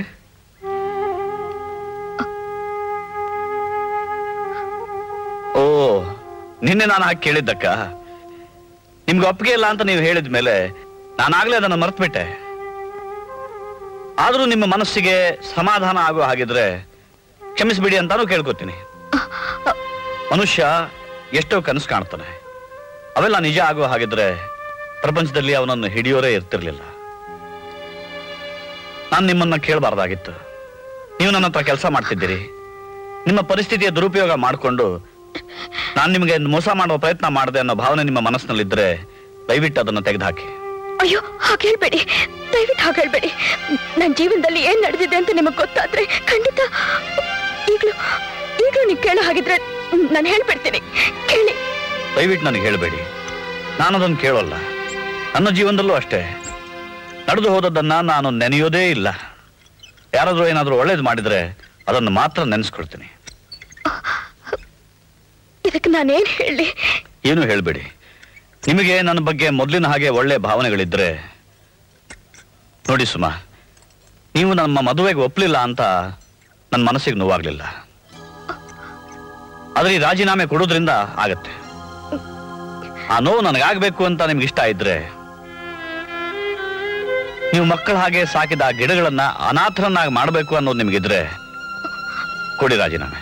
ಓ ನಿನ್ನೆ ನಾನು ಹಾಕಿ ಕೇಳಿದ್ದಕ್ಕ ನಿಮ್ಗೆ ಒಪ್ಪಿಗೆ ಇಲ್ಲ ಅಂತ ನೀವು ಹೇಳಿದ ಮೇಲೆ ನಾನಾಗ್ಲೇ ಅದನ್ನು ಮರ್ತ್ಬಿಟ್ಟೆ ಆದ್ರೂ ನಿಮ್ಮ ಮನಸ್ಸಿಗೆ ಸಮಾಧಾನ ಆಗೋ ಹಾಗಿದ್ರೆ ಕ್ಷಮಿಸ್ಬಿಡಿ ಅಂತಾನು ಕೇಳ್ಕೊತೀನಿ ಮನುಷ್ಯ ಎಷ್ಟೋ ಕನಸು ಕಾಣ್ತಾನೆ ಅವೆಲ್ಲ ನಿಜ ಆಗೋ ಹಾಗಿದ್ರೆ ಪ್ರಪಂಚದಲ್ಲಿ ಅವನನ್ನು ಹಿಡಿಯೋರೇ ಇರ್ತಿರ್ಲಿಲ್ಲ ನಾನು ನಿಮ್ಮನ್ನ ಕೇಳಬಾರ್ದಾಗಿತ್ತು ನೀವು ನನ್ನ ಹತ್ರ ಕೆಲಸ ಮಾಡ್ತಿದ್ದೀರಿ ನಿಮ್ಮ ಪರಿಸ್ಥಿತಿಯ ದುರುಪಯೋಗ ಮಾಡಿಕೊಂಡು ನಾನು ನಿಮಗೆ ಮೋಸ ಮಾಡುವ ಪ್ರಯತ್ನ ಮಾಡಿದೆ ಅನ್ನೋ ಭಾವನೆ ನಿಮ್ಮ ಮನಸ್ಸಿನಲ್ಲಿದ್ದರೆ ದಯವಿಟ್ಟು ಅದನ್ನು ತೆಗೆದುಹಾಕಿ ಅಯ್ಯೋ ಹಾಗೆ ಹೇಳ್ಬೇಡಿ ದಯವಿಟ್ಟು ಹಾಗೆ ಹೇಳ್ಬೇಡಿ ನನ್ನ ಜೀವನದಲ್ಲಿ ಏನ್ ನಡೆದಿದೆ ಅಂತ ನಿಮಗ್ ಗೊತ್ತಾದ್ರೆ ಖಂಡಿತ ಈಗ್ಲೂ ಈಗ್ಲೂ ನೀವು ಕೇಳೋ ಹಾಗಿದ್ರೆ ನಾನು ಹೇಳ್ಬಿಡ್ತೀನಿ ಕೇಳಿ ದಯವಿಟ್ಟು ನನಗೆ ಹೇಳಬೇಡಿ ನಾನು ಅದನ್ನು ಕೇಳೋಲ್ಲ ನನ್ನ ಜೀವನದಲ್ಲೂ ಅಷ್ಟೇ ನಡೆದು ಹೋದದ್ದನ್ನ ನಾನು ನೆನೆಯೋದೇ ಇಲ್ಲ ಯಾರಾದ್ರೂ ಏನಾದ್ರೂ ಒಳ್ಳೇದು ಮಾಡಿದ್ರೆ ಅದನ್ನು ಮಾತ್ರ ನೆನೆಸ್ಕೊಳ್ತೀನಿ ಇದಕ್ಕೆ ನಾನೇನ್ ಹೇಳಿ ಏನು ಹೇಳಬೇಡಿ ನಿಮಗೆ ನನ್ನ ಬಗ್ಗೆ ಮೊದಲಿನ ಹಾಗೆ ಒಳ್ಳೆ ಭಾವನೆಗಳಿದ್ರೆ ನೋಡಿ ಸುಮಾ ನೀವು ನಮ್ಮ ಮದುವೆಗೆ ಒಪ್ಪಲಿಲ್ಲ ಅಂತ ನನ್ನ ಮನಸ್ಸಿಗೆ ನೋವಾಗ್ಲಿಲ್ಲ ಆದ್ರೆ ಈ ರಾಜೀನಾಮೆ ಕೊಡೋದ್ರಿಂದ ಆಗತ್ತೆ ಆ ನೋವು ನನಗಾಗಬೇಕು ಅಂತ ನಿಮ್ಗೆ ಇಷ್ಟ ಇದ್ರೆ ನೀವು ಮಕ್ಕಳ ಹಾಗೆ ಸಾಕಿದ ಆ ಗಿಡಗಳನ್ನ ಅನಾಥರನ್ನಾಗಿ ಮಾಡಬೇಕು ಅನ್ನೋದು ನಿಮಗಿದ್ರೆ ಕೊಡಿ ರಾಜೀನಾಮೆ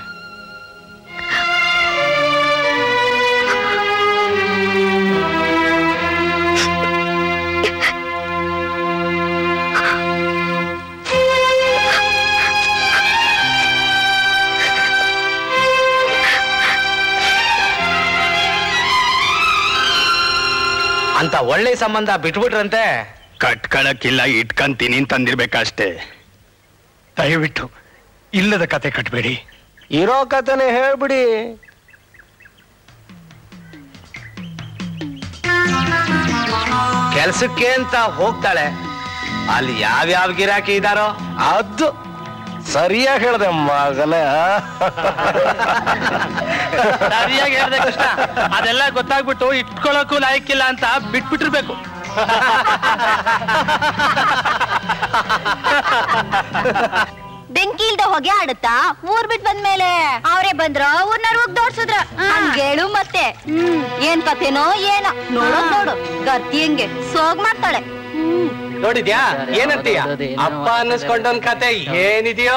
ಅಂತ ಒಳ್ಳೆ ಸಂಬಂಧ ಬಿಟ್ಬಿಟ್ರಂತೆ ಕಟ್ಕೊಳಕ್ಕಿಲ್ಲ ಇಟ್ಕಂತೀನಿ ಅಂತಂದಿರ್ಬೇಕಷ್ಟೇ ದಯವಿಟ್ಟು ಇಲ್ಲದ ಕತೆ ಕಟ್ಬೇಡಿ ಇರೋ ಕಥೆನೆ ಹೇಳ್ಬಿಡಿ ಕೆಲ್ಸಕ್ಕೆ ಅಂತ ಹೋಗ್ತಾಳೆ ಅಲ್ಲಿ ಯಾವ್ಯಾವ ಗಿರಾಕಿ ಇದಾರೋ ಅದು ಸರಿಯಾಗಿ ಹೇಳ್ದೆ ಮಗನ ಸರಿಯಾಗಿ ಹೇಳ್ದೆ ಕೃಷ್ಣ ಅದೆಲ್ಲ ಗೊತ್ತಾಗ್ಬಿಟ್ಟು ಇಟ್ಕೊಳ್ಳೋಕ್ಕೂ ಲಾಯಕ್ಕಿಲ್ಲ ಅಂತ ಬಿಟ್ಬಿಟ್ಟಿರ್ಬೇಕು ಬೆಂಕಿ ಇಲ್ದ ಹೊಗೆ ಆಡುತ್ತಾ ಊರ್ ಬಿಟ್ ಬಂದ್ಮೇಲೆ ಅವರೇ ಬಂದ್ರ ಊರ್ನಾರ ಹೋಗ್ ದೋಡ್ಸಿದ್ರ ಹಂಗೇಳು ಮತ್ತೆ ಹ್ಮ್ ಏನ್ ಕಥೆನೋ ಏನೋ ನೋಡೋದ್ ನೋಡು ಗರ್ತಿ ಹೆಂಗೆ ಸೋಗ್ ಮಾಡ್ತಾಳೆ ನೋಡಿದ್ಯಾ ಏನಂತೀಯ ಅಪ್ಪ ಅನ್ನಿಸ್ಕೊಂಡೊಂದ್ ಕತೆ ಏನಿದೆಯೋ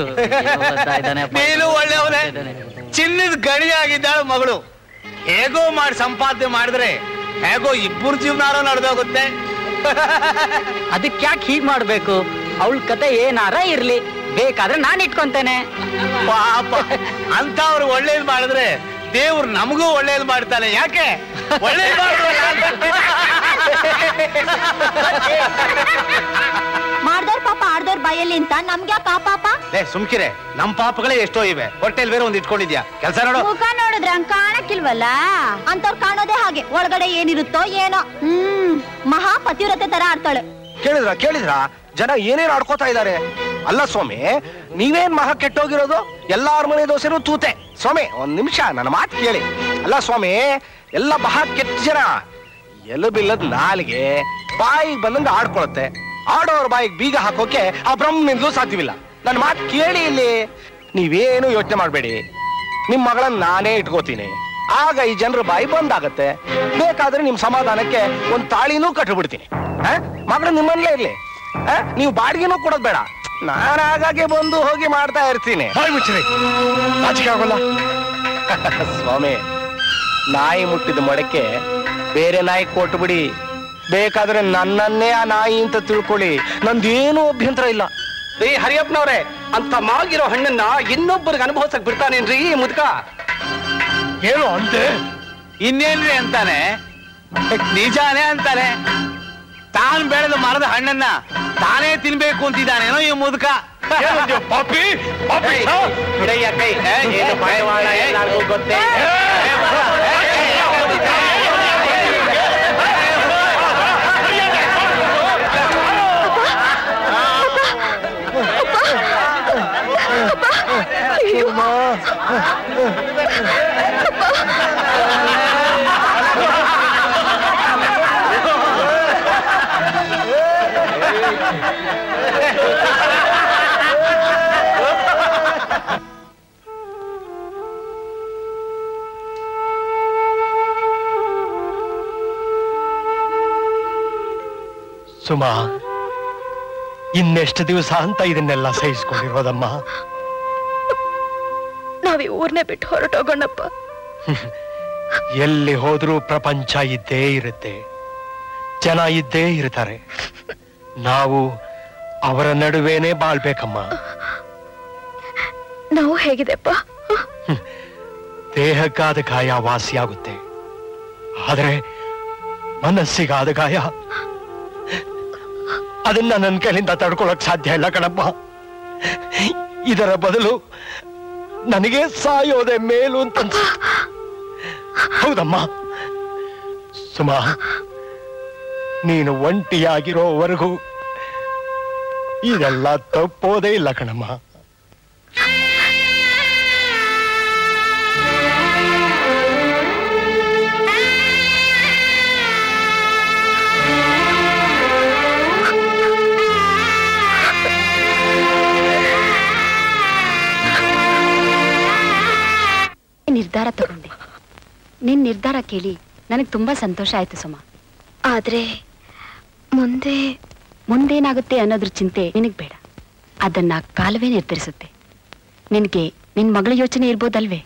ನೀನು ಒಳ್ಳೆಯವನೇ ಚಿನ್ನದ ಗಣಿ ಆಗಿದ್ದಾಳು ಮಗಳು ಹೇಗೋ ಮಾಡಿ ಸಂಪಾದನೆ ಮಾಡಿದ್ರೆ ಹೇಗೋ ಇಬ್ಬರು ಜೀವನಾರ ನಡೆದೋಗುತ್ತೆ ಅದಕ್ಕೆ ಯಾಕೆ ಹೀಗ್ ಮಾಡ್ಬೇಕು ಅವಳ ಕತೆ ಏನಾರ ಇರ್ಲಿ ಬೇಕಾದ್ರೆ ನಾನ್ ಇಟ್ಕೊಂತೇನೆ ಪಾಪ ಅಂತವ್ರು ಒಳ್ಳೇದ್ ಮಾಡಿದ್ರೆ ದೇವ್ರು ನಮಗೂ ಒಳ್ಳೇದ್ ಮಾಡ್ತಾನೆ ಯಾಕೆ ಒಳ್ಳೇದ್ ಮಾಡುವಲ್ಲ ಮಾಡ್ದವ್ರ ಪಾಪ ಆಡ್ದವ್ರ ಬಾಯಲ್ಲಿ ಅಂತ ನಮ್ಗೆ ಪಾಪ ಪಾಪ ಏ ಸುಮ್ಕಿರೆ ನಮ್ ಪಾಪಗಳೇ ಎಷ್ಟೋ ಇವೆ ಹೊಟ್ಟೆಲ್ ಬೇರೆ ಒಂದ್ ಇಟ್ಕೊಂಡಿದ್ಯಾ ಕೆಲಸ ನೋಡು ಮುಖ ನೋಡಿದ್ರೆ ಹಂಗ್ ಕಾಣಕ್ಕಿಲ್ವಲ್ಲ ಅಂತವ್ರು ಕಾಣೋದೇ ಹಾಗೆ ಒಳಗಡೆ ಏನಿರುತ್ತೋ ಏನೋ ಹ್ಮ್ ಮಹಾ ಪತಿವ್ರತೆ ತರ ಆಡ್ತಾಳೆ ಕೇಳಿದ್ರ ಕೇಳಿದ್ರ ಜನ ಏನೇನ್ ಆಡ್ಕೋತಾ ಇದಾರೆ ಅಲ್ಲ ಸ್ವಾಮಿ ನೀವೇನ್ ಮಹಾ ಕೆಟ್ಟೋಗಿರೋದು ಎಲ್ಲಾರ ಮನೆ ದೋಸೆನೂ ತೂತೆ ಸ್ವಾಮಿ ಒಂದ್ ನಿಮಿಷ ನನ್ನ ಮಾತು ಕೇಳಿ ಅಲ್ಲ ಸ್ವಾಮಿ ಎಲ್ಲ ಮಹಾ ಕೆಟ್ಟ ಜನ ಎಲುಬಿಲ್ಲದ ನಾಲಿಗೆ ಬಾಯಿಗೆ ಬಂದಂಗ ಆಡ್ಕೊಳತ್ತೆ ಆಡೋರ್ ಬಾಯಿಗೆ ಬೀಗ ಹಾಕೋಕೆ ಆ ಬ್ರಹ್ಮನಿಂದಲೂ ಸಾಧ್ಯವಿಲ್ಲ ನನ್ನ ಮಾತು ಕೇಳಿ ಇಲ್ಲಿ ನೀವೇನು ಯೋಚನೆ ಮಾಡಬೇಡಿ ನಿಮ್ ಮಗಳನ್ನ ನಾನೇ ಇಟ್ಕೋತೀನಿ ಆಗ ಈ ಜನರ ಬಾಯಿ ಬಂದಾಗತ್ತೆ ಬೇಕಾದ್ರೆ ನಿಮ್ ಸಮಾಧಾನಕ್ಕೆ ಒಂದ್ ತಾಳಿನೂ ಕಟ್ಟಿಬಿಡ್ತೀನಿ ಮಗಳು ನಿಮ್ಮಲ್ಲೇ ಇರ್ಲಿ ಆ? ನೀವು ಬಾಡಿಗೆನೂ ಕೊಡೋದ್ ಬೇಡ ನಾನು ಆಗಾಗ್ಗೆ ಬಂದು ಹೋಗಿ ಮಾಡ್ತಾ ಇರ್ತೀನಿ ನಾಚಿಕೆ ಆಗೋಲ್ಲ ಸ್ವಾಮಿ ನಾಯಿ ಮುಟ್ಟಿದ ಮಡಕೆ ಬೇರೆ ನಾಯಿ ಕೊಟ್ಟು ಬಿಡಿ ಬೇಕಾದ್ರೆ ನನ್ನನ್ನೇ ಆ ನಾಯಿ ಅಂತ ತಿಳ್ಕೊಳ್ಳಿ ನಂದೇನು ಅಭ್ಯಂತರ ಇಲ್ಲ ರೀ ಹರಿಯಪ್ಪನವ್ರೆ ಅಂತ ಮಾಗಿರೋ ಹಣ್ಣನ್ನ ಇನ್ನೊಬ್ಬರಿಗೆ ಅನುಭವಿಸಕ್ ಬಿಡ್ತಾನೇನ್ರಿ ಈ ಮುದ್ಕ ಏನು ಅಂತೆ ಇನ್ನೇನ್ರಿ ಅಂತಾನೆ ನಿಜಾನೇ ಅಂತಾನೆ ತಾನ್ ಬೆಳೆದ ಮರದ ಹಣ್ಣನ್ನ ತಾನೇ ತಿನ್ಬೇಕು ಅಂತಿದ್ದಾನೇನೋ ಈ ಮುದುಕ ಪಾಪಿ ಹಿಡಯ್ಯ ಕೈ ಏ, ಏನು ಭಯವಾಳ ಎಲ್ಲಾರ್ಗೂ ಗೊತ್ತೇ ಅಪ್ಪ ಸುಮಾ ಇನ್ನೆಷ್ಟು ದಿವಸ ಅಂತ ಇದನ್ನೆಲ್ಲ ಸಹಿಸ್ಕೊಂಡಿರೋದಮ್ಮ ನಾವ್ ಈ ಊರ್ನೇ ಬಿಟ್ಟು ಹೊರಟೋಗೋಣಪ್ಪ ಎಲ್ಲಿ ಹೋದ್ರೂ ಪ್ರಪಂಚ ಇದ್ದೇ ಇರುತ್ತೆ ಜನ ಇದ್ದೇ ಇರ್ತಾರೆ ನಾವು ಅವರ ನಡುವೆನೇ ಬಾಳ್ಬೇಕಮ್ಮ ನಾವು ಹೇಗಿದೆಪ್ಪ ದೇಹಕ್ಕಾದ ಗಾಯ ವಾಸಿಯಾಗುತ್ತೆ ಆದರೆ ಮನಸ್ಸಿಗಾದ ಗಾಯ ಅದನ್ನ ನನ್ನ ಕೈಲಿಂದ ತಡ್ಕೊಳಕ್ ಸಾಧ್ಯ ಇಲ್ಲ ಕಣಪ್ಪ ಇದರ ಬದಲು ನನಗೆ ಸಾಯೋದೆ ಮೇಲು ಅಂತ ಅನ್ಸುತ್ತೆ. ಹೌದಮ್ಮ ಸುಮಾ ನೀನು ಒಂಟಿಯಾಗಿರೋವರೆಗೂ ಇದೆಲ್ಲ ತಪ್ಪೋದೇ ಇಲ್ಲ ಕಣಮ್ಮ ನಿರ್ಧಾರ ತಗೊಂಡೆ ನಿನ್ ನಿರ್ಧಾರ ಕೇಳಿ ನನಗೆ ತುಂಬಾ ಸಂತೋಷ ಆಯ್ತು ಸುಮ ಆದ್ರೆ ಮುಂದೆ ಮುಂದೇನಾಗುತ್ತೆ ಅನ್ನೋದ್ರ ಚಿಂತೆ ನಿನಗ್ ಬೇಡ ಅದನ್ನ ಕಾಲವೇ ನಿರ್ಧರಿಸುತ್ತೆ ನಿನಗೆ ನಿನ್ ಮಗಳ ಯೋಚನೆ ಇರ್ಬೋದಲ್ವೇ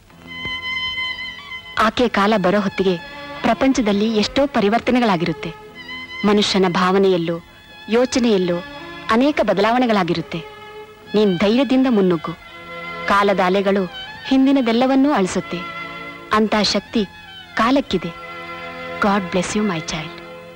ಆಕೆ ಕಾಲ ಬರೋ ಹೊತ್ತಿಗೆ ಪ್ರಪಂಚದಲ್ಲಿ ಎಷ್ಟೋ ಪರಿವರ್ತನೆಗಳಾಗಿರುತ್ತೆ ಮನುಷ್ಯನ ಭಾವನೆಯಲ್ಲೂ ಯೋಚನೆಯಲ್ಲೂ ಅನೇಕ ಬದಲಾವಣೆಗಳಾಗಿರುತ್ತೆ ನೀನ್ ಧೈರ್ಯದಿಂದ ಮುನ್ನುಗ್ಗು ಕಾಲದ ಅಲೆಗಳು ಹಿಂದಿನದೆಲ್ಲವನ್ನೂ ಅಳಿಸುತ್ತೆ ಅಂತ ಶಕ್ತಿ ಕಾಲಕ್ಕಿದೆ God bless you my child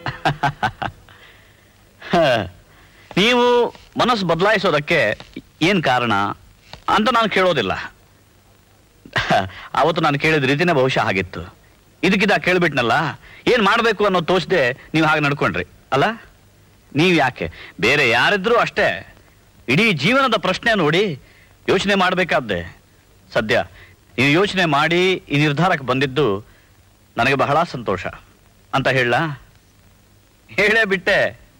ಹ. ನೀವು ಮನಸ್ಸು ಬದಲಾಯಿಸೋದಕ್ಕೆ ಏನ್ ಕಾರಣ ಅಂತ ನಾನು ಕೇಳೋದಿಲ್ಲ ಅವತ್ತು ನಾನು ಕೇಳಿದ ರೀತಿನೇ ಬಹುಶಃ ಆಗಿತ್ತು ಇದಕ್ಕಿದ ಕೇಳ್ಬಿಟ್ನಲ್ಲ ಏನ್ ಮಾಡ್ಬೇಕು ಅನ್ನೋ ತೋಚದೆ ನೀವು ಹಾಗೆ ನಡ್ಕೊಂಡ್ರಿ ಅಲ್ಲ ನೀವ್ ಯಾಕೆ ಬೇರೆ ಯಾರಿದ್ರೂ ಅಷ್ಟೇ ಇಡೀ ಜೀವನದ ಪ್ರಶ್ನೆ ನೋಡಿ ಯೋಚನೆ ಮಾಡಬೇಕಾದ್ದೆ ಸದ್ಯ ನೀವು ಯೋಚನೆ ಮಾಡಿ ಈ ನಿರ್ಧಾರಕ್ಕೆ ಬಂದಿದ್ದು ನನಗೆ ಬಹಳ ಸಂತೋಷ ಅಂತ ಹೇಳ ಹೇಳೇ ಬಿಟ್ಟೆ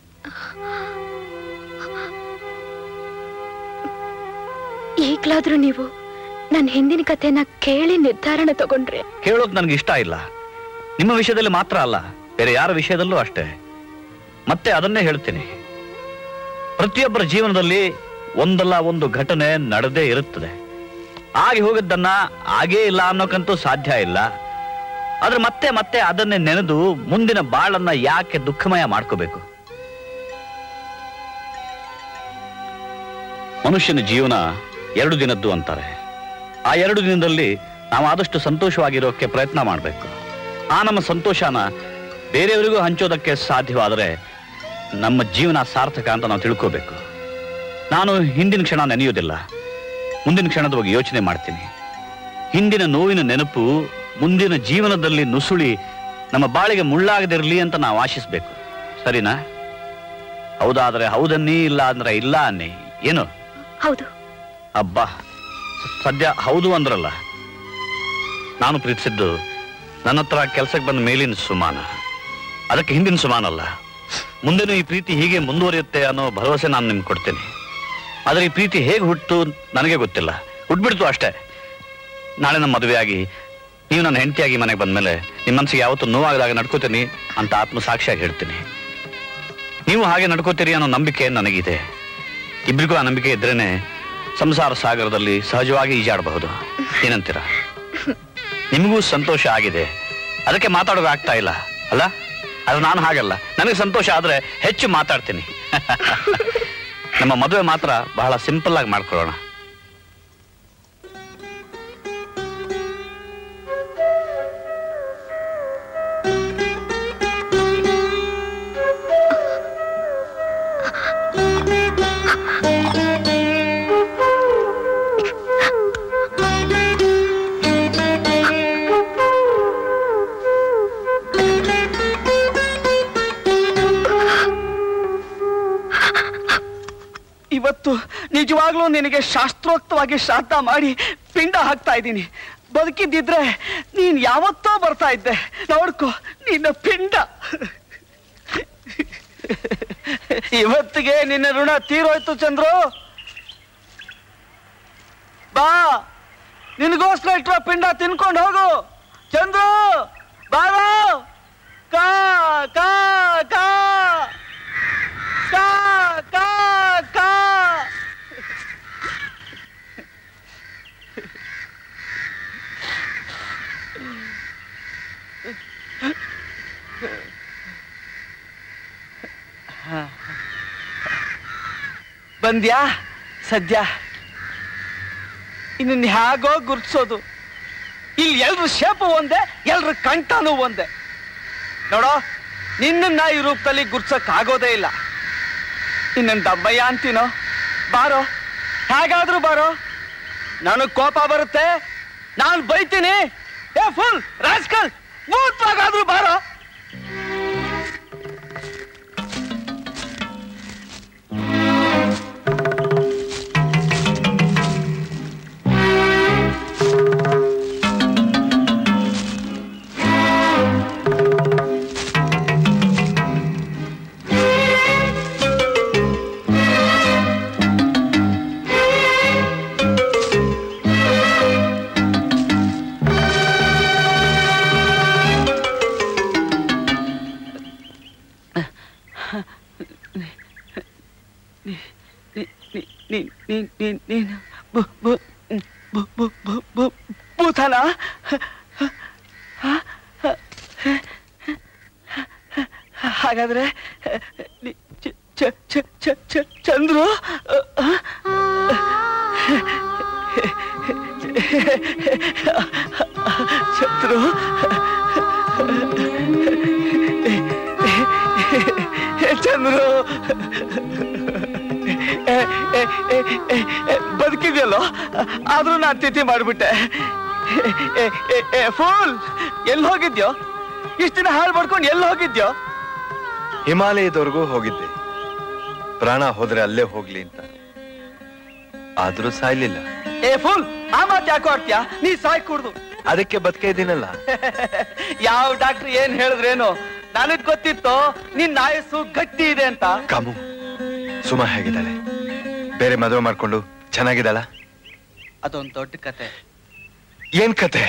ಈಗ್ಲಾದ್ರೂ ನೀವು ನನ್ನ ಹಿಂದಿನ ಕಥೆನ ಕೇಳಿ ನಿರ್ಧಾರನ ತಗೊಂಡ್ರೆ ಕೇಳೋಕ್ ನನ್ಗೆ ಇಷ್ಟ ಇಲ್ಲ ನಿಮ್ಮ ವಿಷಯದಲ್ಲಿ ಮಾತ್ರ ಅಲ್ಲ ಬೇರೆ ಯಾರ ವಿಷಯದಲ್ಲೂ ಅಷ್ಟೇ ಮತ್ತೆ ಅದನ್ನೇ ಹೇಳ್ತೀನಿ ಪ್ರತಿಯೊಬ್ಬರ ಜೀವನದಲ್ಲಿ ಒಂದಲ್ಲ ಒಂದು ಘಟನೆ ನಡೆದೇ ಇರುತ್ತದೆ ಆಗಿ ಹೋಗಿದ್ದನ್ನ ಆಗೇ ಇಲ್ಲ ಅನ್ನೋಕ್ಕಂತೂ ಸಾಧ್ಯ ಇಲ್ಲ ಆದ್ರೆ ಮತ್ತೆ ಮತ್ತೆ ಅದನ್ನೇ ನೆನೆದು ಮುಂದಿನ ಬಾಳನ್ನ ಯಾಕೆ ದುಃಖಮಯ ಮಾಡ್ಕೋಬೇಕು ಮನುಷ್ಯನ ಜೀವನ ಎರಡು ದಿನದ್ದು ಅಂತಾರೆ ಆ ಎರಡು ದಿನದಲ್ಲಿ ನಾವು ಆದಷ್ಟು ಸಂತೋಷವಾಗಿರೋಕೆ ಪ್ರಯತ್ನ ಮಾಡಬೇಕು ಆ ನಮ್ಮ ಸಂತೋಷನ ಬೇರೆಯವರಿಗೂ ಹಂಚೋದಕ್ಕೆ ಸಾಧ್ಯವಾದರೆ ನಮ್ಮ ಜೀವನ ಸಾರ್ಥಕ ಅಂತ ನಾವು ತಿಳ್ಕೋಬೇಕು ನಾನು ಹಿಂದಿನ ಕ್ಷಣ ನೆನೆಯೋದಿಲ್ಲ ಮುಂದಿನ ಕ್ಷಣದ ಬಗ್ಗೆ ಯೋಚನೆ ಮಾಡ್ತೀನಿ ಹಿಂದಿನ ನೋವಿನ ನೆನಪು ಮುಂದಿನ ಜೀವನದಲ್ಲಿ ನುಸುಳಿ ನಮ್ಮ ಬಾಳಿಗೆ ಮುಳ್ಳಾಗದಿರಲಿ ಅಂತ ನಾವು ಆಶಿಸ್ಬೇಕು ಸರಿನಾ ಹೌದಾದ್ರೆ ಹೌದನ್ನಿ ಇಲ್ಲ ಅಂದ್ರೆ ಇಲ್ಲ ಅನ್ನಿ ಏನು ಹೌದು ಅಬ್ಬಾ ಸ- ಸದ್ಯ ಹೌದು ಅಂದ್ರಲ್ಲ ನಾನು ಪ್ರೀತಿಸಿದ್ದು ನನ್ನ ಹತ್ರ ಕೆಲ್ಸಕ್ಕೆ ಬಂದ ಮೇಲಿನ ಸುಮಾನ ಅದಕ್ಕೆ ಹಿಂದಿನ ಸುಮಾನ ಅಲ್ಲ ಮುಂದೆನೂ ಈ ಪ್ರೀತಿ ಹೀಗೆ ಮುಂದುವರಿಯುತ್ತೆ ಅನ್ನೋ ಭರವಸೆ ನಾನು ನಿಮ್ಗೆ ಕೊಡ್ತೇನೆ ಆದ್ರೆ ಈ ಪ್ರೀತಿ ಹೇಗೆ ಹುಟ್ಟು ನನಗೆ ಗೊತ್ತಿಲ್ಲ ಹುಟ್ಬಿಡ್ತು ಅಷ್ಟೇ ನಾಳೆ ನಮ್ಮ ಮದುವೆಯಾಗಿ ನೀವು ನನ್ನ ಹೆಂಡತಿಯಾಗಿ ಮನೆಗೆ ಬಂದ್ಮೇಲೆ ನಿಮ್ಮ ಮನಸ್ಸಿಗೆ ಯಾವತ್ತೂ ನೋವಾಗದಾಗ ನಡ್ಕೋತೀನಿ ಅಂತ ಆತ್ಮ ಸಾಕ್ಷಿಯಾಗಿ ಹೇಳ್ತೀನಿ ನೀವು ಹಾಗೆ ನಡ್ಕೋತೀರಿ ಅನ್ನೋ ನಂಬಿಕೆ ನನಗಿದೆ ಇಬ್ರಿಗೂ ಆ ನಂಬಿಕೆ ಇದ್ರೇನೆ ಸಂಸಾರ ಸಾಗರದಲ್ಲಿ ಸಹಜವಾಗಿ ಈಜಾಡಬಹುದು ಏನಂತೀರ ನಿಮಗೂ ಸಂತೋಷ ಆಗಿದೆ ಅದಕ್ಕೆ ಮಾತಾಡೋದು ಆಗ್ತಾ ಇಲ್ಲ ಅಲ್ಲ ಅದು ನಾನು ಹಾಗಲ್ಲ ನನಗೆ ಸಂತೋಷ ಆದ್ರೆ ಹೆಚ್ಚು ಮಾತಾಡ್ತೀನಿ ನಮ್ಮ ಮದುವೆ ಮಾತ್ರ ಬಹಳ ಸಿಂಪಲ್ ಆಗಿ ಮಾಡ್ಕೊಳ್ಳೋಣ ಇವತ್ತು ನಿಜವಾದ ಇವಾಗ್ಲೂ ನಿನಗೆ ಶಾಸ್ತ್ರೋಕ್ತವಾಗಿ ಶ್ರಾದ್ದ ಮಾಡಿ ಪಿಂಡ ಹಾಕ್ತಾ ಇದ್ದೀನಿ ಬದುಕಿದ್ದಿದ್ರೆ ನೀನ್ ಯಾವತ್ತೋ ಬರ್ತಾ ಇದ್ದೆ ನೋಡ್ಕೋ ನಿನ್ನ ಪಿಂಡ ಇವತ್ತಿಗೆ ನಿನ್ನ ಋಣ ತೀರೋಯ್ತು ಚಂದ್ರು ಬಾ ನಿನಗೋಸ್ಕರ ಇಟ್ಟಿರೋ ಪಿಂಡ ತಿನ್ಕೊಂಡು ಹೋಗು ಚಂದ್ರು ಬಾರೋ ಕಾ ಕಾ ಕಾ ಕಾ ಕಾ ಕಾ ಬಂದ್ಯಾ ಸದ್ಯ ಇನ್ನು ಹೇಗೋ ಗುರ್ತಿಸೋದು ಇಲ್ಲಿ ಎಲ್ರ ಶೇಪು ಒಂದೇ ಎಲ್ರ ಕಂಠನೂ ಒಂದೇ ನೋಡೋ ನಿನ್ನ ಈ ರೂಪದಲ್ಲಿ ಗುರ್ಸಕ್ ಆಗೋದೇ ಇಲ್ಲ ಇನ್ನೊಂದು ದಬ್ಬಯ್ಯ ಅಂತೀನೋ ಬಾರೋ ಹೇಗಾದ್ರೂ ಬಾರೋ ನನಗ್ ಕೋಪ ಬರುತ್ತೆ ನಾನು ಬೈತೀನಿ ಏ ಫುಲ್ ರಾಸ್ಕಲ್ ಮೂತ್ವಾಗಾದ್ರೂ ಬಾರೋ ನೀನ್ ನೀನ್ ನೀನ್ ನೀನು ಬು- ಬು- ಬು- ಬು- ಬು- ಬು- ಭೂತನ ಹಾಗಾದ್ರೆ ನಿ- ಚ- ಚ- ಚ- ಚ- ಚ- ಚಂದ್ರು ಚಂದ್ರು ಚಂದ್ರು ಏ, ಏ, ಏ, ಏ, ಏ, ಬದುಕಿದ್ಯಲ್ಲೋ ಆದ್ರೂ ನಾನು ತಿಥಿ ಮಾಡ್ಬಿಟ್ಟೆ ಏ, ಏ, ಏ, ಫೂಲ್ ಎಲ್ಲಿ ಹೋಗಿದ್ಯೋ ಇಷ್ಟ ದಿನ ಹಾಳು ಮಾಡ್ಕೊಂಡು ಎಲ್ಲಿ ಹೋಗಿದ್ಯೋ ಹಿಮಾಲಯದವರೆಗೂ ಹೋಗಿದ್ದೆ ಪ್ರಾಣ ಹೋದ್ರೆ ಅಲ್ಲೇ ಹೋಗ್ಲಿ ಅಂತ ಆದ್ರೂ ಸಾಯ್ಲಿಲ್ಲ ಏ ಫೂಲ್ ಆ ಮಾತು ಯಾಕೋ ಆಡ್ತೀಯಾ ನೀ ಸಾಯ್ ಕುಡ್ದು ಅದಕ್ಕೆ ಬದುಕೆ ಇದ್ದೀನಲ್ಲ ಯಾವ ಡಾಕ್ಟರ್ ಏನ್ ಹೇಳಿದ್ರೇನು ನನಗ್ ಗೊತ್ತಿತ್ತು ನಿನ್ನ ಆಯಸ್ಸು ಗಟ್ಟಿ ಇದೆ ಅಂತ ಕಾಮು ಸುಮ ಹೇಗಿದ್ದಾಳೆ ಬೇರೆ ಮದುವೆ ಮಾಡ್ಕೊಂಡು ಚೆನ್ನಾಗಿದ್ದಾಳ ಅದೊಂದ್ ದೊಡ್ಡ ಕತೆ ಏನ್ ಕತೆ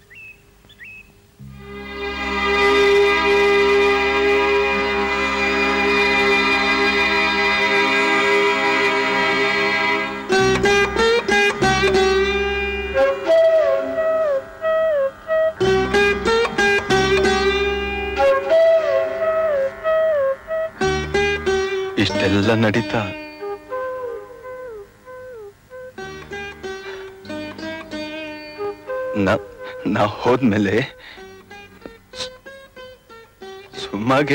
ಇಷ್ಟೆಲ್ಲ ನಡೀತಾ ನಾ ನಾ ಹೋದ್ಮೇಲೆ ಸು- ಸುಮ್ಮಾಗೆ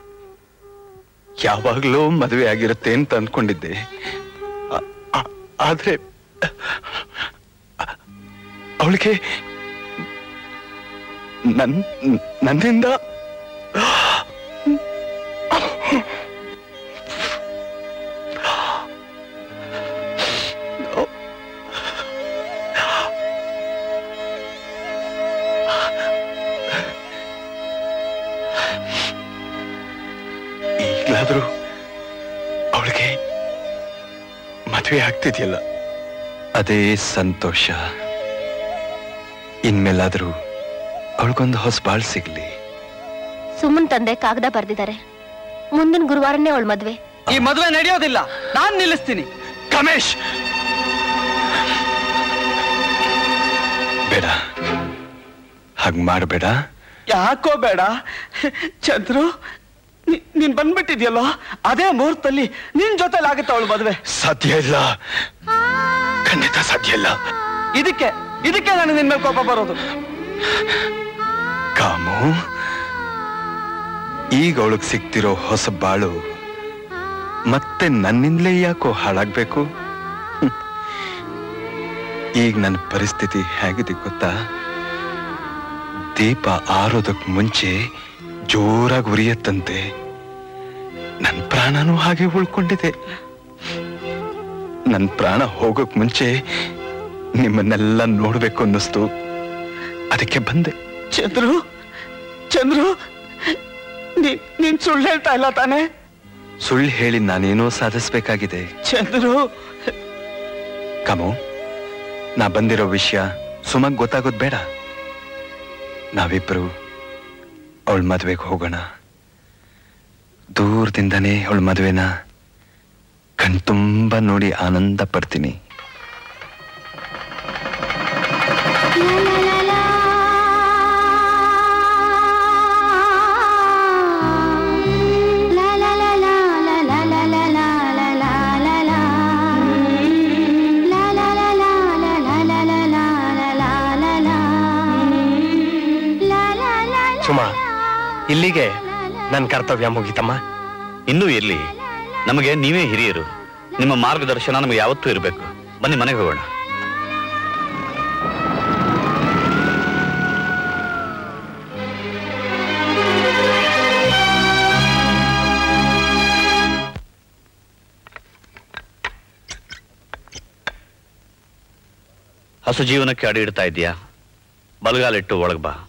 ಯಾವಾಗ್ಲೂ ಮದುವೆ ಆಗಿರುತ್ತೆ ಅಂತ ಅಂದ್ಕೊಂಡಿದ್ದೆ ಆ- ಆ- ಆದ್ರೆ ಅವಳಿಗೆ ನನ್ ನನ್ನಿಂದ ಈಗ್ಲಾದ್ರೂ ಅವಳಿಗೆ ಮದುವೆ ಆಗ್ತಿದ್ಯಲ್ಲ ಅದೇ ಸಂತೋಷ ಇನ್ಮೇಲಾದ್ರೂ ಅವಳಿಗೊಂದು ಹೊಸ ಬಾಳ್ ಸಿಗ್ಲಿ ಸುಮನ್ ತಂದೆ ಕಾಗದ ಬರ್ದಿದ್ದಾರೆ ಮುಂದಿನ ಗುರುವಾರನೇ ಅವಳ ಮದ್ವೆ ಈ ಮದುವೆ ನಡೆಯೋದಿಲ್ಲ ನಾನ್ ನಿಲ್ಲಿಸ್ತೀನಿ ಕಮೇಶ್ ಬೇಡ ಹಾಗ್ ಮಾಡಬೇಡ ಯಾಕೋ ಬೇಡ ಚಂದ್ರು ನೀ- ನೀನ್ ಬಂದ್ಬಿಟ್ಟಿದ್ಯಲ್ಲೋ ಅದೇ ಮುಹೂರ್ತದಲ್ಲಿ ನಿನ್ ಜೊತೆಲಿ ಆಗುತ್ತೆ ಅವಳು ಮದುವೆ ಸಾಧ್ಯ ಇಲ್ಲ ಖಂಡಿತ ಸಾಧ್ಯ ಇಲ್ಲ ಇದಕ್ಕೆ ಇದಕ್ಕೆ ನನಗೆ ನಿನ್ ಮೇಲೆ ಕೋಪ ಬರೋದು ಕಾಮು ಈಗ ಅವಳಿಗೆ ಸಿಗ್ತಿರೋ ಹೊಸ ಬಾಳು ಮತ್ತೆ ನನ್ನಿಂದಲೇ ಯಾಕೋ ಹಾಳಾಗ್ಬೇಕು ಹ್ಮ್. ಈಗ ನನ್ನ ಪರಿಸ್ಥಿತಿ ಹೇಗಿದೆ ಗೊತ್ತಾ ದೀಪ ಆರೋದಕ್ ಮುಂಚೆ ಜೋರಾಗಿ ಉರಿಯತ್ತಂತೆ ನನ್ನ ಪ್ರಾಣನೂ ಹಾಗೆ ಉಳ್ಕೊಂಡಿದೆ ನನ್ನ ಪ್ರಾಣ ಹೋಗೋಕ್ ಮುಂಚೆ ನಿಮ್ಮನ್ನೆಲ್ಲ ನೋಡ್ಬೇಕು ಅನ್ನಿಸ್ತು ಅದಕ್ಕೆ ಬಂದೆ ಚಂದ್ರು ಚಂದ್ರು ನೀ- ನೀನ್ ಸುಳ್ಳು ಹೇಳ್ತಾ ಇಲ್ಲ ತಾನೇ ಸುಳ್ಳು ಹೇಳಿ ನಾನೇನೋ ಸಾಧಿಸ್ಬೇಕಾಗಿದೆ ಚಂದ್ರು ಕಮು ನಾ ಬಂದಿರೋ ವಿಷಯ ಸುಮಗ್ ಗೊತ್ತಾಗೋದ್ ಬೇಡ ನಾವಿಬ್ರು ಅವಳ ಮದ್ವೆಗೆ ಹೋಗೋಣ ದೂರದಿಂದನೇ ಅವಳ ಮದ್ವೆನ ಕಣ್ತುಂಬ ನೋಡಿ ಆನಂದ ಪಡ್ತೀನಿ ಸುಮಾ ಇಲ್ಲಿಗೆ ನನ್ನ ಕರ್ತವ್ಯ ಮುಗೀತಮ್ಮ ಇನ್ನೂ ಇರ್ಲಿ ನಮಗೆ ನೀವೇ ಹಿರಿಯರು ನಿಮ್ಮ ಮಾರ್ಗದರ್ಶನ ನಮಗೆ ಯಾವತ್ತೂ ಇರಬೇಕು ಬನ್ನಿ ಮನೆಗೆ ಹೋಗೋಣ ಹಸು ಜೀವನಕ್ಕೆ ಅಡಿ ಇಡ್ತಾ ಇದೀಯಾ ಬಲಗಾಲಿಟ್ಟು ಒಳಗ್ ಬಾ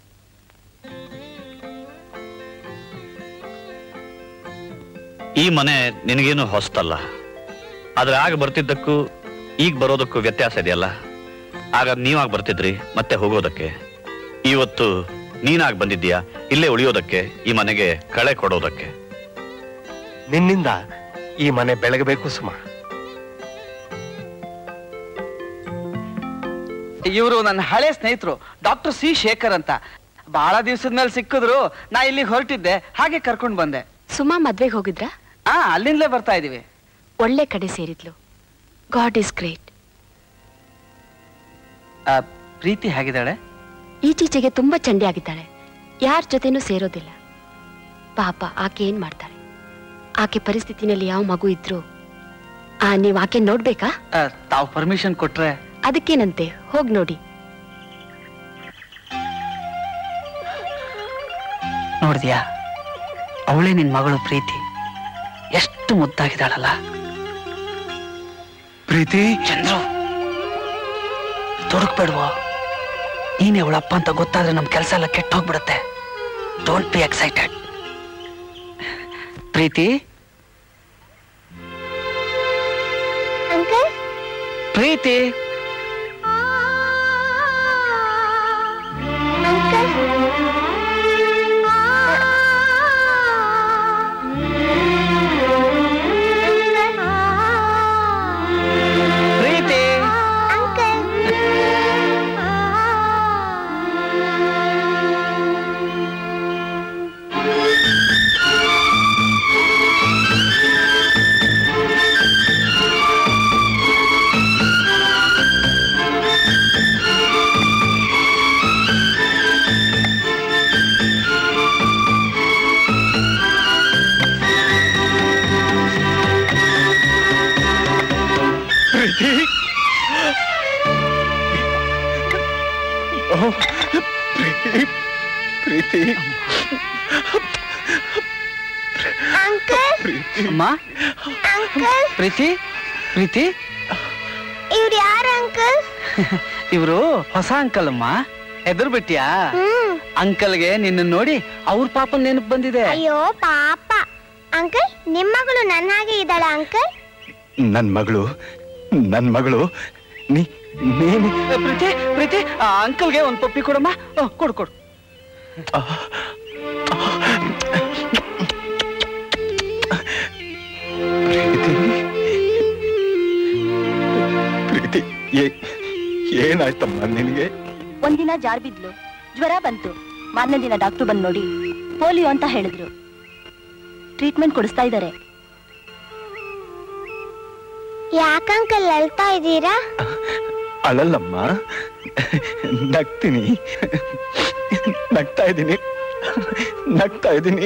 ಈ ಮನೆ ನಿನಗೇನು ಹೊಸ್ತಲ್ಲ ಆದ್ರೆ ಆಗ ಬರ್ತಿದ್ದಕ್ಕೂ ಈಗ ಬರೋದಕ್ಕೂ ವ್ಯತ್ಯಾಸ ಇದೆಯಲ್ಲ ಆಗ ನೀವಾಗ ಬರ್ತಿದ್ರಿ ಮತ್ತೆ ಹೋಗೋದಕ್ಕೆ ಇವತ್ತು ನೀನಾಗ್ ಬಂದಿದ್ದೀಯಾ ಇಲ್ಲೇ ಉಳಿಯೋದಕ್ಕೆ ಈ ಮನೆಗೆ ಕಳೆ ಕೊಡೋದಕ್ಕೆ ನಿನ್ನಿಂದ ಈ ಮನೆ ಬೆಳಗಬೇಕು ಸುಮಾ ಇವರು ನನ್ನ ಹಳೆ ಸ್ನೇಹಿತರು ಡಾಕ್ಟರ್ ಸಿ ಶೇಖರ್ ಅಂತ ಬಹಳ ದಿವಸದ ಮೇಲೆ ಸಿಕ್ಕಿದ್ರು ನಾ ಇಲ್ಲಿಗೆ ಹೊರಟಿದ್ದೆ ಹಾಗೆ ಕರ್ಕೊಂಡ್ ಬಂದೆ ಸುಮಾ ಮದ್ವೆಗೆ ಹೋಗಿದ್ರಾ ಆ ಅಲ್ಲಿಂದಲೇ ಬರ್ತಾ ಇದೀವಿ ಒಳ್ಳೆ ಕಡೆ ಸೇರಿದ್ಲು ಗಾಡ್ ಇಸ್ ಗ್ರೇಟ್ ಆ, ಪ್ರೀತಿ ಹೇಗಿದ್ದಾಳೆ ಈಚೀಚೆಗೆ ತುಂಬಾ ಚಂಡಿ ಆಗಿದ್ದಾಳೆ ಯಾರ ಜೊತೆನೂ ಸೇರೋದಿಲ್ಲ ಪಾಪ ಆಕೆ ಏನ್ ಮಾಡ್ತಾಳೆ ಆಕೆ ಪರಿಸ್ಥಿತಿನಲ್ಲಿ ಯಾವ ಮಗು ಇದ್ರು ಆ ನೀವ್ ಆಕೆ ನೋಡ್ಬೇಕಾ ಆ, ತಾವು ಪರ್ಮಿಷನ್ ಕೊಟ್ರೆ ಅದಕ್ಕೇನಂತೆ ಹೋಗ್ ನೋಡಿ ನೋಡಿದ್ಯಾ ಅವಳೇ ನಿನ್ ಮಗಳು ಪ್ರೀತಿ ಎಷ್ಟು ಮುದ್ದಾಗಿದ್ದಾಳಲ್ಲ ಪ್ರೀತಿ ಚಂದ್ರು ತೊಡಕ್ಬೇಡ್ವೋ ನೀನೇ ಅವಳಪ್ಪ ಅಂತ ಗೊತ್ತಾದ್ರೆ ನಮ್ ಕೆಲಸ ಎಲ್ಲ ಕೆಟ್ಟ ಹೋಗ್ಬಿಡುತ್ತೆ don't be excited Preethi uncle Preethi uncle Preethi uncle Preethi ಓ, ಪ್ರೀತಿ ಪ್ರೀತಿ ಅಂಕಲ್ ಪ್ರೀತಿ ಅಮ್ಮ ಅಂಕಲ್ ಪ್ರೀತಿ ಪ್ರೀತಿ ಇವ್ರು ಯಾರು ಅಂಕಲ್ ಇವರು ಹೊಸ ಅಂಕಲ್ ಅಮ್ಮ ಎದುರು ಬಿಟ್ಟಿಯಾ ಹ್ಮ್ ಅಂಕಲ್ಗೆ ನಿನ್ನ ನೋಡಿ ಅವ್ರ ಪಾಪ ನೆನಪು ಬಂದಿದೆ ಅಯ್ಯೋ ಪಾಪ ಅಂಕಲ್ ನಿಮ್ಮ ಮಗಳು ನನ್ನ ಹಾಗೆ ಇದ್ದಾಳ ಅಂಕಲ್ ನನ್ ಮಗಳು ನನ್ ಮಗಳು ನೀ ನೀನು ಏ, ಪ್ರೀತಿ ಪ್ರೀತಿ ಆ ಅಂಕಲ್ಗೆ ಒಂದ್ ಪಪ್ಪಿ ಕೊಡಮ್ಮ ಓ, ಕೊಡು ಕೊಡು ಪ್ರೀತಿ ಪ್ರೀತಿ ಏ- ಏನಾಯ್ತಮ್ಮ ನಿನಗೆ ಒಂದಿನ ಜಾರ್ ಬಿದ್ಲು ಜ್ವರ ಬಂತು ಮಾರನೇ ದಿನ ಡಾಕ್ಟರ್ ಬಂದು ನೋಡಿ ಪೋಲಿಯೋ ಅಂತ ಹೇಳಿದ್ರು ಟ್ರೀಟ್ಮೆಂಟ್ ಕೊಡಿಸ್ತಾ ಇದ್ದಾರೆ ಯಾಕಂಕಲ್ ಅಳ್ತಾ ಇದ್ದೀರಾ ಅಳಲ್ಲಮ್ಮ ನಗ್ತೀನಿ ನಗ್ತಾ ಇದ್ದೀನಿ ನಗ್ತಾ ಇದ್ದೀನಿ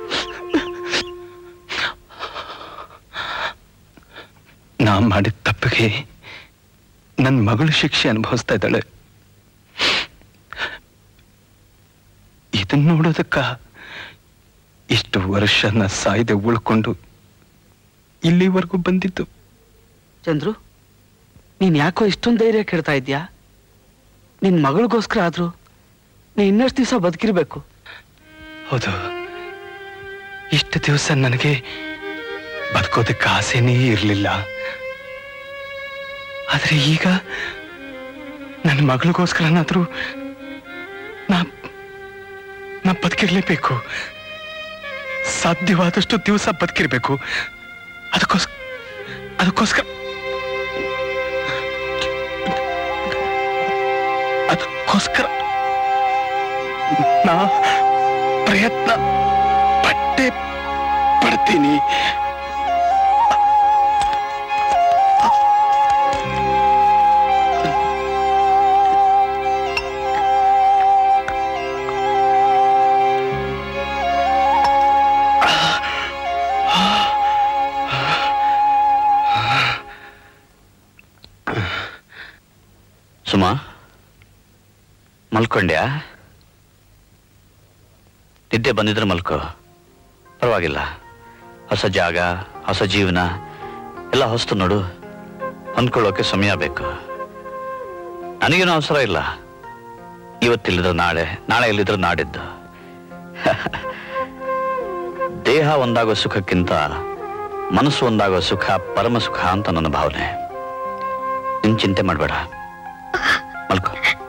ನಾ ಮಾಡಿದ ತಪ್ಪಿಗೆ ನನ್ನ ಮಗಳು ಶಿಕ್ಷೆ ಅನುಭವಿಸ್ತಾ ಇದ್ದಾಳೆ ಇದನ್ನ ನೋಡೋದಕ್ಕ ಇಷ್ಟು ವರ್ಷ ನಾ ಸಾಯ್ದೆ ಉಳ್ಕೊಂಡು ಇಲ್ಲಿವರೆಗೂ ಬಂದಿದ್ದು ಚಂದ್ರು ನೀನ್ ಯಾಕೋ ಇಷ್ಟೊಂದು ಧೈರ್ಯ ಕೆಡ್ತಾ ಇದ್ಯಾ ನಿನ್ ಮಗಳಿಗೋಸ್ಕರ ಆದ್ರೂ ನೀನ್ ಇನ್ನಷ್ಟು ದಿವಸ ಬದುಕಿರ್ಬೇಕು ಹೌದು ಇಷ್ಟು ದಿವಸ ನನಗೆ ಬದುಕೋದಕ್ಕೆ ಆಸೆನೇ ಇರಲಿಲ್ಲ ಆದ್ರೆ ಈಗ ನನ್ನ ಮಗಳಿಗೋಸ್ಕರನಾದ್ರೂ ನಾ ನಾ ಬದುಕಿರ್ಲೇಬೇಕು ಸಾಧ್ಯವಾದಷ್ಟು ದಿವಸ ಬದುಕಿರ್ಬೇಕು ಅದಕ್ಕೋಸ್ಕರ ಅದಕ್ಕೋಸ್ಕರ ಅದಕ್ಕೋಸ್ಕರ ನಾ ಪ್ರಯತ್ನ ಪಟ್ಟೆ ಪಡ್ತೀನಿ ಸುಮಾ ಮಲ್ಕೊಂಡ್ಯಾ ನಿದ್ದೆ ಬಂದಿದ್ರೆ ಮಲ್ಕೋ ಪರವಾಗಿಲ್ಲ ಹೊಸ ಜಾಗ ಹೊಸ ಜೀವನ ಎಲ್ಲ ಹೊಸ್ತು ನೋಡು ಹೊಂದ್ಕೊಳ್ಳೋಕೆ ಸಮಯ ಬೇಕು ನನಗೇನು ಅವಸರ ಇಲ್ಲ ಇವತ್ತಿಲ್ಲಿದ್ರೆ ನಾಳೆ ನಾಳೆ ಇಲ್ಲಿದ್ರೆ ನಾಡಿದ್ದು ದೇಹ ಒಂದಾಗೋ ಸುಖಕ್ಕಿಂತ ಮನಸ್ಸು ಒಂದಾಗೋ ಸುಖ ಪರಮ ಸುಖ ಅಂತ ನನ್ನ ಭಾವನೆ ನಿನ್ ಚಿಂತೆ ಮಾಡಬೇಡ ಮಲ್ಕೋ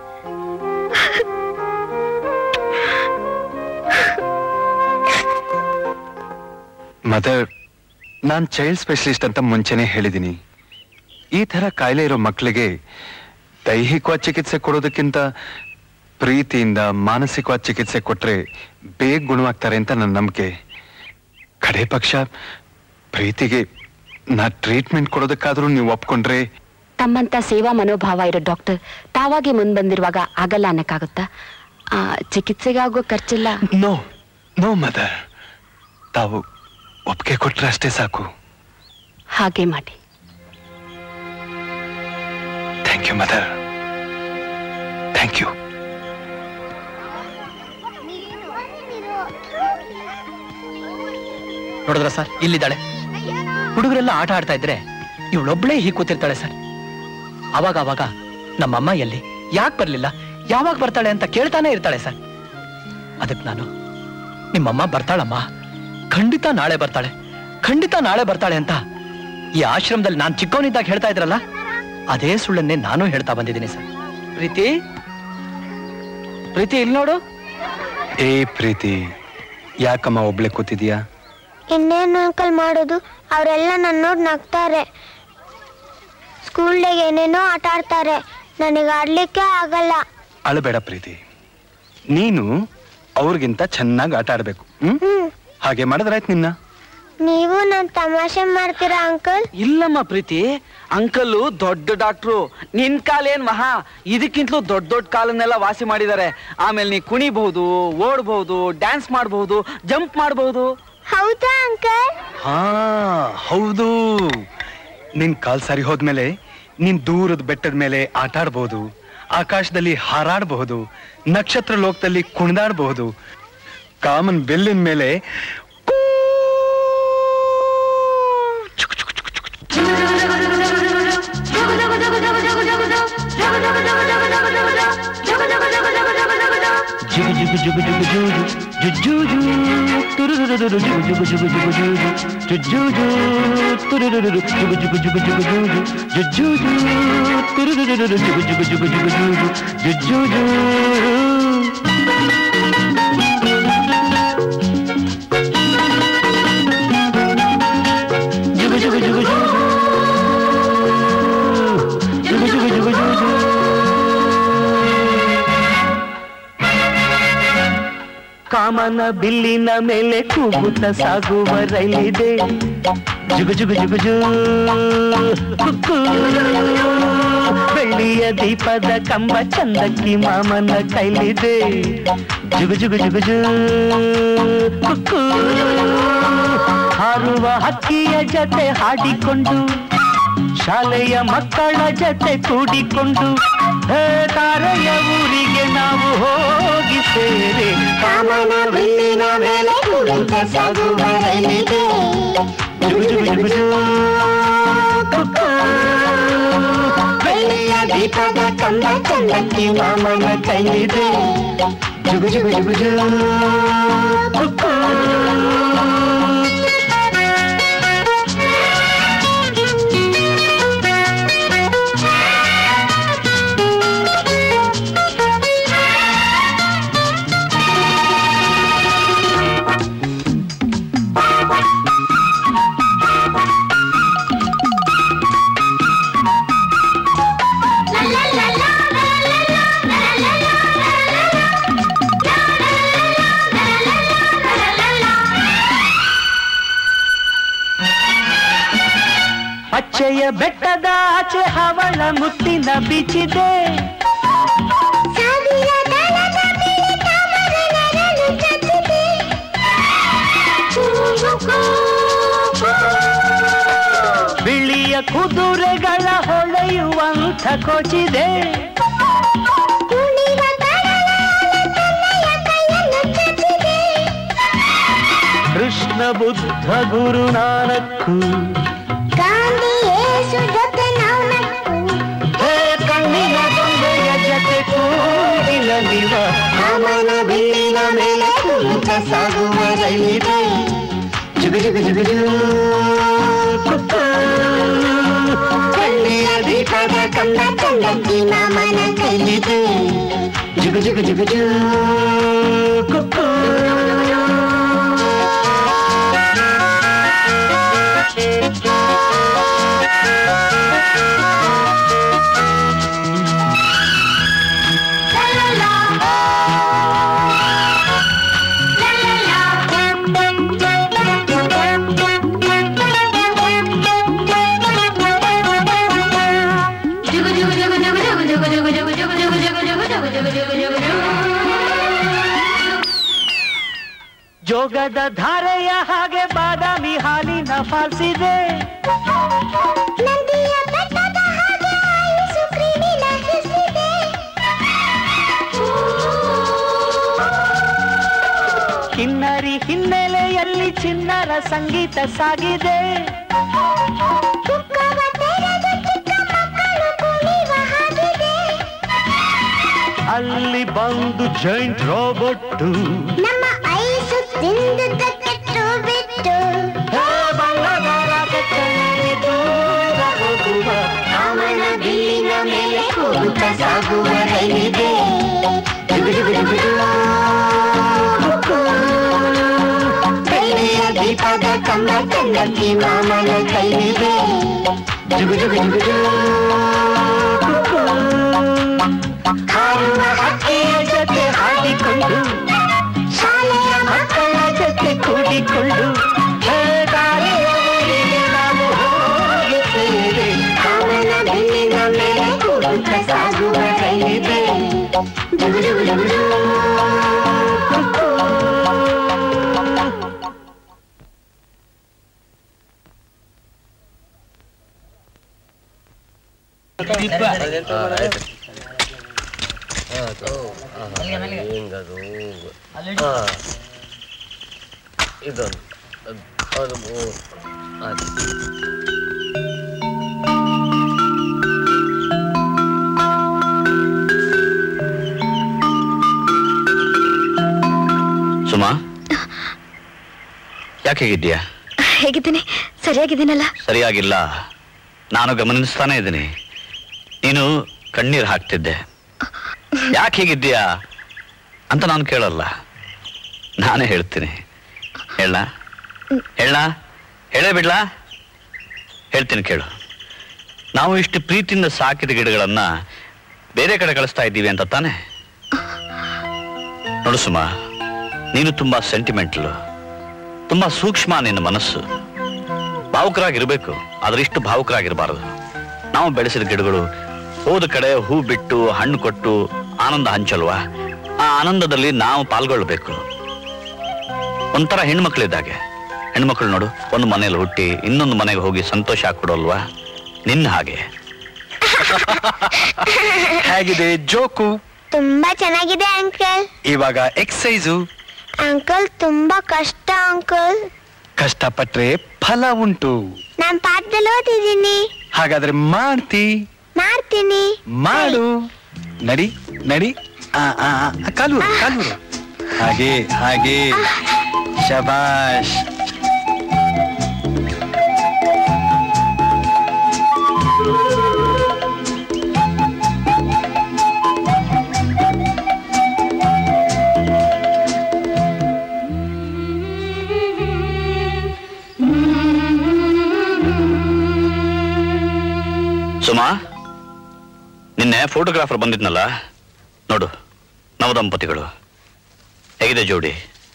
ಮದರ್ ನಾನ್ ಚೈಲ್ಡ್ ಸ್ಪೆಷಲಿಸ್ಟ್ ಅಂತ ಮುಂಚೆನೆ ಹೇಳಿದ್ದೀನಿ ಈ ತರ ಕಾಯಿಲೆ ಇರೋ ಮಕ್ಕಳಿಗೆ ದೈಹಿಕವಾದ ಚಿಕಿತ್ಸೆ ಕೊಡೋದಕ್ಕಿಂತ ಪ್ರೀತಿಯಿಂದ ಮಾನಸಿಕವಾದ ಚಿಕಿತ್ಸೆ ಕೊಟ್ರೆ ಬೇಗ ಗುಣವಾಗ್ತಾರೆ ಅಂತ ನನ್ನ ನಂಬಿಕೆ ಕಡೆ ಪಕ್ಷ ಪ್ರೀತಿಗೆ ನಾ ಟ್ರೀಟ್ಮೆಂಟ್ ಕೊಡೋದಕ್ಕಾದ್ರೂ ನೀವು ಒಪ್ಕೊಂಡ್ರೆ ತಮ್ಮಂತ ಸೇವಾ ಮನೋಭಾವ ಇರೋ ಡಾಕ್ಟರ್ ತಾವಾಗಿ ಮುಂದ್ ಬಂದಿರುವಾಗ ಆಗಲ್ಲ ಅನ್ನಕ್ಕಾಗುತ್ತಾ ಆ, ಚಿಕಿತ್ಸೆಗಾಗೋ ಖರ್ಚಿಲ್ಲ ನೋ ನೋ ಮದರ್ ತಾವು ಒಪ್ಪಿಗೆ ಕೊಟ್ರೆ ಅಷ್ಟೇ ಸಾಕು ಹಾಗೆ ಮಾಡಿ thank you mother thank you ನೋಡಿದ್ರ ಸರ್ ಇಲ್ಲಿದ್ದಾಳೆ ಹುಡುಗರೆಲ್ಲ ಆಟ ಆಡ್ತಾ ಇದ್ರೆ ಇವಳೊಬ್ಳೇ ಹೀಗೆ ಕೂತಿರ್ತಾಳೆ ಸರ್ ಅವಾಗ ಅವಾಗ ನಮ್ಮಮ್ಮ ಎಲ್ಲಿ ಯಾಕೆ ಬರ್ಲಿಲ್ಲ ಯಾವಾಗ ಬರ್ತಾಳೆ ಅಂತ ಕೇಳ್ತಾನೆ ಇರ್ತಾಳೆ ಸರ್ ಅದಕ್ಕೆ ನಾನು ನಿಮ್ಮಮ್ಮ ಬರ್ತಾಳಮ್ಮ ಖಂಡಿತ ನಾಳೆ ಬರ್ತಾಳೆ ಖಂಡಿತ ನಾಳೆ ಬರ್ತಾಳೆ ಅಂತ ಈ ಆಶ್ರಮದಲ್ಲಿ ನಾನು ಚಿಕ್ಕವನಿದ್ದಾಗ ಹೇಳ್ತಾ ಇದ್ರಲ್ಲ ಅದೇ ಸುಳ್ಳನ್ನೇ ನಾನು ಹೇಳ್ತಾ ಬಂದಿದ್ದೀನಿ ಸರ್ ಪ್ರೀತಿ ಪ್ರೀತಿ ಇಲ್ಲಿ ನೋಡು ಏ ಪ್ರೀತಿ ಯಾಕಮ್ಮ ಒಬ್ಳೆ ಕೂತಿದ್ಯಾ ಇನ್ನೇನು ಅಂಕಲ್ ಮಾಡೋದು ಅವರೆಲ್ಲ ನನ್ನ ನೋಡಿ ನಗ್ತಾರೆ ಸ್ಕೂಲ್ ಡೇಗೆ ಏನೇನೋ ಆಟ ಆಡ್ತಾರೆ ನನಗೆ ಆಡ್ಲಿಕ್ಕೆ ಆಗಲ್ಲ ಅಳಬೇಡ ಪ್ರೀತಿ ನೀನು ಅವ್ರಿಗಿಂತ ಚೆನ್ನಾಗಿ ಆಟ ಆಡ್ಬೇಕು ಹ್ಮ್ ಹಾಗೆ ಮಾಡಿದ್ರಾಯ್ತು ನಿನ್ನ ನೀವು ನನ್ ತಮಾಷೆ ಮಾಡ್ತೀರಾ ಅಂಕಲ್ ಇಲ್ಲಮ್ಮ ಪ್ರೀತಿ ಅಂಕಲ್ಲು ದೊಡ್ಡ ಡಾಕ್ಟ್ರು ನಿನ್ ಕಾಲೇನ್ ಮಹಾ ಇದಕ್ಕಿಂತಲೂ ದೊಡ್ಡ ದೊಡ್ಡ ಕಾಲನ್ನೆಲ್ಲ ವಾಸಿ ಮಾಡಿದ್ದಾರೆ ಆಮೇಲೆ ನೀ ಕುಣಿಬಹುದು ಓಡ್ಬಹುದು ಡ್ಯಾನ್ಸ್ ಮಾಡಬಹುದು ಜಂಪ್ ಮಾಡಬಹುದು ಹೌದಾ ಅಂಕಲ್ ಹಾ ಹೌದು ನಿನ್ ಕಾಲ್ ಸರಿ ಹೋದ್ಮೇಲೆ ನೀನ್ ದೂರದ ಬೆಟ್ಟದ ಮೇಲೆ ಆಟ ಆಡ್ಬಹುದು ಆಕಾಶದಲ್ಲಿ ಹಾರಾಡಬಹುದು ನಕ್ಷತ್ರ ಲೋಕದಲ್ಲಿ ಕುಣಿದಾಡಬಹುದು ಕಾಮನ್ ಬೆಲ್ಲಿನ ಮೇಲೆ ಜುಗು ಜುಗು ಜುಗು ಜುಗು ಜೂಜು ಜುಜ್ಜೂಜು ತುರುರುರುರು ಜುಗು ಜುಗು ಜುಗು ಜುಗು ಜೂಜು ಜುಜ್ಜೂಜು ತುರುರುರುರು ಜುಗು ಜುಗು ಜುಗು ಜುಗು ಜೂಜು ಜುಜ್ಜೂಜು ತುರುರುರುರು ಜುಗು ಜುಗು ಜುಗು ಜುಗು ಜೂಜು ಜುಜ್ಜೂಜು ಜುಗು ಜುಗು ಜುಗು ಜೂಜು ಜುಗು ಜುಗು ಜುಗು ಜೂಜು ಕಾಮನ ಬಿಲ್ಲಿನ ಮೇಲೆ ಕೂಗುತ್ತ ಸಾಗುವ ರೈಲಿದೆ ಜುಗು ಜುಗು ಜುಗು ಜೂ ಕುಕ್ಕು. ಬೆಳ್ಳಿಯ ದೀಪದ ಕಂಬ ಚಂದಕ್ಕಿ ಮಾಮನ ಕೈಲಿದೆ ಜುಗು ಜುಗು ಜುಗು ಜೂ ಕುಕ್ಕು. ಹಾರುವ ಹಕ್ಕಿಯ ಜೊತೆ ಹಾಡಿಕೊಂಡು ಶಾಲೆಯ ಮಕ್ಕಳ ಜೊತೆ ಕೂಡಿಕೊಂಡು ಹೇ ತಾರೆಯ ಊರಿಗೆ ನಾವು ಹೋಗಿ ಸೇರಿ ಕಾಮನ ಬಿಲ್ಲಿನ ಮೇಲೆ ಕುಳಿತ ಸಾಗುವ ರೈಲಿದೆ ಜುಗು ಜುಗು ಜುಗು ಜೂ. ಬೆಳ್ಳಿಯ ದೀಪದ ಕಂಬ ಚಂದಕ್ಕಿ ಮಾಮನ ಕೈಲಿದೆ ಜುಗು ಜುಗು ಜುಗು ಜು ಕುಕ್ಕು. ಅಚ್ಚೆಯ ಬೆಟ್ಟದ ಆಚೆ ಹವಳ ಮುತ್ತಿನ ಬಿಚ್ಚಿದೆ ಬಿಳಿಯ ಕುದುರೆಗಳ ಹೊಳೆಯುವಂಥ ಕೊಚಿದೆ ಕೃಷ್ಣ ಬುದ್ಧ ಗುರುನಾನಕ್ಕು ಹೇ ಕಣ್ಣಿನ ಗೊಂಬೆಯ ಜತೆ ಕೂಗಿಲ ನಿವ ಅವನ ಬಿಲ್ಲಿನ ಮೇಲೆ ಕುಂತ ಸಾಗುವ ರೈಲಿದೆ ಜುಗು ಜುಗು ಜುಗು ಜು ಕುಕ್ಕು. ಕಣ್ಣಿಯ ದೀಪದ ಕಂದ ಚಂದಕ್ಕಿ ಮಾಮನ ಕೈಲಿದೆ ಜುಗು ಜುಗು ಜುಗು ಜು ಕುಕ್ಕು. ಜೋಗದ ಧಾರೆಯ ಹಾಗೆ ಬಾದಾಮಿ ಹಾಲಿನ ಫಾಲ್ಸಿದೆ ಕಿನ್ನರಿ ಹಿನ್ನೆಲೆಯಲ್ಲಿ ಚಿನ್ನರ ಸಂಗೀತ ಸಾಗಿದೆ ಅಲ್ಲಿ ಬಂದು ಜೈಂಟ್ ರೋಬೊಟ್ಟು ನಮ್ಮ ಐಸು ತಿಂದದ ಕೆಟ್ಟು ಬಿಟ್ಟು ಅವನ ಬಿಲ್ಲಿನ ಮೇಲೆ ಕೂತ ಸಾಗುವ ರೈಲಿದೆ ಜುಗು ಜುಗು ಜುಗು ಜು. ಬೆಳ್ಳಿಯ ದೀಪದ ಕಂಬ ಚಂದಕ್ಕಿ ಮಾಮನ ಕೈಲಿದೆ ಜುಗು ಜುಗು ಜುಗು ಜು. ಹಾರುವ ಹಕ್ಕಿಯ ಜೊತೆ ಹಾಡಿಕೊಂಡು ಶಾಲೆಯ ಮಕ್ಕಳ ಜೊತೆ ಕೂಡಿಕೊಂಡು ಹೇ ದಾರಿಯ ಊರಿಗೆ ನಾವು ಹೋಗಿ ಸೇರಿ ಅವನ ಬಿಲ್ಲಿನ ಮೇಲೆ ಕೂತ ಸಾಗುವ ರೈಲಿದೆ ಜುಗು ಜುಗು ಜುಗು ಜು. ಇದೊಂದು ಅದು ಮೂರು ಅದು ಸುಮಾ ಯಾಕೆ ಹೇಗಿದ್ದೀಯಾ ಹೇಗಿದ್ದೀನಿ ಸರಿಯಾಗಿದ್ದೀನಲ್ಲ ಸರಿಯಾಗಿಲ್ಲ ನಾನು ಗಮನಿಸ್ತಾನೆ ಇದ್ದೀನಿ ನೀನು ಕಣ್ಣೀರು ಹಾಕ್ತಿದ್ದೆ ಯಾಕೆ ಹೀಗಿದ್ದೀಯಾ ಅಂತ ನಾನು ಕೇಳಲ್ಲ ನಾನೇ ಹೇಳ್ತೀನಿ ಹೇಳ ಹೇಳ ಹೇಳೇ ಬಿಡ್ಲಾ ಹೇಳ್ತೀನಿ ಕೇಳು ನಾವು ಇಷ್ಟು ಪ್ರೀತಿಯಿಂದ ಸಾಕಿದ ಗಿಡಗಳನ್ನ ಬೇರೆ ಕಡೆ ಕಳಿಸ್ತಾ ಇದ್ದೀವಿ ಅಂತ ತಾನೆ ನೋಡು ಸುಮಾ ನೀನು ತುಂಬಾ ಸೆಂಟಿಮೆಂಟಲ್ ತುಂಬಾ ಸೂಕ್ಷ್ಮ ನಿನ್ನ ಮನಸ್ಸು ಭಾವುಕರಾಗಿರ್ಬೇಕು ಆದ್ರೆ ಇಷ್ಟು ಭಾವುಕರಾಗಿರಬಾರದು ನಾವು ಬೆಳೆಸಿದ ಗಿಡಗಳು ಹೋದ ಕಡೆ ಹೂ ಬಿಟ್ಟು ಹಣ್ಣು ಕೊಟ್ಟು ಆನಂದ ಹಂಚಲ್ವಾ ಆ ಆನಂದದಲ್ಲಿ ನಾವು ಪಾಲ್ಗೊಳ್ಬೇಕು ಒಂಥರ ಹೆಣ್ಮಕ್ಳಿದ್ದಾಗೆ ಹೆಣ್ಮಕ್ಳು ನೋಡು ಒಂದು ಮನೇಲಿ ಹುಟ್ಟಿ ಇನ್ನೊಂದು ಮನೆಗೆ ಹೋಗಿ ಸಂತೋಷ ಕೊಡೋಲ್ವಾ ನಿನ್ನ ಹಾಗೆ ಹೇಗಿದೆ ಜೋಕು ತುಂಬಾ ಚೆನ್ನಾಗಿದೆ ಅಂಕಲ್ ಇವಾಗ ಎಕ್ಸೈಸು ಅಂಕಲ್ ತುಂಬಾ ಕಷ್ಟ ಅಂಕಲ್ ಕಷ್ಟಪಟ್ರೆ ಫಲ ಉಂಟು ನಾನ್ ಪಾಠದಲ್ಲಿ ಓದಿದ್ದೀನಿ ಹಾಗಾದ್ರೆ ಮಾಡ್ತಿ ಮಾಡ್ತೀನಿ ಮಾಡು ನಡಿ ನಡಿ ಆ, ಆ, ಆ, ಕಾಲೂರು ಕಾಲೂರು ಹಾಗೆ ಹಾಗೆ ಶಬಾಷ್ ಸುಮಾ ನಿನ್ನೆ ಫೋಟೋಗ್ರಾಫರ್ ಬಂದಿದ್ನಲ್ಲ ನೋಡು ನವದಂಪತಿಗಳು ಹೇಗಿದೆ ಜೋಡಿ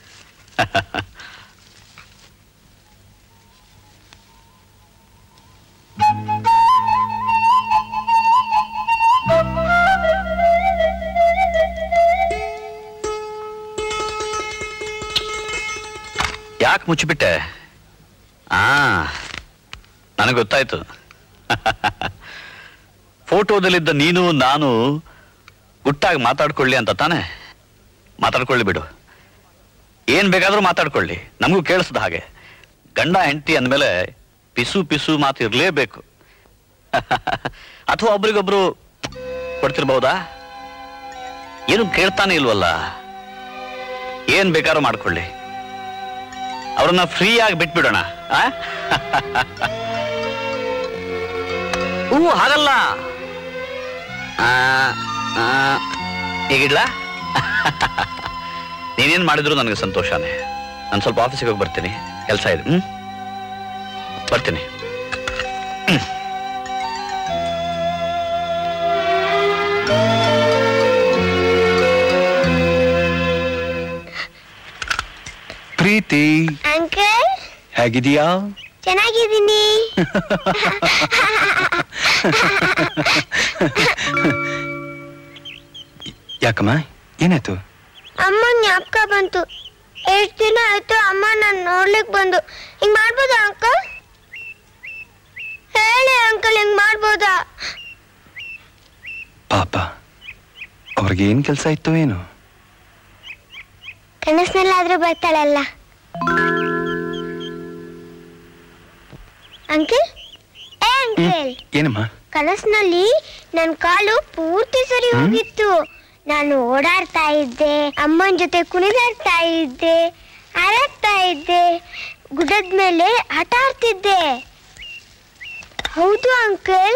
ಯಾಕೆ ಮುಚ್ಚಿಬಿಟ್ಟೆ ಆ ನನಗೆ ಗೊತ್ತಾಯ್ತು ಫೋಟೋದಲ್ಲಿದ್ದ ನೀನು ನಾನು ಗುಟ್ಟಾಗಿ ಮಾತಾಡ್ಕೊಳ್ಳಿ ಅಂತ ತಾನೆ ಮಾತಾಡ್ಕೊಳ್ಳಿ ಬಿಡು ಏನ್ ಬೇಕಾದ್ರೂ ಮಾತಾಡ್ಕೊಳ್ಳಿ ನಮಗೂ ಕೇಳಿಸ್ದ ಹಾಗೆ ಗಂಡ ಹೆಂಡತಿ ಅಂದಮೇಲೆ ಪಿಸು ಪಿಸು ಮಾತು ಇರಲೇಬೇಕು ಅಥವಾ ಒಬ್ರಿಗೊಬ್ರು ಕೊಡ್ತಿರ್ಬಹುದಾ ಏನು ಕೇಳ್ತಾನೆ ಇಲ್ವಲ್ಲ ಏನ್ ಬೇಕಾದ್ರೂ ಮಾಡ್ಕೊಳ್ಳಿ ಅವ್ರನ್ನ ಫ್ರೀ ಆಗಿ ಬಿಟ್ಬಿಡೋಣ ಆ ಹೂ ಹಾಗಲ್ಲ ಆ, ಆ, ಈಗಿಡ್ಲಾ ನೀನೇನ್ ಮಾಡಿದ್ರು ನನಗೆ ಸಂತೋಷನೇ ನಾನು ಸ್ವಲ್ಪ ಆಫೀಸಿಗೆ ಹೋಗಿ ಬರ್ತೀನಿ ಕೆಲಸ ಇದೆ ಹ್ಮ್ ಬರ್ತೀನಿ ಪ್ರೀತಿ ಅಂಕಲ್ ಹೇಗಿದೀಯಾ ಚೆನ್ನಾಗಿದ್ದೀನಿ ಯಾಕಮ್ಮ ಏನಾಯ್ತು ಅಮ್ಮ ಜ್ಞಾಪಕ ಬಂತು ಎಷ್ಟು ದಿನ ಆಯ್ತು ಅಮ್ಮ ನಾನು ನೋಡ್ಲಿಕ್ ಬಂದು ಹಿಂಗ್ ಮಾಡ್ಬೋದಾ ಅಂಕಲ್ ಹೇಳಿ ಅಂಕಲ್ ಹಿಂಗ್ ಮಾಡ್ಬೋದಾ ಪಾಪ ಅವ್ರಿಗೆ ಏನ್ ಕೆಲಸ ಇತ್ತು ಏನು ಕನಸಿನಲ್ಲಾದ್ರೂ ಬರ್ತಾಳಲ್ಲ ಅಂಕಲ್ ಏ ಅಂಕಲ್ ಏನಮ್ಮ ಕನಸಿನಲ್ಲಿ ನನ್ ಕಾಲು ಪೂರ್ತಿ ಸರಿ ಹೋಗಿತ್ತು ನಾನು ಓಡಾಡ್ತಾ ಇದ್ದೆ ಅಮ್ಮನ ಜೊತೆ ಕುಣಿದಾಡ್ತಾ ಇದ್ದೆ ಹಾರಾಡ್ತಾ ಇದ್ದೆ ಗುಡ್ಡದ ಮೇಲೆ ಆಟ ಆಡ್ತಿದ್ದೆ ಹೌದು ಅಂಕಲ್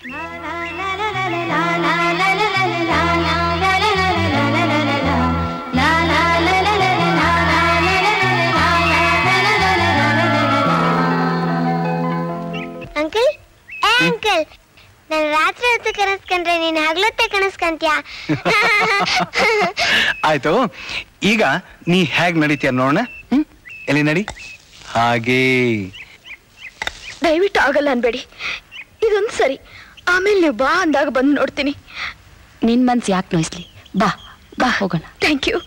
ಅಂಕಲ್ ಏ ಅಂಕಲ್ ನಾನು ರಾತ್ರಿ ಹೊತ್ತು ಕನಸ್ಕೊಂಡ್ರೆ ನೀನು ಹಗ್ಲೊತ್ತೆ ಕನಸ್ಕಂತ್ಯಾ ಆಯ್ತು ಈಗ ನೀ ಹೇಗ್ ನಡೀತೀಯ ನೋಡೋಣ ಹ್ಮ್ ಎಲ್ಲಿ ನಡಿ ಹಾಗೆ ದಯವಿಟ್ಟು ಆಗಲ್ಲ ಅನ್ಬೇಡಿ ಇದೊಂದು ಸರಿ ಆಮೇಲೆ ನೀವು ಬಾ ಅಂದಾಗ ಬಂದು ನೋಡ್ತೀನಿ ನಿನ್ ಮನ್ಸು ಯಾಕೆ ನೋಯಿಸ್ಲಿ ಬಾ ಬಾ ಹೋಗೋಣ ಥ್ಯಾಂಕ್ ಯು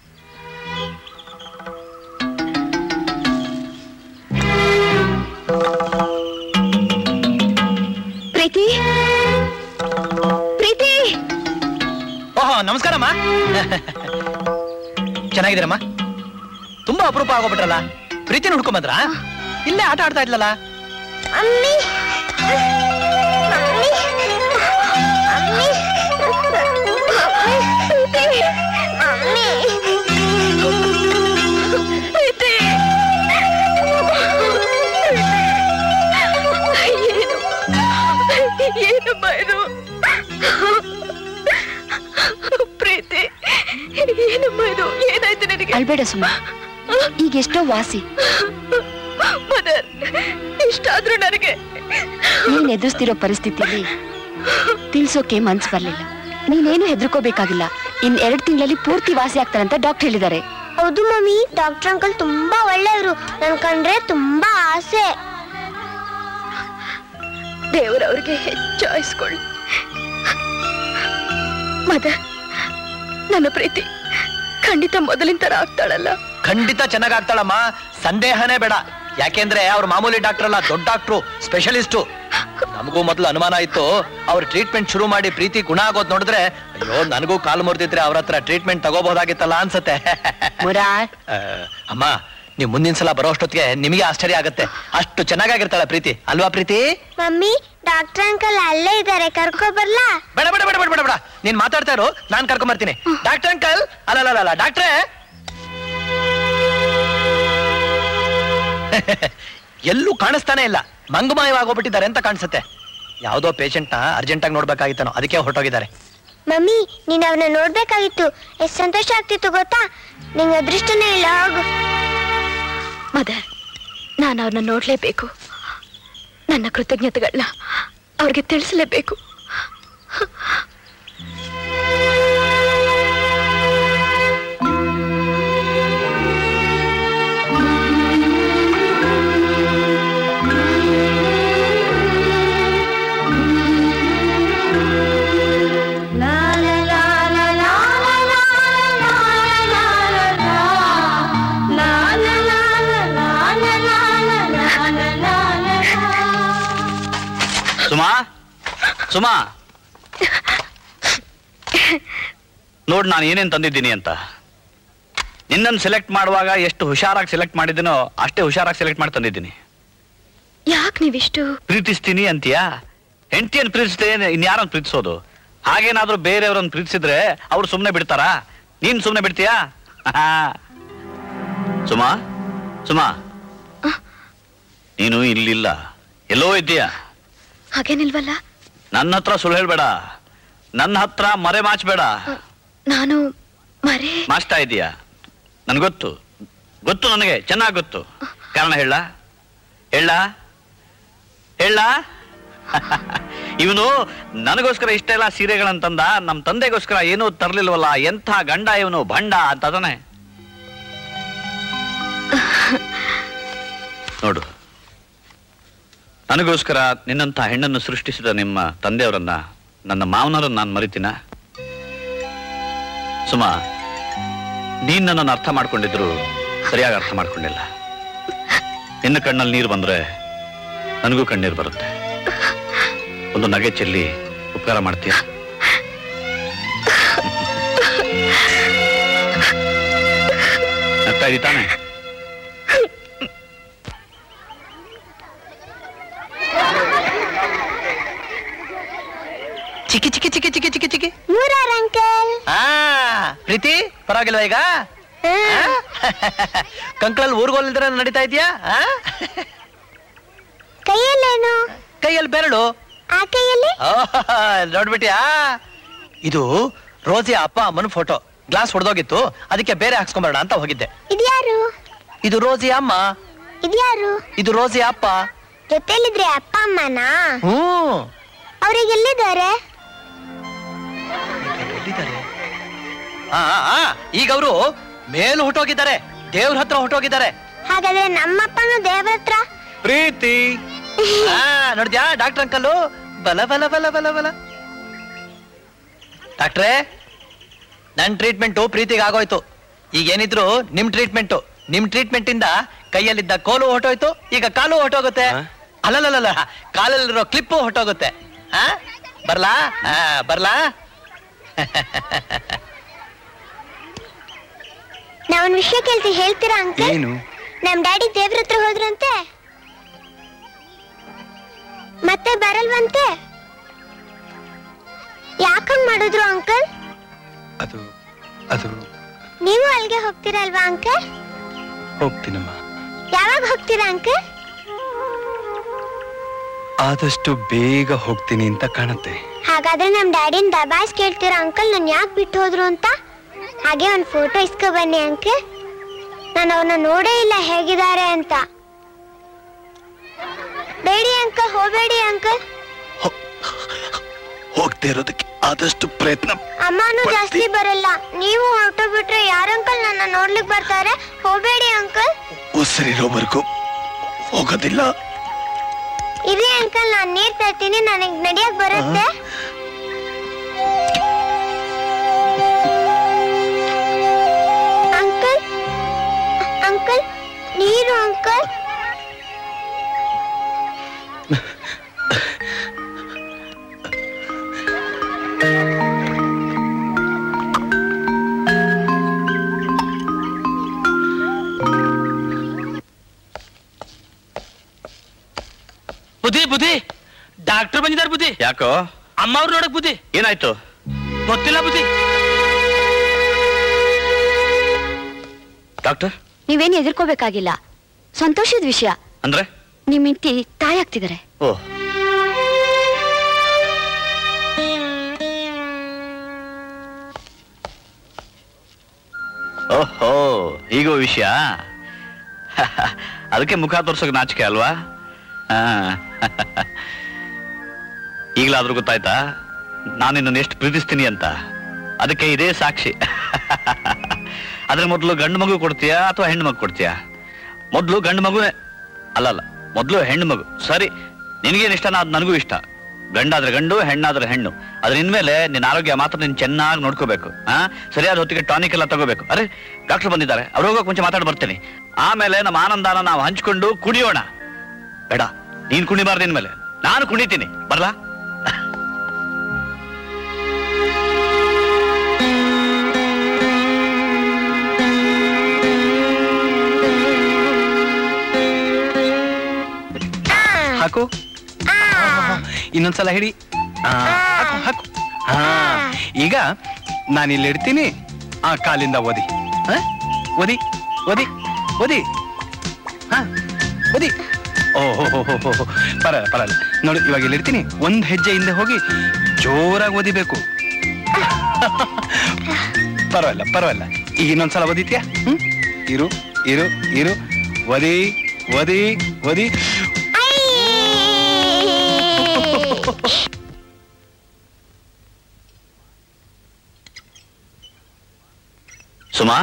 ಪ್ರೀತಿ ಪ್ರೀತಿ ಓಹೋ ನಮಸ್ಕಾರಮ್ಮ ಚೆನ್ನಾಗಿದ್ದೀರಮ್ಮ ತುಂಬಾ ಅಪರೂಪ ಆಗೋಗ್ಬಿಟ್ರಲ್ಲ ಪ್ರೀತಿನ ಹುಡ್ಕೊಂಬಂದ್ರ ಇಲ್ಲೇ ಆಟ ಆಡ್ತಾ ಇದ್ಲಲ್ಲ ಅಮ್ಮಿ ಅಮ್ಮಿ ಅಮ್ಮಿ ಪ್ರೀತಿ ಅಮ್ಮಿ ಪ್ರೀತಿ ಏನು ಏನಮ್ಮ ಇದು ಪ್ರೀತಿ ಏನಮ್ಮ ಇದು ಏನಾಯ್ತು ನನಗೆ ಅಳ್ಬೇಡ ಸುಮ್ಮ ಈಗ ಎಷ್ಟೋ ವಾಸಿ ಮದರ್ ಇಷ್ಟಾದ್ರೂ ನನಗೆ ನೀನ್ ಎದುರಿಸ್ತಿರೋ ಪರಿಸ್ಥಿತಿಯಲ್ಲಿ ತಿಳ್ಸೋಕೆ ಮನ್ಸು ಬರ್ಲಿಲ್ಲ ನೀನೇನು ಹೆದರ್ಕೋಬೇಕಾಗಿಲ್ಲ ಇನ್ ಎರಡ್ ತಿಂಗಳಲ್ಲಿ ಪೂರ್ತಿ ವಾಸಿ ಆಗ್ತಾರಂತ ಡಾಕ್ಟರ್ ಹೇಳಿದ್ದಾರೆ ಹೌದು ಮಮ್ಮಿ ಡಾಕ್ಟರ್ ಅಂಕಲ್ ತುಂಬಾ ಒಳ್ಳೆಯವರು ನನ್ ಕಂಡ್ರೆ ತುಂಬಾ ಆಸೆ ದೇವರವ್ರಿಗೆ ಹೆಚ್ಚಾಯಿಸ್ಕೊಳ್ಳಿ ಮದರ್ ನನ್ನ ಪ್ರೀತಿ ಖಂಡಿತ ಮೊದಲಿನ ತರ ಆಗ್ತಾಳಲ್ಲ ಖಂಡಿತ ಚೆನ್ನಾಗಾಗ್ತಾಳಮ್ಮ ಸಂದೇಹನೇ ಬೇಡ ಯಾಕೆಂದ್ರೆ ಅವ್ರ ಮಾಮೂಲಿ ಡಾಕ್ಟರ್ ಅಲ್ಲ ದೊಡ್ಡ ಡಾಕ್ಟ್ರು ಸ್ಪೆಷಲಿಸ್ಟು ನಮಗೂ ಮೊದಲು ಅನುಮಾನ ಇತ್ತು ಅವ್ರ ಟ್ರೀಟ್ಮೆಂಟ್ ಶುರು ಮಾಡಿ ಪ್ರೀತಿ ಗುಣ ಆಗೋದ್ ನೋಡಿದ್ರೆ ಅಯ್ಯೋ ನನಗೂ ಕಾಲು ಮುರಿದಿದ್ರೆ ಅವ್ರ ಹತ್ರ ಟ್ರೀಟ್ಮೆಂಟ್ ತಗೋಬಹುದಾಗಿತ್ತಲ್ಲ ಅನ್ಸತ್ತೆ ಆ, ಅಮ್ಮ ನೀವು ಮುಂದಿನ ಸಲ ಬರೋ ಅಷ್ಟೊತ್ತಿಗೆ ನಿಮಗೆ ಆಶ್ಚರ್ಯ ಆಗತ್ತೆ ಅಷ್ಟು ಚೆನ್ನಾಗಾಗಿರ್ತಾಳೆ ಪ್ರೀತಿ ಅಲ್ವಾ ಪ್ರೀತಿ ಮಮ್ಮಿ ಡಾಕ್ಟರ್ ಅಂಕಲ್ ಅಲ್ಲೇ ಇದ್ದಾರೆ ಕರ್ಕೊ ಬರ್ಲಾ ಬೇಡ ಬೇಡ ಬೇಡ ಬೇಡ ಬೇಡ ಬೇಡ ನೀನ್ ಮಾತಾಡ್ತಾ ಇರು ನಾನ್ ಕರ್ಕೊಂಡ್ ಬರ್ತೀನಿ ಡಾಕ್ಟರ್ ಅಂಕಲ್ ಅಲ್ಲ ಅಲ್ಲ ಅಲ್ಲ ಡಾಕ್ಟ್ರೇ ಎಲ್ಲೂ ಕಾಣಿಸ್ತಾನೆ ಇಲ್ಲ ಮಂಗಮಾಯವಾಗೋಗ್ಬಿಟ್ಟಿದ್ದಾರೆ ಅಂತ ಕಾಣಿಸುತ್ತೆ ಯಾವ್ದೋ ಪೇಷಂಟ್ ನ ಅರ್ಜೆಂಟ್ ಆಗಿ ನೋಡ್ಬೇಕಾಗಿತ್ತನೋ ಅದಕ್ಕೆ ಹೊರಟೋಗಿದ್ದಾರೆ ಮಮ್ಮಿ ನೀನ್ ಅವ್ರನ್ನ ನೋಡ್ಬೇಕಾಗಿತ್ತು ಎಷ್ಟ್ ಸಂತೋಷ ಆಗ್ತಿತ್ತು ಗೊತ್ತಾ ನಿಂಗೆ ಅದೃಷ್ಟನೇ ಇಲ್ಲ ಹೋಗು ಮದರ್ ನಾನು ಅವ್ರನ್ನ ನೋಡ್ಲೇಬೇಕು ನನ್ನ ಕೃತಜ್ಞತೆಗಳನ್ನ ಅವ್ರಿಗೆ ತಿಳಿಸಲೇಬೇಕು ಸುಮಾ ಸುಮಾ ನೋಡ್ ನಾನು ಏನೇನ್ ತಂದಿದ್ದೀನಿ ಅಂತ ನಿನ್ನನ್ನು ಸೆಲೆಕ್ಟ್ ಮಾಡುವಾಗ ಎಷ್ಟು ಹುಷಾರಾಗಿ ಸೆಲೆಕ್ಟ್ ಮಾಡಿದ್ದೀನೋ ಅಷ್ಟೇ ಹುಷಾರಾಗಿ ಸೆಲೆಕ್ಟ್ ಮಾಡಿ ತಂದಿದ್ದೀನಿ ಯಾಕೆ ನೀವಿಷ್ಟು ಪ್ರೀತಿಸ್ತೀನಿ ಅಂತೀಯಾ ಹೆಂಡತಿಯನ್ನು ಪ್ರೀತಿಸದೆ ಇನ್ಯಾರನ್ನು ಪ್ರೀತಿಸೋದು ಹಾಗೇನಾದ್ರೂ ಬೇರೆಯವ್ರನ್ನ ಪ್ರೀತಿಸಿದ್ರೆ ಅವ್ರು ಸುಮ್ಮನೆ ಬಿಡ್ತಾರಾ ನೀನ್ ಸುಮ್ಮನೆ ಬಿಡ್ತೀಯಾ ಆಹಾ. ಸುಮಾ ಸುಮಾ ನೀನು ಇಲ್ಲಿಲ್ಲ ಎಲ್ಲೋ ಇದ್ದೀಯಾ ಹಾಗೇನಿಲ್ವಲ್ಲ ನನ್ನ ಹತ್ರ ಸುಳ್ಳು ಹೇಳ್ಬೇಡ ನನ್ನ ಹತ್ರ ಮರೆ ಮಾಚ್ಬೇಡ ನಾನು ಮರೆ ಮಾಚ್ತಾ ಇದೀಯಾ ನನ್ಗೊತ್ತು ಗೊತ್ತು ನನಗೆ ಚೆನ್ನಾಗಿ ಗೊತ್ತು ಕಾರಣ ಹೇಳ ಹೇಳ ಹೇಳ ಇವನು ನನಗೋಸ್ಕರ ಇಷ್ಟೆಲ್ಲ ಸೀರೆಗಳಂತಂದ ನಮ್ಮ ತಂದೆಗೋಸ್ಕರ ಏನೂ ತರ್ಲಿಲ್ವಲ್ಲ ಎಂಥ ಗಂಡ ಇವನು ಭಂಡ ಅಂತ ಅದನೆ ನೋಡು ನನಗೋಸ್ಕರ ನಿನ್ನಂಥ ಹೆಣ್ಣನ್ನು ಸೃಷ್ಟಿಸಿದ ನಿಮ್ಮ ತಂದೆಯವರನ್ನ ನನ್ನ ಮಾವನರನ್ನ ನಾನು ಮರಿತೀನ ಸುಮಾ ನೀನ್ ನನ್ನನ್ನು ಅರ್ಥ ಮಾಡ್ಕೊಂಡಿದ್ರು ಸರಿಯಾಗಿ ಅರ್ಥ ಮಾಡ್ಕೊಂಡಿಲ್ಲ ನಿನ್ನ ಕಣ್ಣಲ್ಲಿ ನೀರು ಬಂದ್ರೆ ನನಗೂ ಕಣ್ಣೀರು ಬರುತ್ತೆ ಒಂದು ನಗೆ ಚೆಲ್ಲಿ ಉಪಕಾರ ಮಾಡ್ತೀಯ ನಗ್ತಾ ಇದೀ ತಾನೆ ಚಿಕ್ಕಿ ಚಿಕ್ಕಿ ಚಿಕ್ಕಿ ಚಿಕ್ಕಿ ಚಿಕ್ಕಿ ಚಿಕ್ಕಿ ಮೂರಾರ್ ಅಂಕಲ್ ಆ ಪ್ರೀತಿ ಪರವಾಗಿಲ್ವಾ ಈಗ ಕಂಕ್ಳಲ್ಲಿ ಊರ್ಗೋಲ್ದಿರ ನಡೀತಾ ಇದೆಯಾ ಕೈಯಲ್ಲೇನು ಕೈಯಲ್ಲಿ ಬೆರಳು ಆ ಕೈಯಲ್ಲಿ ನೋಡ್ಬಿಟ್ಯಾ ಇದು ರೋಜಿ ಅಪ್ಪ ಅಮ್ಮನ ಫೋಟೋ ಗ್ಲಾಸ್ ಹೊಡೆದೋಗಿತ್ತು ಅದಕ್ಕೆ ಬೇರೆ ಹಾಕ್ಸ್ಕೊಂಬರೋಣ ಅಂತ ಹೋಗಿದ್ದೆ ಇದ್ಯಾರು ಇದು ರೋಜಿ ಅಮ್ಮ ಇದ್ಯಾರು ಇದು ರೋಜಿ ಅಪ್ಪ ಜೊತೆಲಿದ್ರೆ ಅಪ್ಪ ಅಮ್ಮನಾ ಹ್ಮ್ ಅವ್ರಿಗೆ ಎಲ್ಲಿದ್ದಾರೆ ಎಲ್ಲಿದ್ದಾರೆ ಆ, ಆ, ಆ, ಈಗ ಅವರು ಮೇಲ್ ಹೊಟ್ಟೋಗಿದ್ದಾರೆ ದೇವ್ರ ಹತ್ರ ಹೊಟ್ಟೋಗಿದ್ದಾರೆ ಹಾಗಾದ್ರೆ ನಮ್ಮಪ್ಪನು ದೇವ್ರ ಹತ್ರ ಪ್ರೀತಿ ಆ, ನೋಡ್ದ್ಯಾ ಡಾಕ್ಟರ್ ಅಂಕಲ್ಲು ಬಲ ಬಲ ಬಲ ಬಲ ಬಲ ಡಾಕ್ಟ್ರೇ ನನ್ ಟ್ರೀಟ್ಮೆಂಟು ಪ್ರೀತಿಗೆ ಆಗೋಯ್ತು ಈಗ ಏನಿದ್ರು ನಿಮ್ ಟ್ರೀಟ್ಮೆಂಟು ನಿಮ್ ಟ್ರೀಟ್ಮೆಂಟ್ ಇಂದ ಕೈಯಲ್ಲಿದ್ದ ಕೋಲು ಹೊಟ್ಟೋಯ್ತು ಈಗ ಕಾಲು ಹೊಟ್ಟೋಗುತ್ತೆ ಅಲ್ಲಲ್ಲ ಕಾಲಲ್ಲಿರೋ ಕ್ಲಿಪ್ಪು ಹೊಟ್ಟೋಗುತ್ತೆ ಆ ಬರ್ಲಾ ಆ, ಬರ್ಲಾ ನಾ ಒಂದ್ ವಿಷಯ ಕೇಳ್ತಿ ಹೇಳ್ತೀರಾ ಅಂಕಲ್ ಏನು ನಮ್ ಡ್ಯಾಡಿ ದೇವ್ರ ಹತ್ರ ಹೋದ್ರಂತೆ ಮತ್ತೆ ಬರಲ್ವಂತೆ ಯಾಕಂಗ್ ಮಾಡಿದ್ರು ಅಂಕಲ್ ಅದು ಅದು ನೀವು ಅಲ್ಲಿಗೆ ಹೋಗ್ತೀರಾ ಅಲ್ವಾ ಅಂಕಲ್ ಹೋಗ್ತೀನಮ್ಮ ಯಾವಾಗ ಹೋಗ್ತೀರಾ ಅಂಕಲ್ ಆದಷ್ಟು ಬೇಗ ಹೋಗ್ತೀನಿ ಅಂತ ಕಾಣುತ್ತೆ ಹಾಗಾದ್ರೆ ನಮ್ ಡ್ಯಾಡಿನ ದಬಾಯಿಸ್ ಕೇಳ್ತೀರಾ ಅಂಕಲ್ ನನ್ ಯಾಕೆ ಬಿಟ್ಟು ಹೋದ್ರು ಅಂತ ಹಾಗೆ ಒಂದ್ ಫೋಟೋ ಇಸ್ಕೊ ಬನ್ನಿ ಅಂಕಲ್ ನಾನು ಅವನ್ನ ನೋಡೇ ಇಲ್ಲ ಹೇಗಿದ್ದಾರೆ ಅಂತ ಬೇಡಿ ಅಂಕಲ್ ಹೋಗ್ಬೇಡಿ ಅಂಕಲ್ ಹೋಗ್ತಾ ಇರೋದಕ್ಕೆ ಆದಷ್ಟು ಪ್ರಯತ್ನ ಅಮ್ಮನೂ ಜಾಸ್ತಿ ಬರಲ್ಲ ನೀವು ಹೊರಟು ಬಿಟ್ರೆ ಯಾರ ಅಂಕಲ್ ನನ್ನ ನೋಡ್ಲಿಕ್ ಬರ್ತಾರೆ ಹೋಗ್ಬೇಡಿ ಅಂಕಲ್ ಉಸಿರಿರೋವರೆಗೂ ಹೋಗೋದಿಲ್ಲ ಇರಿ ಅಂಕಲ್ ನಾನ್ ನೀರ್ ತರ್ತೀನಿ ನನಗ್ ನಡಿಯಕ್ ಬರುತ್ತೆ ಅಂಕಲ್ ಅಂಕಲ್ ನೀರು ಅಂಕಲ್ ಬುದ್ಧಿ ಬುದ್ಧಿ ಡಾಕ್ಟರ್ ಯಾಕೋ ಅಮ್ಮ ಅವ್ರು ನೋಡಕ್ ಬುದ್ಧಿ ಏನಾಯ್ತು ಗೊತ್ತಿಲ್ಲ ಬುದ್ಧಿ ಡಾಕ್ಟರ್ ನೀವೇನು ಎದುರ್ಕೋಬೇಕಾಗಿಲ್ಲ ಸಂತೋಷದ ವಿಷಯ ಅಂದ್ರೆ ನಿಮ್ ಹೆಂಡತಿ ತಾಯಿ ಆಗ್ತಿದ್ದಾರೆ ಓ ಓಹೋ ಹೀಗೋ ವಿಷಯ ಅದಕ್ಕೆ ಮುಖ ತೋರ್ಸೋಕೆ ನಾಚಿಕೆ ಅಲ್ವಾ ಆ. ಈಗಲಾದ್ರೂ ಗೊತ್ತಾಯ್ತಾ ನಾನು ನಿನ್ನನ್ನು ಎಷ್ಟು ಪ್ರೀತಿಸ್ತೀನಿ ಅಂತ ಅದಕ್ಕೆ ಇದೇ ಸಾಕ್ಷಿ ಅದ್ರ ಮೊದಲು ಗಂಡು ಮಗು ಕೊಡ್ತೀಯಾ ಅಥವಾ ಹೆಣ್ಣು ಮಗು ಕೊಡ್ತೀಯಾ ಮೊದಲು ಗಂಡು ಮಗುನೇ ಅಲ್ಲಲ್ಲ ಮೊದಲು ಹೆಣ್ಣು ಮಗು ಸರಿ ನಿನಗೇನು ಇಷ್ಟನೋ ಅದು ನನಗೂ ಇಷ್ಟ ಗಂಡಾದ್ರೆ ಗಂಡು ಹೆಣ್ಣಾದ್ರೆ ಹೆಣ್ಣು ಅದ್ರ ಇನ್ಮೇಲೆ ನಿನ್ನ ಆರೋಗ್ಯ ಮಾತ್ರ ನೀನು ಚೆನ್ನಾಗಿ ನೋಡ್ಕೋಬೇಕು ಹಾ ಸರಿಯಾದ ಹೊತ್ತಿಗೆ ಟಾನಿಕ್ ಎಲ್ಲ ತಗೋಬೇಕು ಅರೆ ಡಾಕ್ಟರ್ ಬಂದಿದ್ದಾರೆ ಅವ್ರು ಹೋಗೋಕೆ ಮುಂಚೆ ಮಾತಾಡಿ ಬರ್ತೀನಿ ಆಮೇಲೆ ನಮ್ಮ ಆನಂದಾನ ನಾವು ಹಂಚ್ಕೊಂಡು ಕುಣಿಯೋಣ ಬೇಡ ನೀನ್ ಕುಣಿಬಾರ್ದು ಇನ್ಮೇಲೆ ನಾನು ಕುಣಿತೀನಿ ಬರ್ಲಾ ಹಾಕು ಇನ್ನೊಂದ್ಸಲ ಹಿಡಿ ಆ, ಹಾಕು ಹಾಕು ಹಾ ಈಗ ನಾನು ಇಲ್ಲಿ ಇಡ್ತೀನಿ ಆ ಕಾಲಿಂದ ಓದಿ ಹ? ಓದಿ ಓದಿ ಓದಿ ಹಾ ಓದಿ ಓಹೋ ಪರಲ್ಲ ಪರಲ್ಲ ನೋಡಿ ಇವಾಗ ಇಲ್ಲಿ ಇಡ್ತೀನಿ ಒಂದ್ ಹೆಜ್ಜೆ ಹಿಂದೆ ಹೋಗಿ ಜೋರಾಗಿ ಓದಿಬೇಕು ಪರವಾಗಿಲ್ಲ ಪರವಾಗಿಲ್ಲ ಈಗ ಇನ್ನೊಂದ್ಸಲ ಓದಿತ್ಯಾ ಹ್ಮ್ ಇರು ಇರು ಇರು ಓದಿ ಓದಿ ಓದಿ ಸುಮಾ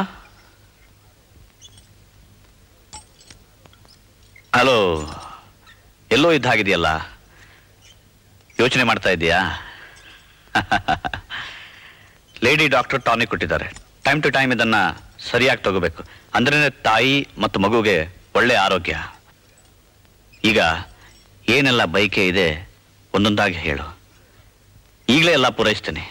ಹಲೋ ಎಲ್ಲೋ ಇದ್ದ ಹಾಗಿದೆಯಲ್ಲ ಯೋಚನೆ ಮಾಡ್ತಾ ಇದೀಯಾ ಲೇಡಿ ಡಾಕ್ಟರ್ ಟಾನಿಕ್ ಕೊಟ್ಟಿದ್ದಾರೆ ಟೈಮ್ ಟು ಟೈಮ್ ಇದನ್ನ ಸರಿಯಾಗಿ ತಗೋಬೇಕು ಅಂದ್ರೆ ತಾಯಿ ಮತ್ತು ಮಗುಗೆ ಒಳ್ಳೆ ಆರೋಗ್ಯ ಈಗ ಏನೆಲ್ಲ ಬೈಕೆ ಇದೆ ಒಂದೊಂದಾಗಿ ಹೇಳು ಈಗಲೇ ಎಲ್ಲ ಪೂರೈಸ್ತೀನಿ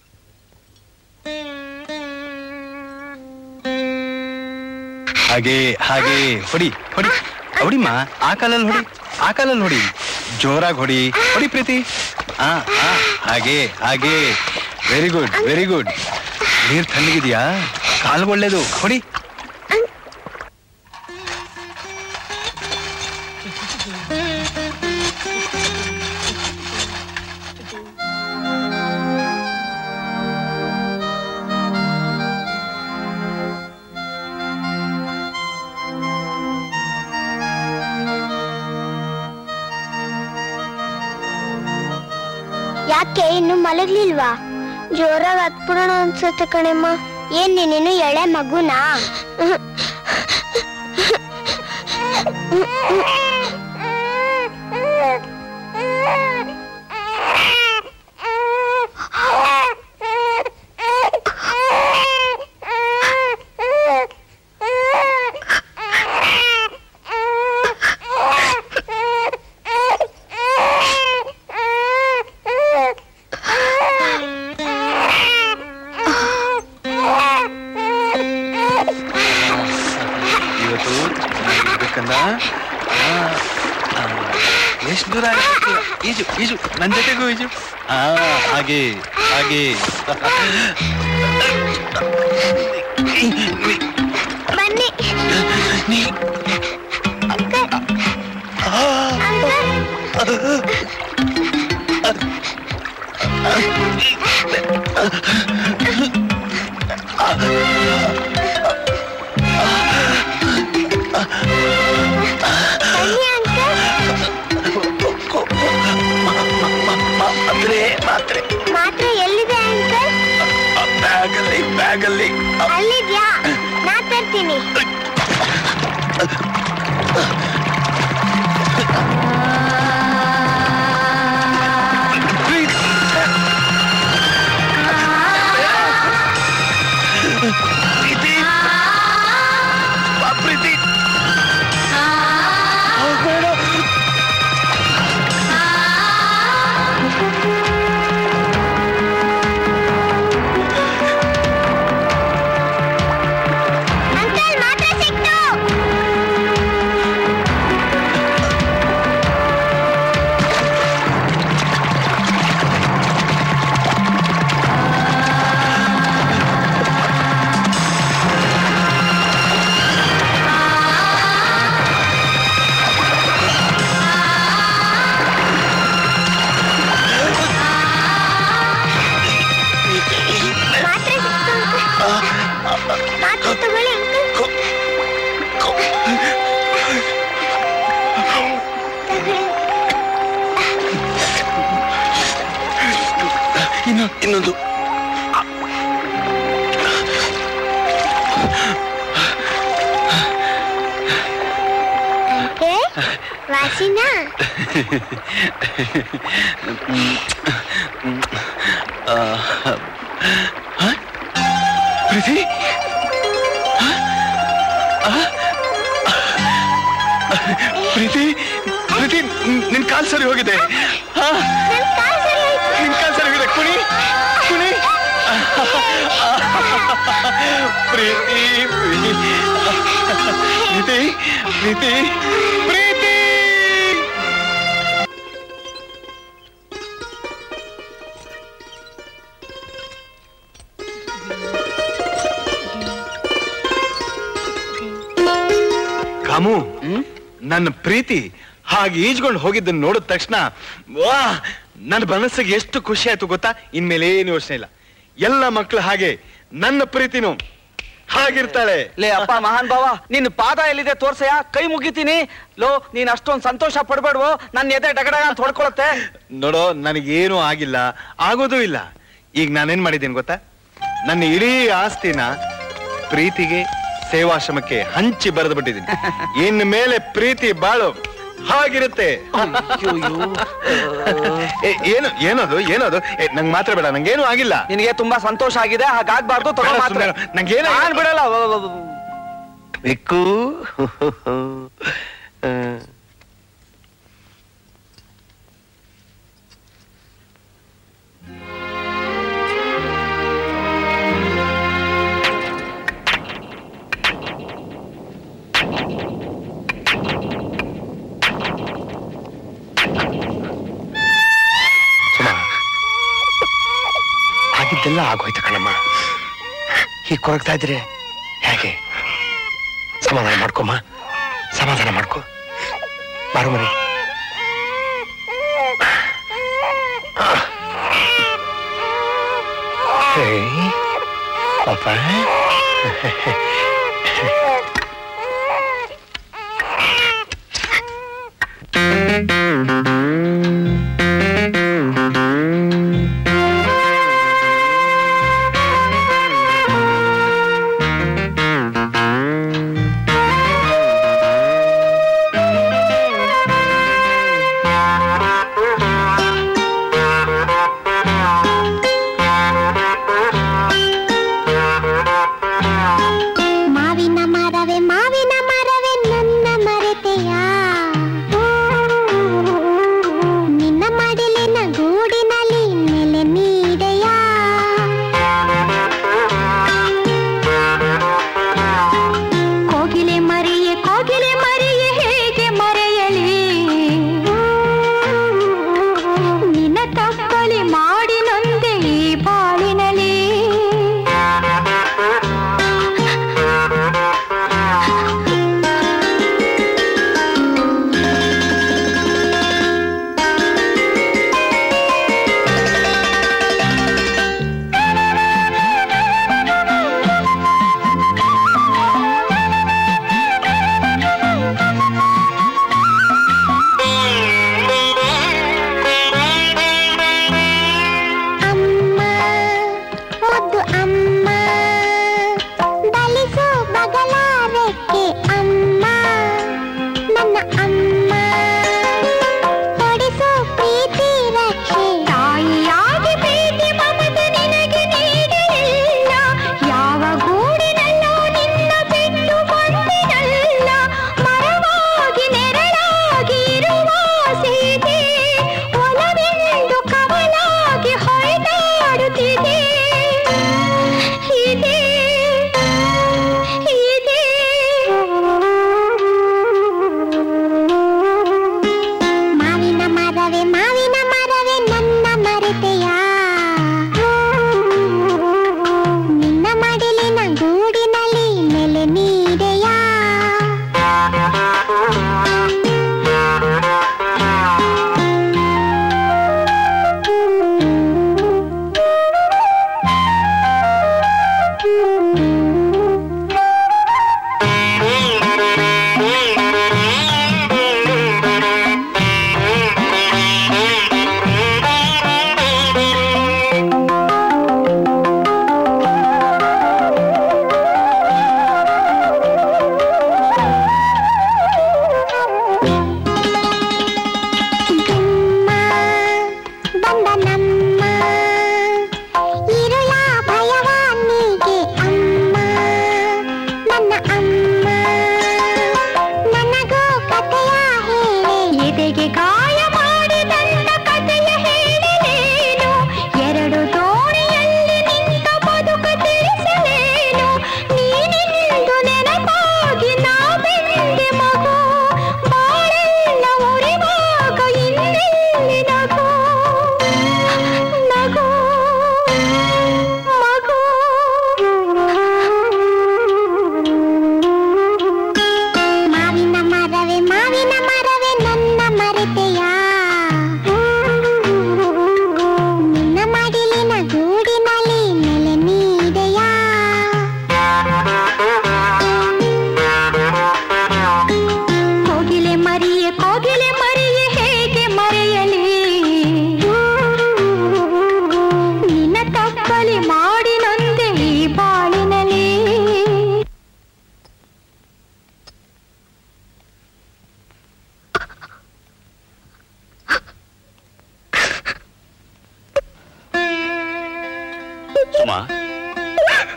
ಹಾಗೆ ಹಾಗೆ ಹೊಡಿ ಹೊಡಿ ಹೊಡಿಮ್ಮ ಆ ಕಾಲಲ್ಲಿ ಹೊಡಿ ಆ ಕಾಲಲ್ಲಿ ಹೊಡಿ ಜೋರಾಗಿ ಹೊಡಿ ಹೊಡಿ ಪ್ರೀತಿ ಆ ಆ ಹಾಗೆ ಹಾಗೆ ವೆರಿ ಗುಡ್ ವೆರಿ ಗುಡ್ ನೀರ್ ತಣ್ಣಗಿದ್ಯಾ ಕಾಲು ಒಳ್ಳೇದು ಹೊಡಿ ಯಾಕೆ ಇನ್ನು ಮಲಗ್ಲಿಲ್ವಾ ಜೋರಾಗಿ ಹತ್ಬಿಡೋಣ ಅನ್ಸುತ್ತೆ ಕಣಮ್ಮ ಏನ್ ನೀನು ಎಳೆ ಮಗುನಾ ಇವತ್ತು ಚೆನ್ನಾಗಿರ್ಬೇಕಂದ ಎಷ್ಟು ದೂರ ಆಗುತ್ತೆ ಈಜು ಈಜು ನನ್ನ ಜೊತೆಗೂ ಈಜು ಹಾ ಹಾಗೆ ಹಾಗೆ ಬನ್ನಿ ಮಾತ್ರೆ ಮಾತ್ರೆ ಮಾತ್ರ ಎಲ್ಲಿದೆ ಅಂಕಲ್ ಬ್ಯಾಗಲ್ಲಿ ಬ್ಯಾಗಲ್ಲಿ ಅಲ್ಲಿದ್ಯಾ ನಾ ತರ್ತೀನಿ ಪ್ರೀತಿ ಬಾ ಪ್ರೀತಿ ಖುಷಿನಾ ಆ, ಹ? ಪ್ರೀತಿ ಹ? ಆ? ಪ್ರೀತಿ ಪ್ರೀತಿ ನಿನ್- ನಿನ್ ಕಾಲ್ ಸರಿ ಹೋಗಿದೆ ಹ? ನಿನ್ ಕಾಲ್ ಸರಿ ಹೋಗಿದೆ ಕುಣಿ ಕುಣಿ ಪ್ರೀತಿ ಪ್ರೀತಿ ಪ್ರೀತಿ ಪ್ರೀತಿ ಪ್ರೀತಿ ಕಾಮು ನನ್ನ ಪ್ರೀತಿ ಹಾಗೆ ಈಜ್ಕೊಂಡು ಹೋಗಿದ್ದನ್ನು ನೋಡಿದ ತಕ್ಷಣ ವಾ ನನ್ನ ಮನಸ್ಸಿಗೆ ಎಷ್ಟು ಖುಷಿ ಆಯ್ತು ಗೊತ್ತಾ ಇನ್ಮೇಲೆ ಏನು ಯೋಚನೆ ಇಲ್ಲ ಎಲ್ಲ ಮಕ್ಕಳು ಹಾಗೆ ನನ್ನ ಪ್ರೀತಿನೂ ಹಾಗಿರ್ತಾಳೆ ಲೇ ಅಪ್ಪ ಮಹಾನ್ ಭಾವ ನಿನ್ನ ಪಾದ ಎಲ್ಲಿದೆ ತೋರ್ಸಯ್ಯ ಕೈ ಮುಗಿತೀನಿ ಲೋ ನೀನ್ ಅಷ್ಟೊಂದ್ ಸಂತೋಷ ಪಡ್ಬೇಡ್ವೋ ನನ್ನ ಎದೆ ಡಗಡಗ ಅಂತ ಹೊಡ್ಕೊಳತ್ತೆ ನೋಡೋ ನನಗೇನು ಆಗಿಲ್ಲ ಆಗೋದೂ ಇಲ್ಲ ಈಗ ನಾನೇನ್ ಮಾಡಿದ್ದೀನಿ ಗೊತ್ತಾ ನನ್ನ ಇಡೀ ಆಸ್ತಿನ ಪ್ರೀತಿಗೆ ಸೇವಾಶ್ರಮಕ್ಕೆ ಹಂಚಿ ಬರೆದು ಬಿಟ್ಟಿದ್ದೀನಿ ಇನ್ ಮೇಲೆ ಪ್ರೀತಿ ಬಾಳು ಹಾಗಿರುತ್ತೆ ಏ, ಏನು ಏನದು ಏನದು ಏ, ನಂಗ್ ಮಾತ್ರ ಬೇಡ ನಂಗೇನು ಆಗಿಲ್ಲ ನಿನಗೆ ತುಂಬಾ ಸಂತೋಷ ಆಗಿದೆ ಹಾಗಾಗ್ಬಾರ್ದು ತಗೋ ಬೇಡ, ಮಾತ್ರ ಸುಮ್ನೆ ನಂಗೇನು ನಾನ್ ಬಿಡಲ್ಲ ವ- ವ- ವ- ಬೆಕ್ಕು ಸುಮಾ ಆಗಿದ್ದೆಲ್ಲ ಆಗೋಯ್ತು ಕಣಮ್ಮ ಹೀಗೆ ಕೊರಗ್ತಾ ಇದ್ರೆ ಹೇಗೆ ಸಮಾಧಾನ ಮಾಡ್ಕೊಮ್ಮ ಸಮಾಧಾನ ಮಾಡ್ಕೊ ಬಾರು ಮನೆ ಹೇಯ್, ಪಾಪ ಮಾವಿನ ಮರವೇ ಮಾವಿನ ಮರವೇ ನನ್ನ ಮರೆತೆಯ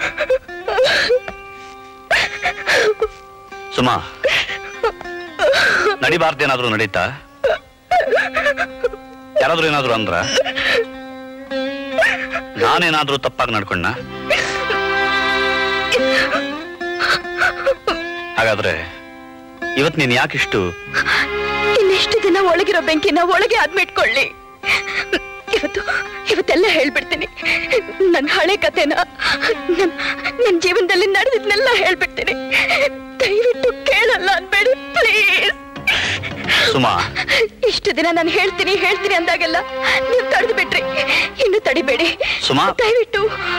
ಸುಮಾ ನಡಿಬಾರ್ದೇನಾದ್ರೂ ನಡೀತಾ ಯಾರಾದ್ರೂ ಏನಾದ್ರು ಅಂದ್ರ ನಾನೇನಾದ್ರೂ ತಪ್ಪಾಗಿ ನಡ್ಕೊಂಡ ಹಾಗಾದ್ರೆ ಇವತ್ ನೀನ್ ಯಾಕಿಷ್ಟು ಇನ್ನೆಷ್ಟು ದಿನ ಒಳಗಿರೋ ಬೆಂಕಿನ ಒಳಗೆ ಅದ್ಮಿಟ್ಕೊಳ್ಳಿ ಇವತ್ತು ಇವತ್ತೆಲ್ಲ ಹೇಳ್ಬಿಡ್ತೀನಿ ನನ್ನ ಹಳೆ ಕತೆನ ನನ್ ನನ್ ಜೀವನದಲ್ಲಿ ನಡೆದಿದ್ನೆಲ್ಲ ಹೇಳ್ಬಿಡ್ತೀನಿ ದಯವಿಟ್ಟು ಕೇಳಲ್ಲ ಅನ್ಬೇಡಿ ಪ್ಲೀಸ್ ಸುಮಾ ಇಷ್ಟು ದಿನ ನಾನು ಹೇಳ್ತೀನಿ ಹೇಳ್ತೀನಿ ಅಂದಾಗೆಲ್ಲ ನೀವು ತಡೆದು ಬಿಟ್ರಿ ಇನ್ನು ತಡಿಬೇಡಿ ಸುಮಾ ದಯವಿಟ್ಟು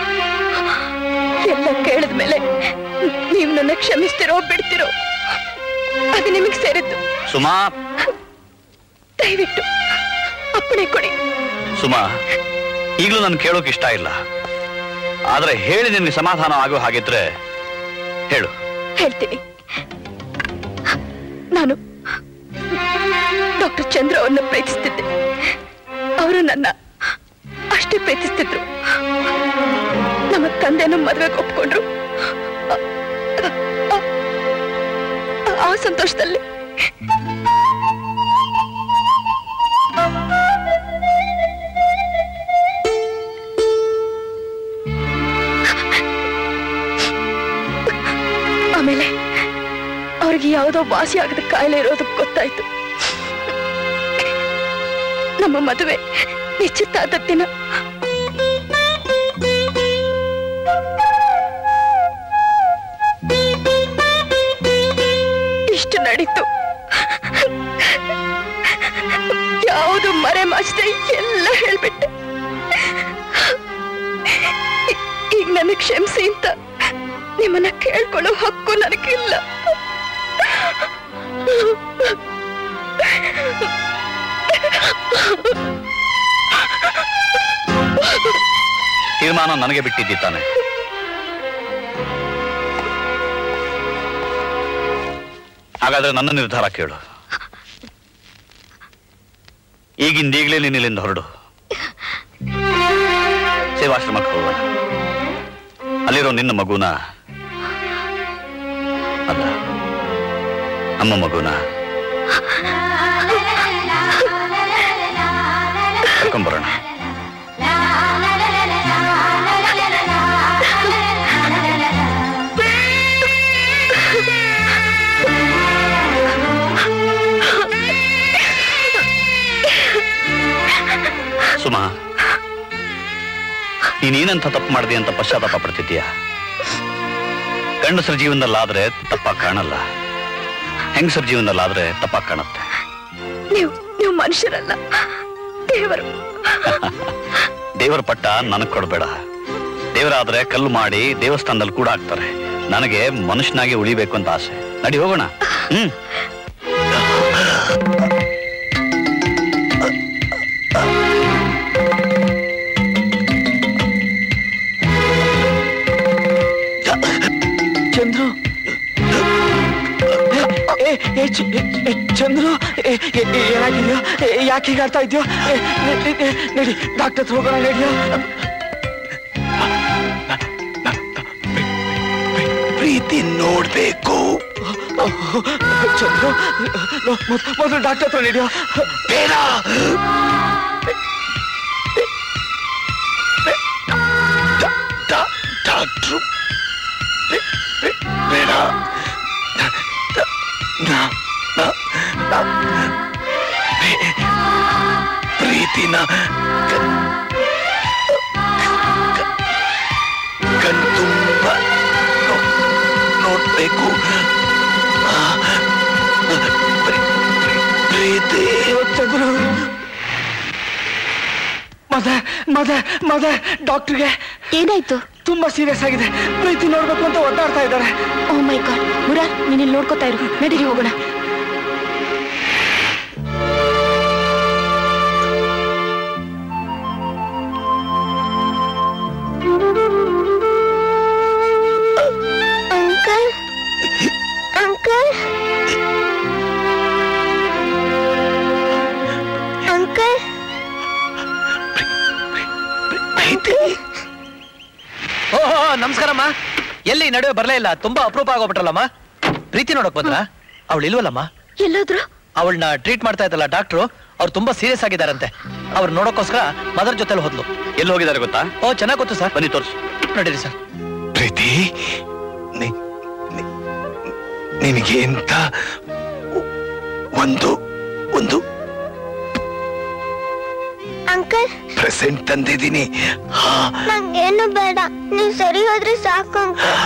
ಎಲ್ಲ ಕೇಳಿದ್ಮೇಲೆ ನೀವು ನನ್ನ ಕ್ಷಮಿಸ್ತಿರೋ ಬಿಡ್ತಿರೋ ಅದು ನಿಮಗೆ ಸೇರಿದ್ದು ಸುಮಾ ದಯವಿಟ್ಟು ಅಪ್ಪಣೆ ಕೊಡಿ ಸುಮಾ ಈಗಲೂ ನನ್ ಕೇಳೋಕ್ ಇಷ್ಟ ಇಲ್ಲ ಆದ್ರೆ ಹೇಳಿ ನಿನ್ಗೆ ಸಮಾಧಾನ ಆಗೋ ಹಾಗಿದ್ರೆ ಹೇಳು ಹೇಳ್ತೀನಿ ನಾನು ಡಾಕ್ಟರ್ ಚಂದ್ರ ಅವರನ್ನ ಪ್ರೀತಿಸ್ತಿದ್ದೆ ಅವರು ನನ್ನ ಅಷ್ಟೇ ಪ್ರೀತಿಸ್ತಿದ್ರು ನಮ್ಮ ತಂದೆನೂ ಮದುವೆಗೆ ಒಪ್ಕೊಂಡ್ರು ಆ- ಆ- ಆ ಸಂತೋಷದಲ್ಲಿ ಆಮೇಲೆ ಅವ್ರಿಗೆ ಯಾವುದೋ ವಾಸಿ ಆಗದ ಕಾಯಿಲೆ ಇರೋದು ಗೊತ್ತಾಯ್ತು ನಮ್ಮ ಮದುವೆ ನಿಶ್ಚಿತಾದ ದಿನ ಇಷ್ಟು ನಡೀತು ಯಾವುದು ಮರೆ ಮಾಚದೆ ಎಲ್ಲ ಹೇಳ್ಬಿಟ್ಟೆ ಈ- ಈಗ ನನಗೆ ಕ್ಷಮಿಸಿ ಅಂತ ನಿಮ್ಮನ್ನ ಕೇಳ್ಕೊಳ್ಳೋ ಹಕ್ಕು ನನಗಿಲ್ಲ ತೀರ್ಮಾನ ನನಗೆ ಬಿಟ್ಟಿದ್ದಿ ತಾನೆ ಹಾಗಾದ್ರೆ ನನ್ನ ನಿರ್ಧಾರ ಕೇಳು ಈಗಿಂದೀಗ್ಲೇ ನೀನು ಇಲ್ಲಿಂದ ಹೊರಡು ಸೇವಾಶ್ರಮಕ್ಕೆ ಹೋಗೋಣ ಅಲ್ಲಿರೋ ನಿನ್ನ ಮಗುನ ಅಲ್ಲ ನಮ್ಮ ಮಗುನ ಕರ್ಕೊಂಬರೋಣ ಸುಮಾ ನೀನೇನಂತ ತಪ್ಪು ಮಾಡಿದೆ ಅಂತ ಪಶ್ಚಾತ್ತಾಪ ಪಡ್ತಿದ್ದೀಯ ಗಂಡಸರ ಜೀವನದಲ್ಲಾದ್ರೆ ತಪ್ಪಾಗಿ ಕಾಣಲ್ಲ ಹೆಂಗಸರ ಜೀವನದಲ್ಲಾದ್ರೆ ತಪ್ಪಾಗಿ ಕಾಣುತ್ತೆ ನೀವು ನೀವು ಮನುಷ್ಯರಲ್ಲ ದೇವರು ದೇವರ ಪಟ್ಟ ನನಗ್ ಕೊಡ್ಬೇಡ ದೇವರಾದ್ರೆ ಕಲ್ಲು ಮಾಡಿ ದೇವಸ್ಥಾನದಲ್ಲಿ ಕೂಡ ಹಾಕ್ತಾರೆ ನನಗೆ ಮನುಷ್ಯನಾಗಿ ಉಳಿಬೇಕು ಅಂತ ಆಸೆ ನಡಿ ಹೋಗೋಣ ಹ್ಮ್ ಚಂದ್ರು ಏ, ಏ, ಚ- ಏ, ಏ, ಚಂದ್ರು ಏ, ಏ, ಏ, ಏನಾಗಿದ್ಯೋ ಏ, ಯಾಕೆ ಹೀಗಾಡ್ತಾ ಇದೆಯೋ ನಡಿ ಡಾಕ್ಟರ್ ಹತ್ರ ಹೋಗೋಣ ನಡಿಯೋ ಪ್ರೀತಿ ನೋಡ್ಬೇಕು ಚಂದ್ರು ಮೊದ್- ಮೊದಲು ಡಾಕ್ಟರ್ ಹತ್ರ ನಡಿಯೋ ಬೇಡ ಡಾಕ್ಟ್ರು ಬೇಡ ನ- ನ- ನ- ಬೇ- ಪ್ರೀತಿನ ಕ- ಕ- ಕಣ್ತುಂಬ ನೋ- ನೋಡ್ಬೇಕು ಆ, ಪ್ರೀ- ಪ್ರೀ- ಪ್ರೀತಿ ಚಂದ್ರು ಮದ ಮದ ಮದ ಡಾಕ್ಟರ್ಗೆ ಏನಾಯ್ತು ತುಂಬಾ ಸೀರಿಯಸ್ ಆಗಿದೆ ಪ್ರೀತಿ ನೋಡ್ಬೇಕು ಅಂತ ಒದ್ದಾಡ್ತಾ ಇದ್ದಾರೆ ಓ ಮೈ ಗಾಡ್ ಮುರಾರ್ ನೀನು ಇಲ್ಲಿ ನೋಡ್ಕೋತಾ ಇರು ನಡೀರಿ ಹೋಗೋಣ ಅಂಕಲ್ ಅಂಕಲ್ ಅಂಕಲ್ ಓ ನಮಸ್ಕಾರಮ್ಮ ಎಲ್ಲಿ ನಡುವೆ ಬರ್ಲೇ ಇಲ್ಲ ತುಂಬಾ ಅಪರೂಪ ಆಗೋಗ್ಬಿಟ್ರಲ್ಲಮ್ಮ ಪ್ರೀತಿ ನೋಡಕ್ ಬಂದ್ರ ಅವಳು ಇಲ್ವಲ್ಲಮ್ಮ ಎಲ್ಲಾದ್ರು ಅವಳನ್ನ ಟ್ರೀಟ್ ಮಾಡ್ತಾ ಇದ್ದಲ್ಲ ಡಾಕ್ಟ್ರು ಅವ್ರು ತುಂಬಾ ಸೀರಿಯಸ್ ಆಗಿದಾರಂತೆ ಅವ್ರು ನೋಡೋಕೋಸ್ಕರ ಮದರ್ ಜೊತೆಲಿ ಹೋದ್ಲು ಎಲ್ಲಿ ಹೋಗಿದ್ದಾರೆ ಗೊತ್ತಾ ಓ ಚೆನ್ನಾಗ್ ಗೊತ್ತು ಸರ್ ಬನ್ನಿ ತೋರ್ಸು ನಡೀರಿ ಸರ್ ಪ್ರೀತಿ ನಿ- ನಿ- ನಿನಗೆ ಅಂತ ಒಂದು ಒಂದು ಅಂಕಲ್ ಪ್ರೆಸೆಂಟ್ ತಂದಿದ್ದೀನಿ ಹಾ ನಂಗೇನು ಬೇಡ ನೀವು ಸರಿ ಹೋದ್ರೆ ಸಾಕು ಅಂಕಲ್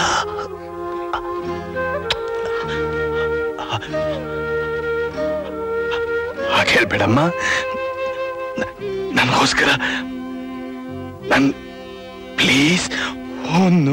ಹಾಗೆ ಹೇಳ್ಬೇಡಮ್ಮ ನ- ನನಗೋಸ್ಕರ ನನ್ ಪ್ಲೀಸ್ ಒಂದು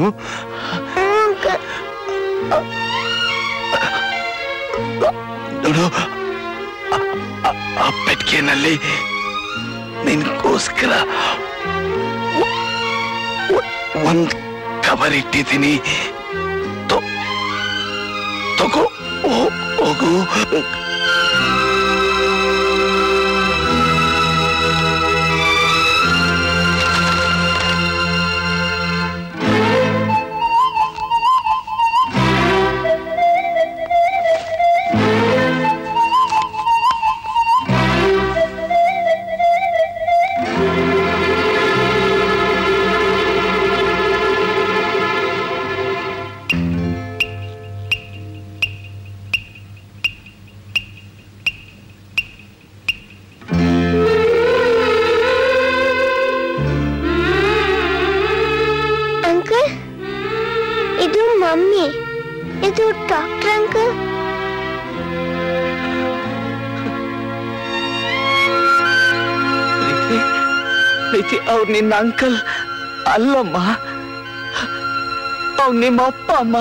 ನೋಡು ಆ- ಆ- ಆ ಪೆಟ್ಟಿಗೆನಲ್ಲಿ ನಿನ್ಗೋಸ್ಕರ ಒ- ಒ- ಒಂದ್ ಕವರ್ ಇಟ್ಟಿದ್ದೀನಿ ತೊ- ತಗೋ ಹೋ- ಹೋಗು ಅಂಕಲ್ ಇದು ಮಮ್ಮಿ ಇದು ಡಾಕ್ಟರ್ ಅಂಕಲ್ ಪ್ರೀತಿ ಪ್ರೀತಿ ಅವ್ರು ನಿನ್ನ ಅಂಕಲ್ ಅಲ್ಲಮ್ಮ ಅವ್ರು ನಿಮ್ಮ ಅಪ್ಪ ಅಮ್ಮ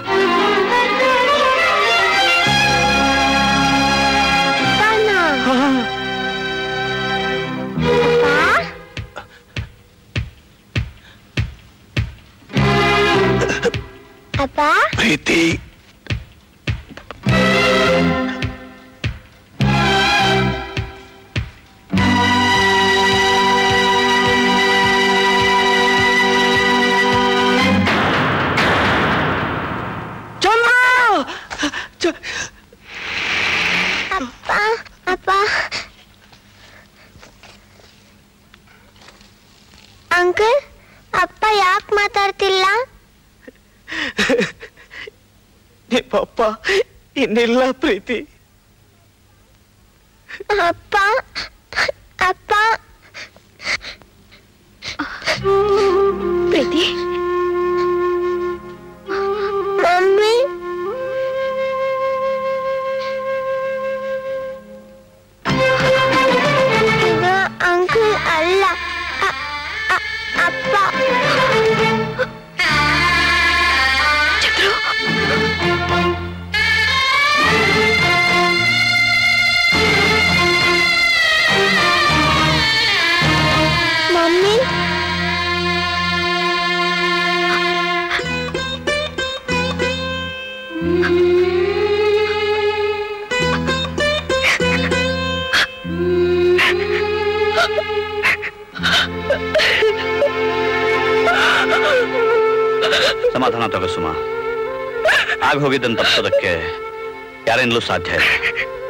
ಅಪ್ಪ ಪ್ರೀತಿ ಅಪ್ಪ ಅಪ್ಪ ಅಂಕಲ್ ಅಪ್ಪ ಯಾಕೆ ಮಾತಾಡ್ತಿಲ್ಲ ನಿಮ್ಮಪ್ಪ ಇನ್ನಿಲ್ಲ ಪ್ರೀತಿ ಅಪ್ಪ ಅಪ್ಪ ಪ್ರೀತಿ ಮಮ್ಮಿ ಇದು ಅಂಕಲ್ ಅಲ್ಲ ಅ- ಅ- ಅಪ್ಪ ಮಮ್ಮಿ ಸಮಾಧಾನ ತಗೋ ಸುಮ ಆಗ ಹೋಗಿದ್ದನ್ನು ತಪ್ಪಿಸೋದಕ್ಕೆ ಯಾರಿಂದಲೂ ಸಾಧ್ಯ ಇಲ್ಲ